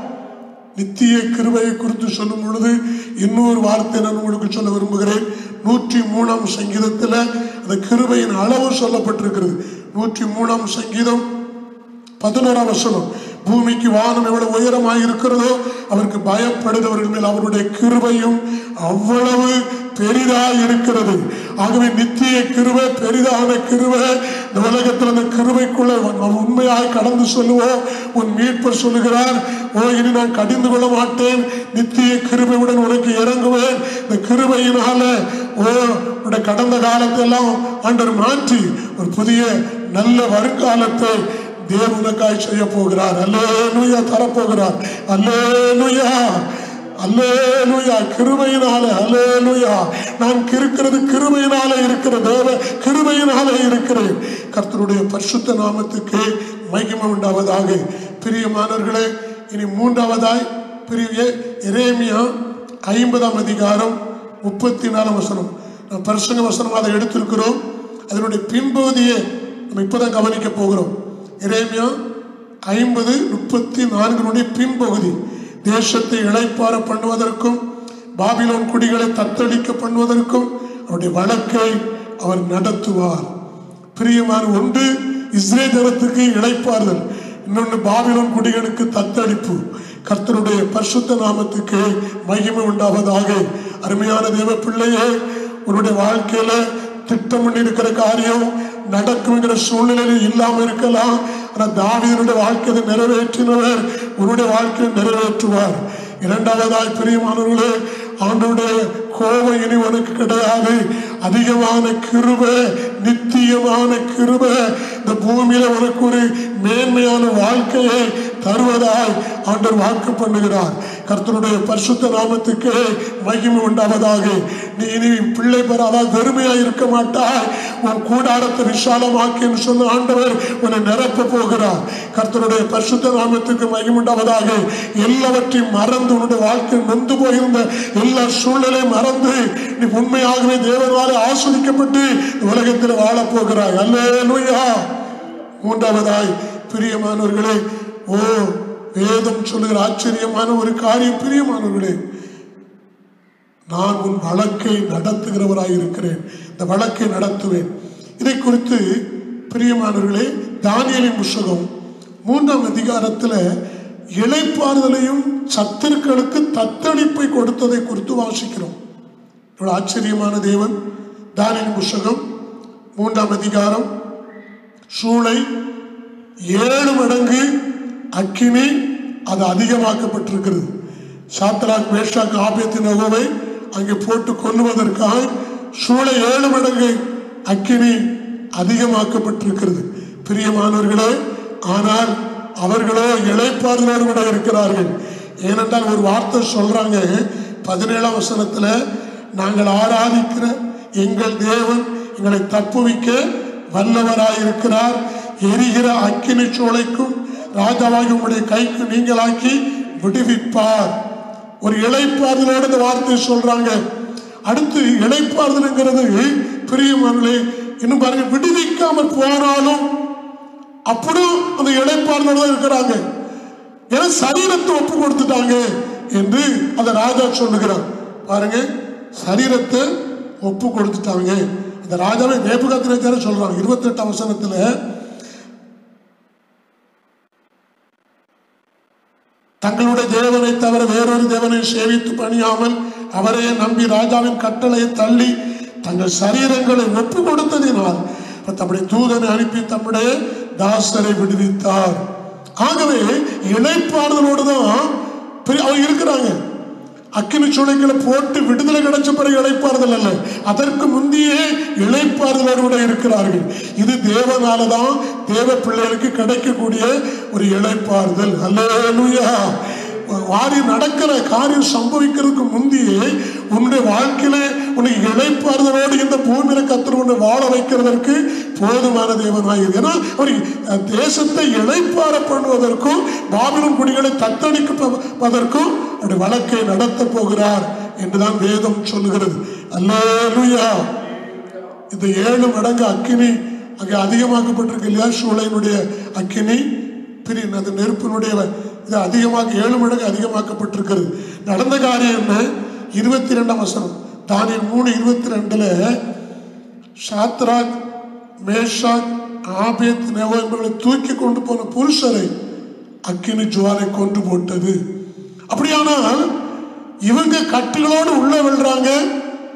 நித்திய கிருபையை குறித்து சொல்லும் பொழுது இன்னொரு வார்த்தை நான் உங்களுக்கு சொல்ல விரும்புகிறேன் நூற்றி மூணாம் சங்கீதத்தில் அந்த கிருபையின் அளவு சொல்லப்பட்டிருக்கிறது நூற்றி மூணாம் சங்கீதம் பதினோராம் வசனம் பூமிக்கு வானம் எவ்வளவு உயரமாய் இருக்கிறதோ அவருக்கு பயப்படுகிறவர்கள் மேல் அவருடைய கிருபையும் அவ்வளவு பெரிதாய் இருக்கிறது ஆகவே நித்திய கிருபை பெரிதான கிருபை இந்த உலகத்தில் அந்த கிருபைக்குள்ள நாம் உண்மையாய் கடந்து சொல்லுவோம் உன் மீட்பர் சொல்லுகிறார் ஓ இனி நான் கடிந்து கொள்ள மாட்டேன் நித்திய கிருபையுடன் உனக்கு இறங்குவேன் இந்த கிருபையினால ஓ உடைய கடந்த காலத்தை எல்லாம் ஆண்டவர் மாற்றி ஒரு புதிய நல்ல வருங்காலத்தை தேவனுக்காய் செய்ய போகிறார் அல்லேலூயா தரப்போகிறார் அல்லேலூயா அல்லேலூயா கிருபையினால அல்லேலூயா நான் இருக்கிறது கிருபையினால இருக்கிற தேவ கிருபையினால இருக்கிறேன் கர்த்தருடைய பரிசுத்த நாமத்துக்கு மகிமை உண்டாவதாக பிரியமானவர்களே இனி மூன்றாவதாய் பிரிய எரேமியா ஐம்பதாம் அதிகாரம் முப்பத்தி நாலாம் வசனம் நாம் பரிசுங்க வசனம் அதை எடுத்திருக்கிறோம் அதனுடைய பின்பகுதியை நம்ம இப்பதான் கவனிக்க போகிறோம் எரேமியா ஐம்பது முப்பத்தி நான்கினுடைய பின்பகுதி தேசத்தை இளைப்பார பண்ணுவதற்கும் பாபிலோன் குடிகளை தத்தளிக்க பண்ணுவதற்கும் அவருடைய வழக்கை அவர் நடத்துவார் பிரியமான ஒன்று இஸ்ரேல் ஜனத்துக்கு இளைப்பாறுதல் இன்னொன்று பாபிலோன் குடிகளுக்கு தத்தளிப்பு கர்த்தருடைய பரிசுத்த நாமத்துக்கு மகிமை உண்டாவதாக அருமையான தேவ பிள்ளையே உன்னுடைய வாழ்க்கையில திட்டம் பண்ணி இருக்கிற காரியம் நடக்குங்கிற சூழ்நிலையில் இல்லாம இருக்கலாம் ஆனா தாவீதனுடைய வாழ்க்கையை நிறைவேற்றினவர் உன்னுடைய வாழ்க்கையை நிறைவேற்றுவார் இரண்டாவதாய் பிரியமானவர்களே ஆண்டவருடைய கோபம் இனி உனக்கு கிடையாது அதிகமான கிருபை நித்தியமான கிருபை இந்த பூமியில உனக்கு ஒரு மேன்மையான வாழ்க்கையை தருவதாய் ஆண்டவர் வாக்கு பண்ணுகிறார் கர்த்தருடைய பரிசுத்த நாமத்துக்கு மகிமை உண்டாவதாக நீ இனி பிள்ளை பெறாத வெறுமையாய் இருக்க மாட்டாய் உன் கூடாரத்தை விசாலமாக்கி என்று சொன்ன ஆண்டவர் உன்னை நிரப்ப போகிறார் கர்த்தருடைய பரிசுத்த நாமத்துக்கு மகிமை உண்டாவதாக எல்லாவற்றையும் மறந்து உன்னுடைய வாழ்க்கை நொந்து போயிருந்த எல்லா சூழ்நிலையும் மறந்து நீ உண்மையாகவே தேவனாலே ஆஸ்வதிக்கப்பட்டு இந்த உலகத்தில் வாழப் போகிறாய் அல்லேலூயா மூன்றாவதாய் பிரியமானவர்களே ஓ வேதம் சொல்லுகிற ஆச்சரியமான ஒரு காரியம் பிரியமானவர்களே நான் உன் வழக்கை நடத்துகிறவராய் இருக்கிறேன் இந்த வழக்கை நடத்துவேன் இதை குறித்து பிரியமானவர்களே தானியலின் புஸ்தகம் மூன்றாம் அதிகாரத்தில் இளைப்பாறுதலையும் சத்துருக்களுக்கு தத்தளிப்பை கொடுத்ததை குறித்து வாசிக்கிறோம் இவ்வளவு ஆச்சரியமான தேவன் தானியலின் புஸ்தகம் மூன்றாம் அதிகாரம் சூளை ஏழு மடங்கு அக்கினி அது அதிகமாக்கப்பட்டிருக்கிறது சாத்ராக் மேஷாக் ஆபியத்தின் நகவை அங்கே போட்டு கொல்லுவதற்காக சூளை ஏழு மடங்கு அக்கினி அதிகமாக்கப்பட்டிருக்கிறது பிரியமானவர்களே ஆனால் அவர்களோ இளைப்பாறுதலோடு கூட இருக்கிறார்கள் ஏனென்றால் ஒரு வார்த்தை சொல்றாங்க பதினேழாம் வசனத்துல நாங்கள் ஆராதிக்கிற எங்கள் தேவன் எங்களை தப்புவிக்க வல்லவராயிருக்கிறார் எரிகிற அக்கினி சோலைக்கும் ராஜாவாகி உம்முடைய கைக்கு நீங்களாக்கி விடுவிப்பார் ஒரு இளைப்பாறுதலோடு இந்த வார்த்தையை சொல்றாங்க அடுத்து இளைப்பாறுதல்ங்கிறது பிரியமானே இன்னும் பாருங்க விடுவிக்காமல் போனாலும் அப்படியும் அந்த இளைப்பாறுதலோடு தான் இருக்கிறாங்க ஏன்னா சரீரத்தை ஒப்பு கொடுத்துட்டாங்க என்று அந்த ராஜா சொல்லுகிறார் பாருங்க சரீரத்தை ஒப்பு கொடுத்துட்டாங்க அந்த ராஜாவை நேபுகாத்திரேச்சார சொல்றாங்க இருபத்தி எட்டாம் வசனத்துல தங்களுடைய தேவனை தவிர வேறொரு தேவனை சேவித்து பணியாமல் அவரையே நம்பி ராஜாவின் கட்டளையை தள்ளி தங்கள் சரீரங்களை ஒப்பு கொடுத்ததினால் தம்முடைய தூதனை அனுப்பி தம்முடைய தாசரை விடுவித்தார் ஆகவே இணைப்பாறுதலோடு தான் பெரிய- அவங்க இருக்கிறாங்க அக்கினி சூளைகளை போட்டு விடுதலை கிடைச்ச பிறகு இழைப்பாறுதல் அல்ல அதற்கு முந்தையே இழைப்பாறுதலோடு கூட இருக்கிறார்கள் இது தேவனால தான் தேவ பிள்ளைகளுக்கு கிடைக்கக்கூடிய ஒரு இழைப்பாறுதல் அல்லேலூயா வாரி நடக்கிற காரியம் சம்பவிக்கிறதுக்கு முந்தையே உன்னுடைய வாழ்க்கையில உனக்கு இழைப்பாறுதலோடு இந்த பூமியில கத்தர் உன்னை வாழ வைக்கிறதற்கு போதுமான தேவனாயிரு ஏன்னா அவர் அஹ், தேசத்தை இழைப்பார பண்ணுவதற்கும் பாபிலும் குடிகளை தத்தளிப்பதற்கும் அப்படி வழக்கை நடத்த போகிறார் என்றுதான் வேதம் சொல்லுகிறது அல்லேலூயா இந்த ஏழு மடங்கு அக்கினி அங்கே அதிகமாக்கப்பட்டிருக்கு இல்லையா சூளையினுடைய அக்கினி பிரி அந்த நெருப்பினுடைய இது அதிகமாக ஏழு மடங்கு அதிகமாக்கப்பட்டிருக்கிறது நடந்த காரியம் என்ன இருபத்தி ரெண்டாம் வசனம் தானியல் மூணு இருபத்தி ரெண்டுல சாத்ராக் மேஷாக் ஆபேத் நேவோ என்பவர்களை தூக்கி கொண்டு போன புருஷரை அக்கினி ஜுவாலை கொண்டு போட்டது அப்படியானால் இவங்க கட்டுகளோடு உள்ள விழுறாங்க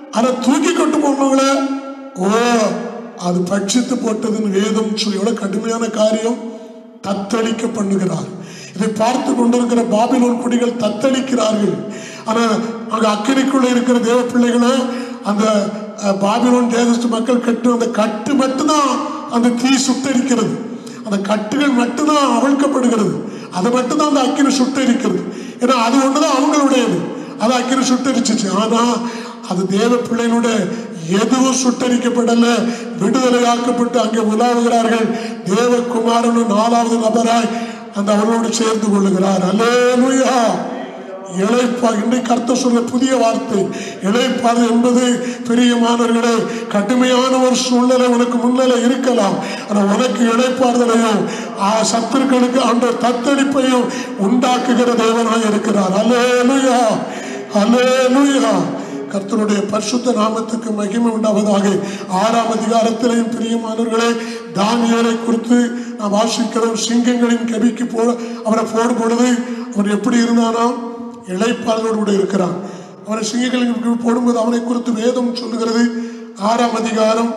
அதை தூக்கி கொண்டு போனவங்கள ஓ அது பட்சித்து போட்டதுன்னு வேதம் சொல்லி எவ்வளவு கடுமையான காரியம் தத்தளிக்க பண்ணுகிறார் இதை பார்த்து கொண்டிருக்கிற பாபிலோன் குடிகள் தத்தளிக்கிறார்கள் ஆனா அங்க அக்கறைக்குள்ள இருக்கிற தேவ பிள்ளைகளோ அந்த அஹ், பாபிலோன் தேசத்து மக்கள் கட்டு அந்த கட்டு மட்டும்தான் அந்த தீ சுட்டரிக்கிறது அந்த கட்டுகள் மட்டும்தான் அவிழ்க்கப்படுகிறது அதை மட்டும்தான் அந்த அக்கினி சுட்டரிக்கிறது ஏன்னா அது ஒண்ணுதான் அவங்களுடையது அது அக்கினி சுட்டரிச்சிச்சு ஆனா அது தேவ பிள்ளைகளோட எதுவும் சுட்டரிக்கப்படல விடுதலையாக்கப்பட்டு அங்கே உலாவுகிறார்கள் தேவகுமாரனும் நாலாவது நபராய் அந்த அவர்களோடு சேர்ந்து கொள்ளுகிறார் அல்லேலூயா இழைப்பா இன்றைக்கு கர்த்தர் சொல்ற புதிய வார்த்தை இழைப்பாது என்பது பெரிய மாணவர்களே கடுமையான ஒரு சூழ்நிலை உனக்கு முன்னிலை இருக்கலாம் ஆனா உனக்கு இழைப்பாறுதலையும் ஆ சத்துருக்களுக்கு அந்த தத்தளிப்பையும் உண்டாக்குகிற தேவனாய் இருக்கிறார் அல்லேலூயா அல்லேலூயா கர்த்தருடைய பரிசுத்த நாமத்துக்கு மகிமை உண்டாவதாக ஆறாம் அதிகாரத்திலேயும் பிரியமானவர்களே தானியலை குறித்து நாம் வாசிக்கிறோம் சிங்கங்களின் கவிக்கு போ அவரை போடும் பொழுது அவன் எப்படி இருந்தானாம் இளைப்பாளரோடு கூட இருக்கிறான் அவனை சிங்கங்களின் கீழ் போடும்போது அவனை குறித்து வேதம் சொல்லுகிறது ஆறாம் அதிகாரம்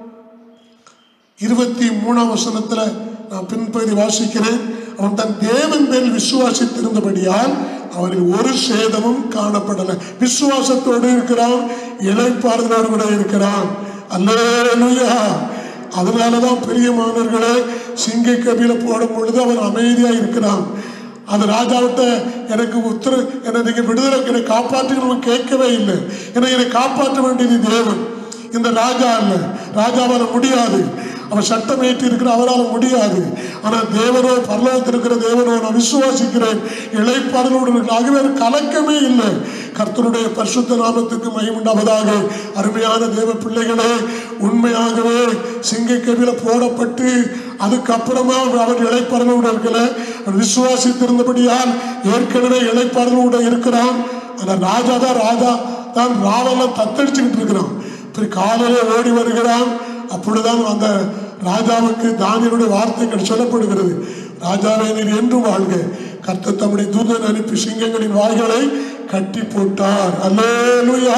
இருபத்தி மூணாம் வசனத்துல நான் பின்பகுதி வாசிக்கிறேன் அவன் தன் தேவன் மேல் விசுவாசித்திருந்தபடியால் அவனில் ஒரு சேதமும் காணப்படல விசுவாசத்தோடு இருக்கிறான் இளைப்பாறுதலோடு கூட இருக்கிறான் அல்லேலூயா அதனாலதான் பெரியமானவர்களே சிங்க கபில போடும் பொழுது அவன் அமைதியா இருக்கிறான் அந்த ராஜாவிட்ட எனக்கு உத்தர என்னை நீங்க விடுதலை என்னை காப்பாற்றுகிறவங்க கேட்கவே இல்லை என்னை என்னை காப்பாற்ற வேண்டியது தேவன் இந்த ராஜா அல்ல ராஜாவால முடியாது அவன் சட்டம் ஏற்றி இருக்கிற அவரால் முடியாது ஆனா தேவனோ பரலோகத்தில் இருக்கிற தேவனோ நான் விசுவாசிக்கிறேன் இளைப்பாறுகளோடு இருக்கிற ஆகவே ஒரு கலக்கமே இல்லை கர்த்தருடைய பரிசுத்த நாமத்துக்கு மகிமுண்டாவதாக அருமையான தேவ பிள்ளைகளே உண்மையாகவே சிங்க கவில போடப்பட்டு அதுக்கப்புறமா அவன் இளைப்பாறுகளோடு இருக்கல அவன் விசுவாசித்திருந்தபடியால் ஏற்கனவே இளைப்பாறுகளோடு இருக்கிறான் ஆனா ராஜா தான் ராஜா தான் ராவெல்லாம் தத்தடிச்சுக்கிட்டு இருக்கிறான் பிறகு காலையில ஓடி வருகிறான் அப்பொழுதுதான் அந்த ராஜாவுக்கு தானியனுடைய வார்த்தைகள் சொல்லப்படுகிறது ராஜாவே நீர் என்று வாழ்க கர்த்தர் தம்முடைய தூதன் அனுப்பி சிங்கங்களின் வாய்களை கட்டி போட்டார் அல்லேலூயா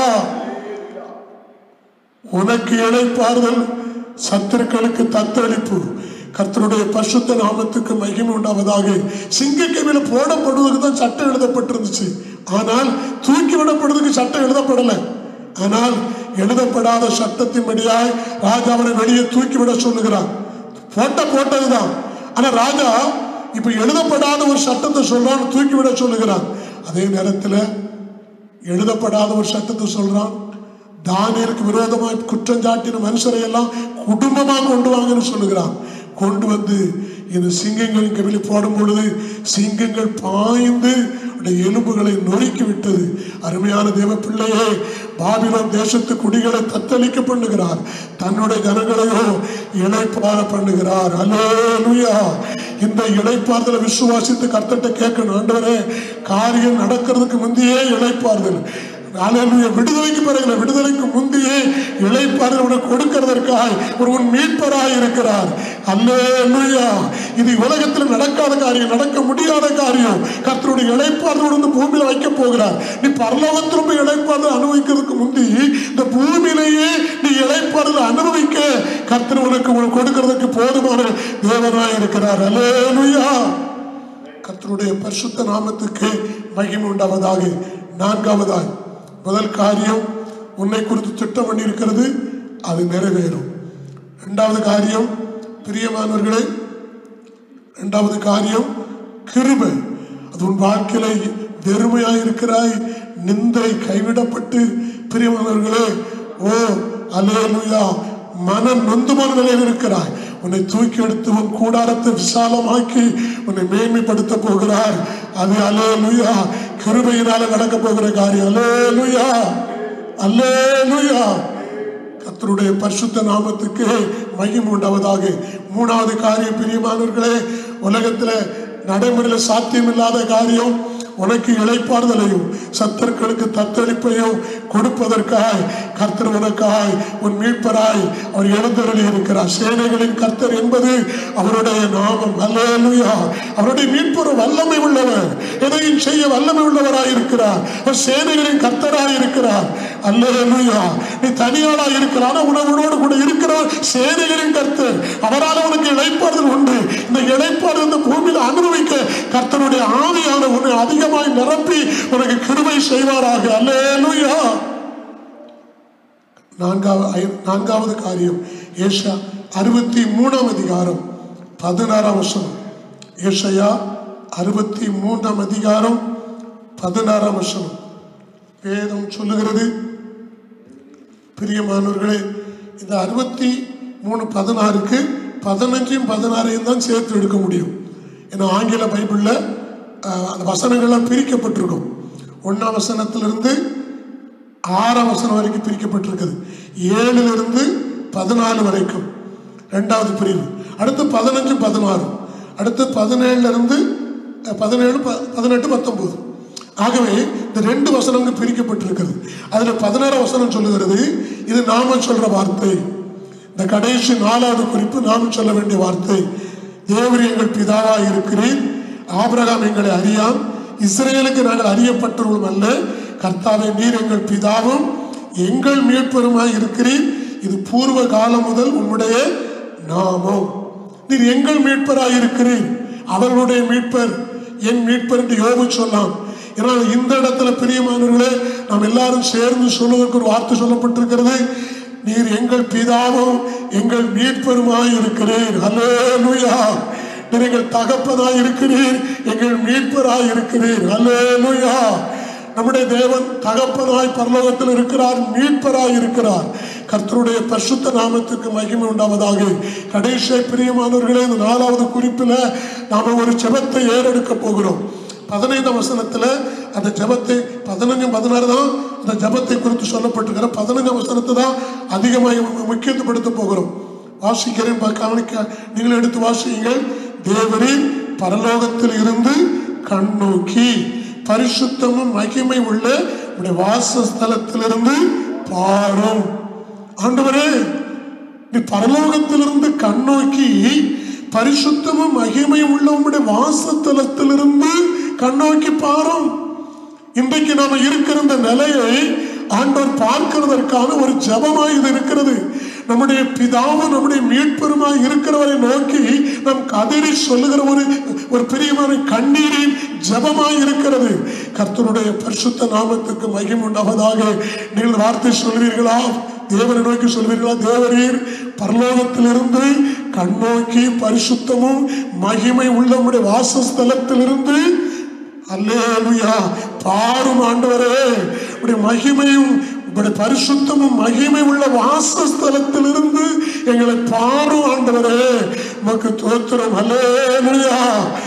உனக்கு இழைப்பார்கள் சத்துருக்களுக்கு தத்தளிப்பு கர்த்தருடைய பரிசுத்த நாமத்துக்கு மகிமை உண்டாவதாக சிங்கக்கவில போடப்படுவதற்கு தான் சட்டம் எழுதப்பட்டிருந்துச்சு ஆனால் தூக்கி விடப்படுவதற்கு சட்டம் எழுதப்படலை ஆனால் எழுதப்படாத சட்டத்தின்படியாய் ராஜா அவனை வெளியே தூக்கிவிட சொல்லுகிறான் போட்ட போட்டதுதான் ஆனா ராஜா இப்ப எழுதப்படாத ஒரு சட்டத்தை சொல்றான் தூக்கிவிட சொல்லுகிறான் அதே நேரத்தில் எழுதப்படாத ஒரு சட்டத்தை சொல்றான் தானியருக்கு விரோதமாய் குற்றம் சாட்டின மனுஷரை எல்லாம் குடும்பமா கொண்டு வாங்கன்னு சொல்லுகிறான் கொண்டு வந்து இந்த சிங்கங்களின் கவிழி போடும் பொழுது சிங்கங்கள் பாய்ந்து அவருடைய எலும்புகளை நொறுக்கி விட்டது அருமையான தேவ பிள்ளையே பாபிலோன் தேசத்து குடிகளை தத்தளிக்க பண்ணுகிறார் தன்னுடைய ஜனங்களையோ இழைப்பார பண்ணுகிறார் அல்லேலூயா இந்த இழைப்பாறுதலை விசுவாசித்து கர்த்தட்ட கேட்கணும் ஆண்டவரே காரியம் நடக்கிறதுக்கு முந்தையே இழைப்பாறுதல் அல்லேலூயா விடுதலைக்கு பிறகு விடுதலைக்கு முந்தையே இழைப்பாறுதல் உனக்கு கொடுக்கிறதற்காக ஒரு உன் மீட்பராய் இருக்கிறார் அல்லேலூயா இது உலகத்தில் நடக்காத காரியம் நடக்க முடியாத காரியம் கர்த்தருடைய இழைப்பாறுதல் வந்து பூமியில வைக்க போகிறார் நீ பரலோகத்தில் போய் இழைப்பாறுதல் அனுபவிக்கிறதுக்கு முந்தி இந்த பூமியிலேயே நீ இழைப்பாறுதல் அனுபவிக்க கர்த்தர் உனக்கு உனக்கு கொடுக்கிறதுக்கு போதுமான தேவனாய் இருக்கிறார் அல்லேலூயா கர்த்தருடைய பரிசுத்த நாமத்துக்கு மகிமை உண்டாவதாக நான்காவதாய் முதல் காரியம் உன்னை குறித்து திட்டம் பண்ணி இருக்கிறது அது நிறைவேறும் இரண்டாவது காரியம் பிரியமானவர்களே இரண்டாவது காரியம் கிருபை அது உன் வாழ்க்கையில வெறுமையாய் இருக்கிறாய் நிந்தை கைவிடப்பட்டு பிரியமானவர்களே ஓ அலேலுயா மனம் நொந்துமான நிலையில் இருக்கிறாய் உன்னை தூக்கி எடுத்து உன் கூடாரத்தை விசாலமாக்கி உன்னை மேன்மைப்படுத்த போகிறார் அது அலேலுயா கிருபையினால நடக்க போகிற காரியம் அலேலுயா அல்லேலுயா கர்த்தருடைய பரிசுத்த நாமத்துக்கு மகிமை உண்டாவதாக மூணாவது காரியம் பிரியமானவர்களே உலகத்துல நடைமுறையில் சாத்தியம் இல்லாத காரியம் உனக்கு இளைப்பாறுதலையும் சத்தர்களுக்கு தத்தளிப்பையும் கொடுப்பதற்காய் கர்த்தர் உனக்காய் உன் மீட்பராய் அவர் எழுந்தருளி இருக்கிறார் சேனைகளின் கர்த்தர் என்பது அவருடைய நாமம் அல்லேலூயா அவருடைய மீட்பர் வல்லமை உள்ளவர் எதையும் செய்ய வல்லமை உள்ளவராய் இருக்கிறார் அவர் சேனைகளின் கர்த்தராய் இருக்கிறார் அல்லேலூயா நீ தனியாளாய் இருக்கிறார் உணவுனோடு கூட இருக்கிறார் சேனைகளின் கர்த்தர் அவரால் உனக்கு இளைப்பாறுதல் உண்டு இந்த இளைப்பாறுதல் இந்த பூமியில் அனுபவிக்க கர்த்தருடைய ஆவியான உன்னை அதிகமாய் நிரப்பி உனக்கு கிருபை செய்வாராக அல்லேலூயா நான்காவது ஐ- நான்காவது காரியம் ஏஷா அறுபத்தி மூணாம் அதிகாரம் பதினாறாம் வசனம் ஏஷையா அறுபத்தி மூன்றாம் அதிகாரம் பதினாறாம் வசனம் வேதம் சொல்லுகிறது பிரியமானவர்களே இந்த அறுபத்தி மூணு பதினாறுக்கு பதினஞ்சும் பதினாறையும் தான் சேர்த்து எடுக்க முடியும் ஏன்னா ஆங்கில பைபிளில் அஹ், அந்த வசனங்கள்லாம் பிரிக்கப்பட்டிருக்கும் ஒன்றாம் வசனத்திலிருந்து ஆறாம் வசனம் வரைக்கும் பிரிக்கப்பட்டிருக்குது ஏழுல இருந்து பதினாலு வரைக்கும் ரெண்டாவது பிரிவு அடுத்து பதினஞ்சு பதினாறு அடுத்து பதினேழுல இருந்து அஹ், பதினேழு ப- பதினெட்டு பத்தொன்பது ஆகவே இந்த ரெண்டு வசனங்கள் பிரிக்கப்பட்டிருக்கிறது அதுல பதினாறாம் வசனம் சொல்லுகிறது இது நாம சொல்ற வார்த்தை இந்த கடைசி நாலாவது குறிப்பு நாம் சொல்ல வேண்டிய வார்த்தை தேவர் எங்கள் பிதாவா இருக்கிறேன் ஆபிரகாம் எங்களை அறியாம் இஸ்ரேலுக்கு நாங்கள் அறியப்பட்டவர்களும் அல்ல கர்த்தாவே நீர் எங்கள் பிதாவும் எங்கள் மீட்பெருமாய் இருக்கிறீர் இது பூர்வ காலம் முதல் உம்முடைய நாமம் நீர் எங்கள் மீட்பராய் இருக்கிறீர் அவர்களுடைய மீட்பர் என் மீட்பர் என்று யோபு சொன்னான் ஏன்னா இந்த இடத்துல பிரியமானவர்களே நாம் எல்லாரும் சேர்ந்து சொல்வதற்கு ஒரு வார்த்தை சொல்லப்பட்டிருக்கிறது நீர் எங்கள் பிதாவும் எங்கள் மீட்பருமாய் இருக்கிறீர் அல்லேலூயா நீர் எங்கள் தகப்பனாய் இருக்கிறீர் எங்கள் மீட்பராய் இருக்கிறீர் அல்லேலூயா நம்முடைய தேவன் தகப்பனாய் பரலோகத்தில் இருக்கிறார் மீட்பராய் இருக்கிறார் கர்த்தருடைய பரிசுத்த நாமத்துக்கு மகிமை உண்டாவதாக கடைசி பிரியமானவர்களே இந்த நாலாவது குறிப்பில் நாம ஒரு ஜெபத்தை ஏறெடுக்க போகிறோம் பதினைந்தாம் வசனத்துல அந்த ஜெபத்தை பதினஞ்சு பதினாறு தான் அந்த ஜெபத்தை குறித்து சொல்லப்பட்டிருக்கிற பதினஞ்சாம் வசனத்தை தான் அதிகமாக மு- முக்கியத்துவப்படுத்த போகிறோம் வாசிக்கிறேன் பா- கவனிக்க நீங்கள் எடுத்து வாசியுங்கள் தேவரின் பரலோகத்தில் இருந்து கண்ணோக்கி பரிசுத்தமும் மகிமை உள்ள உடைய வாசஸ்தலத்திலிருந்து பாரும் ஆண்டவரே நீ பரலோகத்திலிருந்து கண்ணோக்கி பரிசுத்தமும் மகிமையும் உள்ள உம்முடைய வாசத்தலத்திலிருந்து கண்ணோக்கி பாரும் இன்றைக்கு நாம இருக்கிற இந்த நிலையை ஆண்டவர் பார்க்கிறதற்கான ஒரு ஜபமாய் இது இருக்கிறது நம்முடைய பிதாவும் நம்முடைய மீட்பெருமாய் இருக்கிறவரை நோக்கி நம் கதறி சொல்லுகிற ஒரு ஒரு பெரியமான கண்ணீரின் ஜபமாய் இருக்கிறது கர்த்தருடைய பரிசுத்த நாமத்துக்கு மகிமை உண்டாவதாக நீங்கள் வார்த்தை சொல்வீர்களா தேவனை நோக்கி சொல்வீர்களா தேவரீர் பரலோகத்திலிருந்து கண்ணோக்கி பரிசுத்தமும் மகிமை உள்ள உம்முடைய வாசஸ்தலத்திலிருந்து அல்லேலூயா பாரும் ஆண்டவரே உடைய மகிமையும் உடைய பரிசுத்தமும் மகிமை உள்ள வாசஸ்தலத்திலிருந்து எங்களை பாரும் ஆண்டவரே உமக்கு தோத்திரம் அல்லேலூயா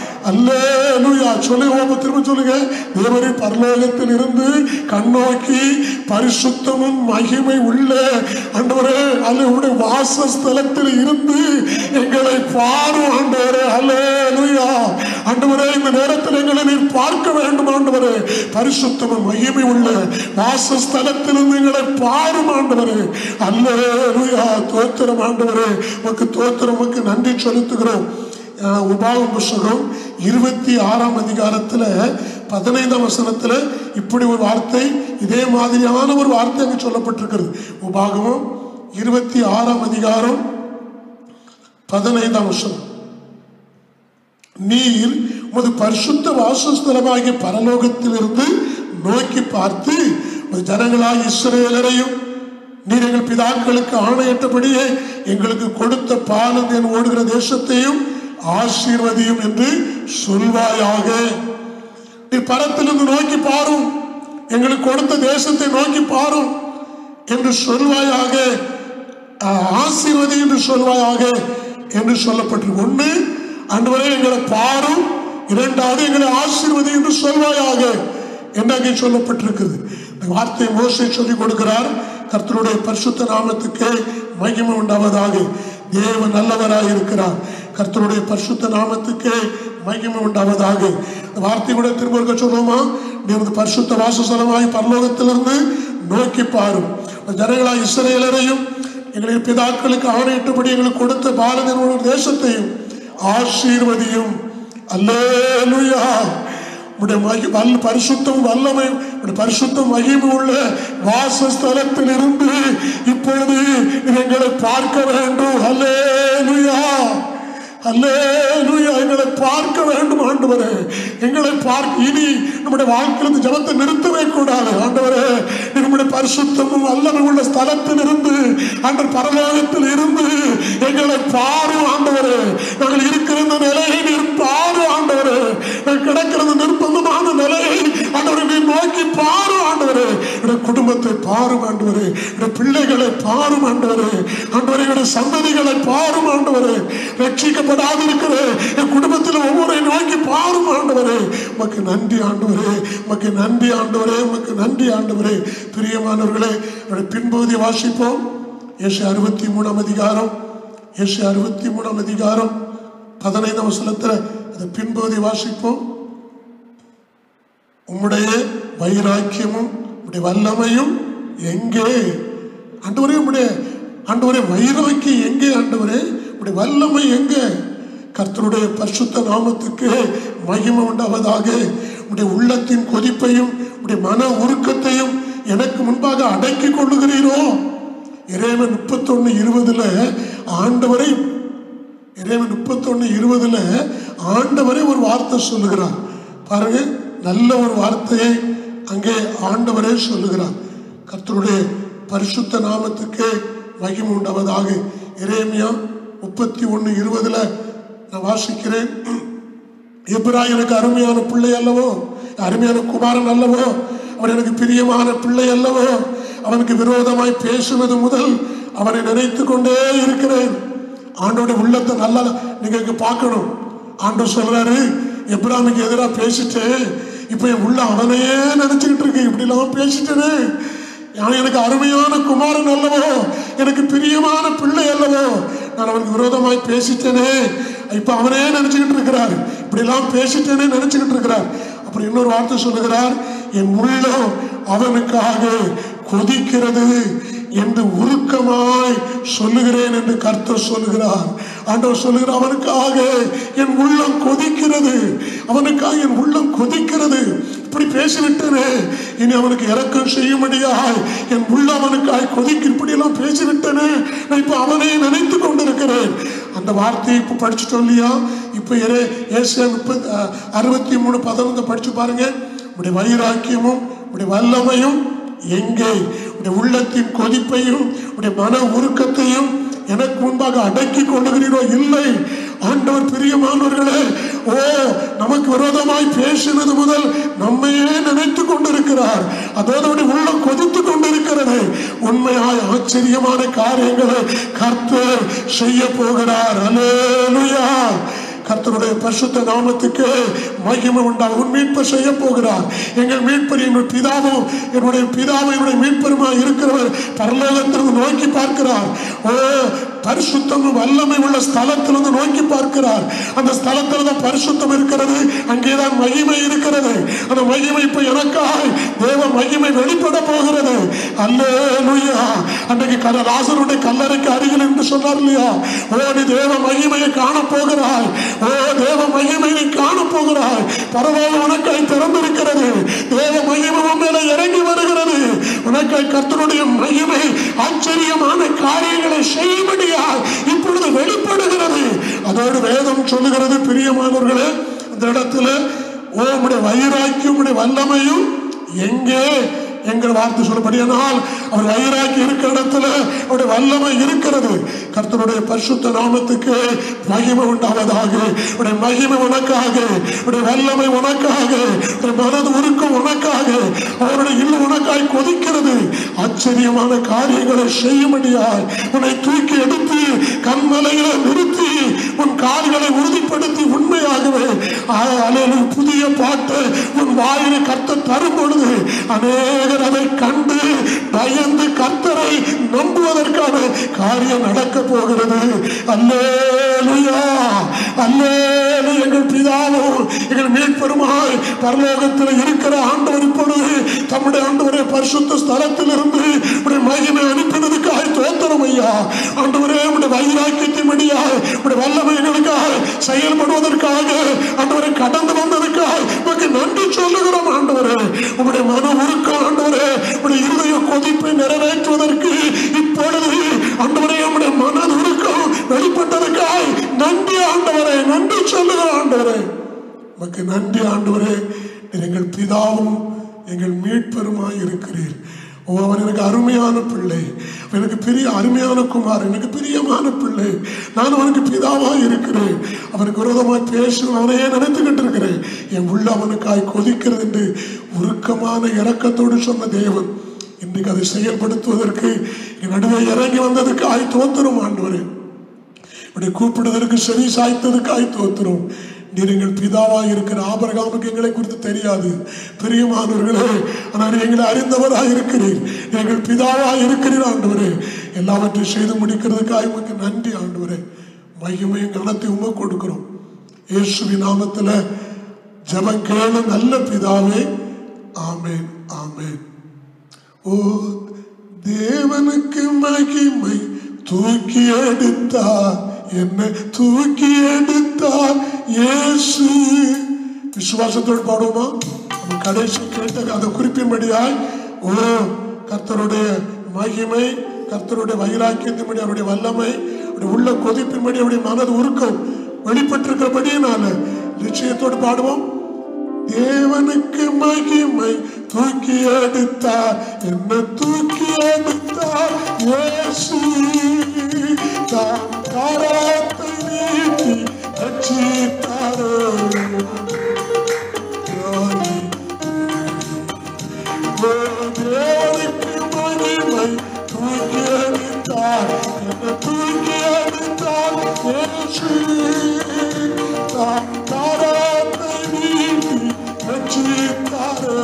அல்லேலூயா சொல்லுங்க திரும்ப சொல்லுங்க தேவரி பரலோகத்தில் இருந்து கண்ணோக்கி பரிசுத்தமும் மகிமை உள்ள ஆண்டவரே அல்ல வாசஸ்தலத்தில் இருந்து எங்களை பாரும் ஆண்டவரே அல்லேலூயா ஆண்டவரே இந்த நேரத்தில் எங்களை நீர் பார்க்க வேண்டும் ஆண்டவரே பரிசுத்தமும் மகிமை உள்ள வாசஸ்தலத்திலிருந்து எங்களை பாரும் ஆண்டவரே அல்லேலூயா தோத்திரம் ஆண்டவரே உமக்கு தோத்திரம் உமக்கு நன்றி செலுத்துகிறோம் அஹ் உபாகம் புஸ்தகம் இருபத்தி ஆறாம் அதிகாரத்துல பதினைந்தாம் வசனத்துல இப்படி ஒரு வார்த்தை இதே மாதிரியான ஒரு வார்த்தை அங்கு சொல்லப்பட்டிருக்கிறது உபாகமம் இருபத்தி ஆறாம் அதிகாரம் பதினைந்தாம் வசனம் நீர் உமது பரிசுத்த வாசஸ்தலமாகிய பரலோகத்திலிருந்து நோக்கி பார்த்து உமது ஜனங்களாகிய இஸ்ரவேலரையும் நீர் எங்கள் பிதாக்களுக்கு ஆணையிட்டபடியே எங்களுக்கு கொடுத்த பாலம் என் ஓடுகிற தேசத்தையும் ஆசீர்வதியும் என்று சொல்வாயாக நீ பரத்திலிருந்து நோக்கி பாரும் எங்களுக்கு கொடுத்த தேசத்தை நோக்கி பாரும் என்று சொல்வாயாக ஆஹ், ஆசீர்வதி என்று சொல்வாயாக என்று சொல்லப்பட்டிருக்கு ஒண்ணு அன்றுவரை எங்களை பாரும் இரண்டாவது எங்களை ஆசீர்வதி என்று சொல்வாயாக என்று அங்கே சொல்லப்பட்டிருக்குது இந்த வார்த்தையை மோசை சொல்லிக் கொடுக்கிறார் கர்த்தருடைய பரிசுத்த நாமத்துக்கு மகிமை உண்டாவதாக தேவன் நல்லவராய் இருக்கிறார் கர்த்தருடைய பரிசுத்த நாமத்துக்கு மகிமை உண்டாவதாக இந்த வார்த்தை கூட திரும்ப இருக்க சொல்லுவோமா நீ பரிசுத்த வாசஸ்தலமாய் பரலோகத்திலிருந்து நோக்கி பாரும் ஜனங்களாய் இஸ்ரேலரையும் எங்களின் பிதாக்களுக்கு ஆணையிட்டபடி எங்களுக்கு கொடுத்த பாரதிய தேசத்தையும் ஆசீர்வதியும் அல்லேலுயா உடைய மகி வல்ல பரிசுத்தம் வல்லமை உடைய பரிசுத்தம் மகிமை உள்ள வாசஸ்தலத்தில் இருந்து இப்பொழுது எங்களை பார்க்க வேண்டும் அல்லேலுயா அல்லேலூயா எங்களை பார்க்க வேண்டும் ஆண்டவரே எங்களை பார்க்க இனி நம்முடைய வாழ்க்கையில் இந்த ஜபத்தை நிறுத்தவே கூடாது ஆண்டவரே நீ நம்முடைய பரிசுத்தமும் வல்லமை உள்ள ஸ்தலத்தில் இருந்து ஆண்டவர் பரலோகத்தில் இருந்து எங்களை பாரும் ஆண்டவரே நாங்கள் இருக்கிற இந்த நிலையை நீர் பாரும் ஆண்டவரே நாங்கள் கிடக்கிற இந்த நிர்பந்தமான நிலையை ஆண்டவரை நீ நோக்கி பாரும் ஆண்டவரே என்னுடைய குடும்பத்தை பாரும் ஆண்டவரே என்னுடைய பிள்ளைகளை பாரும் ஆண்டவரே ஆண்டவரே என்னுடைய சந்ததிகளை பாரும் ஆண்டவரே ரட்சிக்கப்படாது இருக்கிற என் குடும்பத்தில் ஒவ்வொரு நோக்கி பாரும் ஆண்டவரே உமக்கு நன்றி ஆண்டவரே உமக்கு நன்றி ஆண்டவரே உமக்கு நன்றி ஆண்டவரே பிரியமானவர்களே என்னுடைய பின்பகுதி வாசிப்போம் ஏசு அறுபத்தி மூணாம் அதிகாரம் ஏசு அறுபத்தி மூணாம் அதிகாரம் பதினைந்தாம் வசனத்தில் அந்த பின்பகுதி வாசிப்போம் உம்முடைய வைராக்கியமும் உம்முடைய வல்லமையும் எங்கே ஆண்டவரே உம்முடைய ஆண்டவரே வைராக்கியம் எங்கே ஆண்டவரே உம்முடைய வல்லமை எங்கே கர்த்தருடைய பரிசுத்த நாமத்துக்கு மகிமை உண்டாவதாக உம்முடைய உள்ளத்தின் கொதிப்பையும் உம்முடைய மன உருக்கத்தையும் எனக்கு முன்பாக அடக்கி கொள்ளுகிறீரோ இறைவன் முப்பத்தொன்னு இருபதுல ஆண்டவரை இறைவன் முப்பத்தொன்னு இருபதுல ஆண்டவரே ஒரு வார்த்தை சொல்லுகிறார் பாருங்க நல்ல ஒரு வார்த்தையை அங்கே ஆண்டவரே சொல்லுகிறார் கர்த்தருடைய பரிசுத்த நாமத்துக்கு மகிமை உண்டாவதாக இறைமையா முப்பத்தி ஒன்று இருபதுல நான் வாசிக்கிறேன் எப்ராய் எனக்கு அருமையான பிள்ளை அல்லவோ அருமையான குமாரன் அல்லவோ அவன் எனக்கு பிரியமான பிள்ளை அல்லவோ அவனுக்கு விரோதமாய் பேசுவது முதல் அவனை நினைத்து கொண்டே இருக்கிறேன் ஆண்டோட உள்ளத்தை நல்லா நீங்க இங்க பார்க்கணும் ஆண்டவர் சொல்றாரு எப்ராமுக்கு எதிராக பேசிட்டேன் இப்போ என் உள்ள அவனையே நினைச்சுக்கிட்டு இருக்கு இப்படிலாம் பேசிட்டேனே அவன் எனக்கு அருமையான குமாரன் அல்லவோ எனக்கு பிரியமான பிள்ளை அல்லவோ நான் அவனுக்கு விரோதமாய் பேசிட்டேனே இப்ப அவனே நினைச்சுக்கிட்டு இருக்கிறார் இப்படிலாம் பேசிட்டேனே நினைச்சுக்கிட்டு இருக்கிறார் அப்புறம் இன்னொரு வார்த்தை சொல்லுகிறார் என் உள்ளம் அவனுக்காக கொதிக்கிறது என்று உருக்கமாய் சொல்லுகிறேன் என்று கர்த்தர் சொல்லுகிறார் ஆண்டவர் சொல்லுகிறார் அவனுக்காக என் உள்ளம் கொதிக்கிறது அவனுக்காக என் உள்ளம் கொதிக்கிறது இப்படி பேசிவிட்டனே இனி அவனுக்கு இறக்கம் செய்யும்படியாய் என் உள்ள அவனுக்காய் கொதிக்க இப்படியெல்லாம் பேசிவிட்டனே நான் இப்போ அவனை நினைத்து கொண்டிருக்கிறேன் அந்த வார்த்தையை இப்போ படிச்சுட்டோம் இல்லையா இப்போ இறை ஏசியா முப்பத்தி அறுபத்தி மூணு பதினொன்று படிச்சு பாருங்க உடைய வைராக்கியமும் உடைய வல்லமையும் எங்கே உடைய உள்ளத்தின் கொதிப்பையும் உடைய மன உருக்கத்தையும் எனக்கு முன்பாக அடக்கி கொள்ளுகிறீரோ இல்லை ஆண்டவர் பிரியமானவர்களே ஓ நமக்கு விரோதமாய் பேசினது முதல் நம்மையே நினைத்து கொண்டிருக்கிறார் அதோடு உள்ளம் கொதித்து கொண்டிருக்கிறது உண்மையாய் ஆச்சரியமான காரியங்களை கர்த்தர் செய்ய போகிறார் அலேலுயா கர்த்தருடைய பரிசுத்த நாமத்துக்கு மகிமை உண்டாகும் உன் மீட்பர் செய்ய போகிறார் எங்கள் மீட்பர் என்னுடைய பிதாவும் என்னுடைய பிதாவும் என்னுடைய மீட்பருமா இருக்கிறவர் பரலோகத்திலிருந்து நோக்கி பார்க்கிறார் ஓ பரிசுத்தமும் வல்லமை உள்ள ஸ்தலத்திலிருந்து நோக்கி பார்க்கிறார் அந்த ஸ்தலத்தில் தான் பரிசுத்தம் இருக்கிறது அங்கேதான் மகிமை இருக்கிறது அந்த மகிமை இப்ப எனக்காய் தேவ மகிமை வெளிப்பட போகிறது அல்லேலூயா அன்றைக்கு கல ராசனுடைய கல்லறைக்கு அருகில் என்று சொன்னார் இல்லையா ஓ நீ தேவ மகிமையை காண போகிறாய் ஓ தேவ மகிமை நீ காண போகிறாய் பரவாயில்ல உனக்காய் திறந்திருக்கிறது தேவ மகிமை உன் மேல இறங்கி வருகிறது உனக்காய் கர்த்தருடைய மகிமை ஆச்சரியமான காரியங்களை செய்யும்படியால் இப்பொழுது வெளிப்படுகிறது அதோடு வேதம் சொல்லுகிறது பிரியமானவர்களே அந்த இடத்துல ஓ உம்முடைய வைராக்கியம் உம்முடைய வல்லமையும் எங்கே எங்கள் வார்த்தை சொல்லப்படியானால் அவர் வைராக்கி இருக்கிற இடத்துல அவருடைய வல்லமை இருக்கிறது கர்த்தருடைய பரிசுத்த நாமத்துக்கு மகிமை உண்டாவதாக உடைய மகிமை உனக்காக உடைய வல்லமை உனக்காக உடைய மனது உருக்கம் உனக்காக அவருடைய இல்லம் உனக்காய் கொதிக்கிறது ஆச்சரியமான காரியங்களை செய்யும்படியாய் உன்னை தூக்கி எடுத்து கண்மலையில நிறுத்தி உன் உன் கால்களை உறுதிப்படுத்தி உண்மையாகவே அலையில புதிய பாட்டு உன் வாயில கத்த தரும் பொழுது அநேகர் அதை கண்டு பயந்து கர்த்தரை நம்புவதற்கான காரியம் நடக்க போகிறது அல்லேலுயா அல்லேலு எங்கள் பிதாவும் எங்கள் மீட்பெருமாய் பரலோகத்தில் இருக்கிற ஆண்டவர் இப்பொழுது தம்முடைய ஆண்டவரே பரிசுத்த ஸ்தலத்தில் இருந்து உடைய மகிமை அனுப்பினதுக்காக தோத்திரம் ஐயா ஆண்டவரே உடைய வைராக்கியத்தின் வழியாக உடைய வல்லமைகளுக்காக செயல்படுவதற்காக ஆண்டவரை கடந்து வந்ததுக்காக உமக்கு நன்றி சொல்லுகிறோம் ஆண்டவரே உங்களுடைய மன உருக்கம் ஆண்டவரே உடைய இருதய கொதிப்பை நிறைவேற்றுவதற்கு இப்பொழுது ஆண்டவரே உங்களுடைய மன உருக்கம் வெளிப்பட்டதற்காக நன்றி ஆண்டவரே நன்றி சொல்லுகிறோம் ஆண்டவரே உமக்கு நன்றி ஆண்டவரே நீர் எங்கள் பிதாவும் எங்கள் மீட்பெருமாய் இருக்கிறீர் ஓ அவர் எனக்கு அருமையான பிள்ளை எனக்கு பெரிய அருமையான குமார் எனக்கு பிரியமான பிள்ளை நான் அவனுக்கு பிதாவாய் இருக்கிறேன் அவனுக்கு விரோதமாய் பேசும் அவனையே நினைத்துக்கிட்டு இருக்கிறேன் என் உள்ள அவனுக்காய் கொதிக்கிறது என்று உருக்கமான இரக்கத்தோடு சொன்ன தேவன் இன்றைக்கு அதை செயல்படுத்துவதற்கு என் நடுவே இறங்கி வந்ததுக்கு ஆய் தோத்துரும் ஆண்டவரே இப்படி கூப்பிடுவதற்கு செவி சாய்த்ததுக்காய் தோத்துரும் நீர் எங்கள் பிதாவாக இருக்கிற ஆபரகாமுக்கு எங்களை குறித்து தெரியாது பிரியமானவர்களே ஆனால் எங்களை அறிந்தவராக இருக்கிறீர் எங்கள் பிதாவாக இருக்கிறீர் ஆண்டவரே எல்லாவற்றையும் செய்து முடிக்கிறதுக்காக உமக்கு நன்றி ஆண்டவரே மகிமையும் கனத்தை உமக்கு கொடுக்கிறோம் இயேசுவின் நாமத்துல ஜெபம் கேளு நல்ல பிதாவே ஆமேன் ஆமேன் ஓ தேவனுக்கு மகிமை தூக்கி எடுத்தார் என்ன தூக்கி எடுத்தார் இயேசு விசுவாசத்தோடு பாடுவோமா நம்ம கடைசி கேட்ட அந்த குறிப்பின்படியாய் ஓ கர்த்தருடைய மகிமை கர்த்தருடைய வைராக்கியத்தின்படி அவருடைய வல்லமை அவருடைய உள்ள கொதிப்பின்படி அவருடைய மனது உருக்கம் வெளிப்பட்டிருக்கிறபடியினால நிச்சயத்தோடு பாடுவோம் தேவனுக்கு மகிமை தூக்கி எடுத்தார் என்ன தூக்கி எடுத்தார் இயேசு தாம் கரத்தை நீட்டி ரட்சித்தாரோ ஓ, தேவனுக்கு மகிமை தூக்கி எடுத்தார் என்ன தூக்கி எடுத்தார் இயேசு தாம் கரத்தை நீட்டி ரட்சித்தாரோ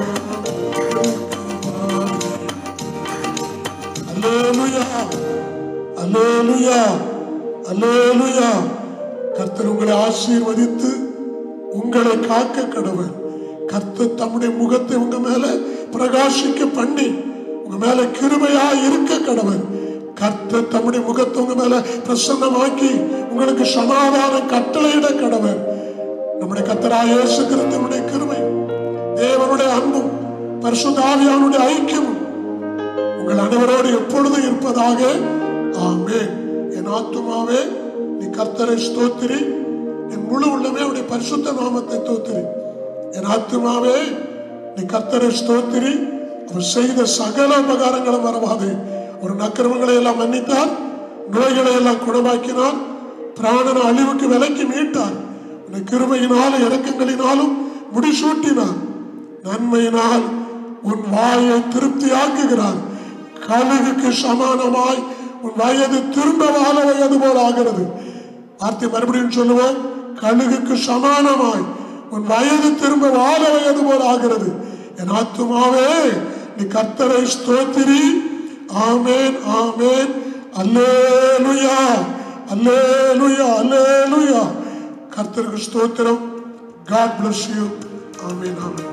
அல்லேலூயா அல்லேலூயா அல்லேலூயா கர்த்தர் உங்களை ஆசீர்வதித்து உங்களை காக்க கடவர் கர்த்தர் தம்முடைய முகத்தை உங்க மேல பிரகாசிக்க பண்ணி உங்க மேல கிருபையா இருக்க கடவர் கர்த்தர் தம்முடைய முகத்தை உங்க மேல பிரசன்னமாக்கி உங்களுக்கு சமாதானம் கட்டளையிட கடவர் நம்முடைய கர்த்தராக இயேசு கிறிஸ்துவினுடைய கிருபை தேவனுடைய அன்பும் பரிசுத்த ஆவியானுடைய ஐக்கியமும் உங்கள் அனைவரோடு எப்பொழுதும் இருப்பதாக ஆமென் என் ஆத்துமாவே நீ கர்த்தரை ஸ்தோத்திரி என் முழு உள்ளமே அவருடைய பரிசுத்த நாமத்தை தோத்திரி என் ஆத்துமாவே நீ கர்த்தரை ஸ்தோத்திரி அவர் செய்த சகல உபகாரங்களும் மறவாது ஒரு நக்கிரமங்களை எல்லாம் மன்னித்தார் நோய்களை எல்லாம் குணமாக்கினார் பிராணன அழிவுக்கு விலைக்கு மீட்டார் உன்னை கிருபையினாலும் இரக்கங்களினாலும் முடிசூட்டினார் நன்மையினால் உன் வாயை திருப்தியாக்குகிறார் கழுகுக்கு சமானமாய் உன் வயது திரும்ப வாழ வயது போல ஆகிறது வார்த்தை மறுபடியும் சொல்லுவோம் கழுகுக்கு சமானமாய் உன் வயது திரும்ப வாழ வயது போல ஆகிறது என் ஆத்துமாவே நீ கர்த்தரை ஸ்தோத்திரி ஆமேன் ஆமேன் அல்லேலுயா அல்லேலுயா அல்லேலுயா கர்த்தருக்கு ஸ்தோத்திரம் காட் bless you ஆமேன் ஆமேன்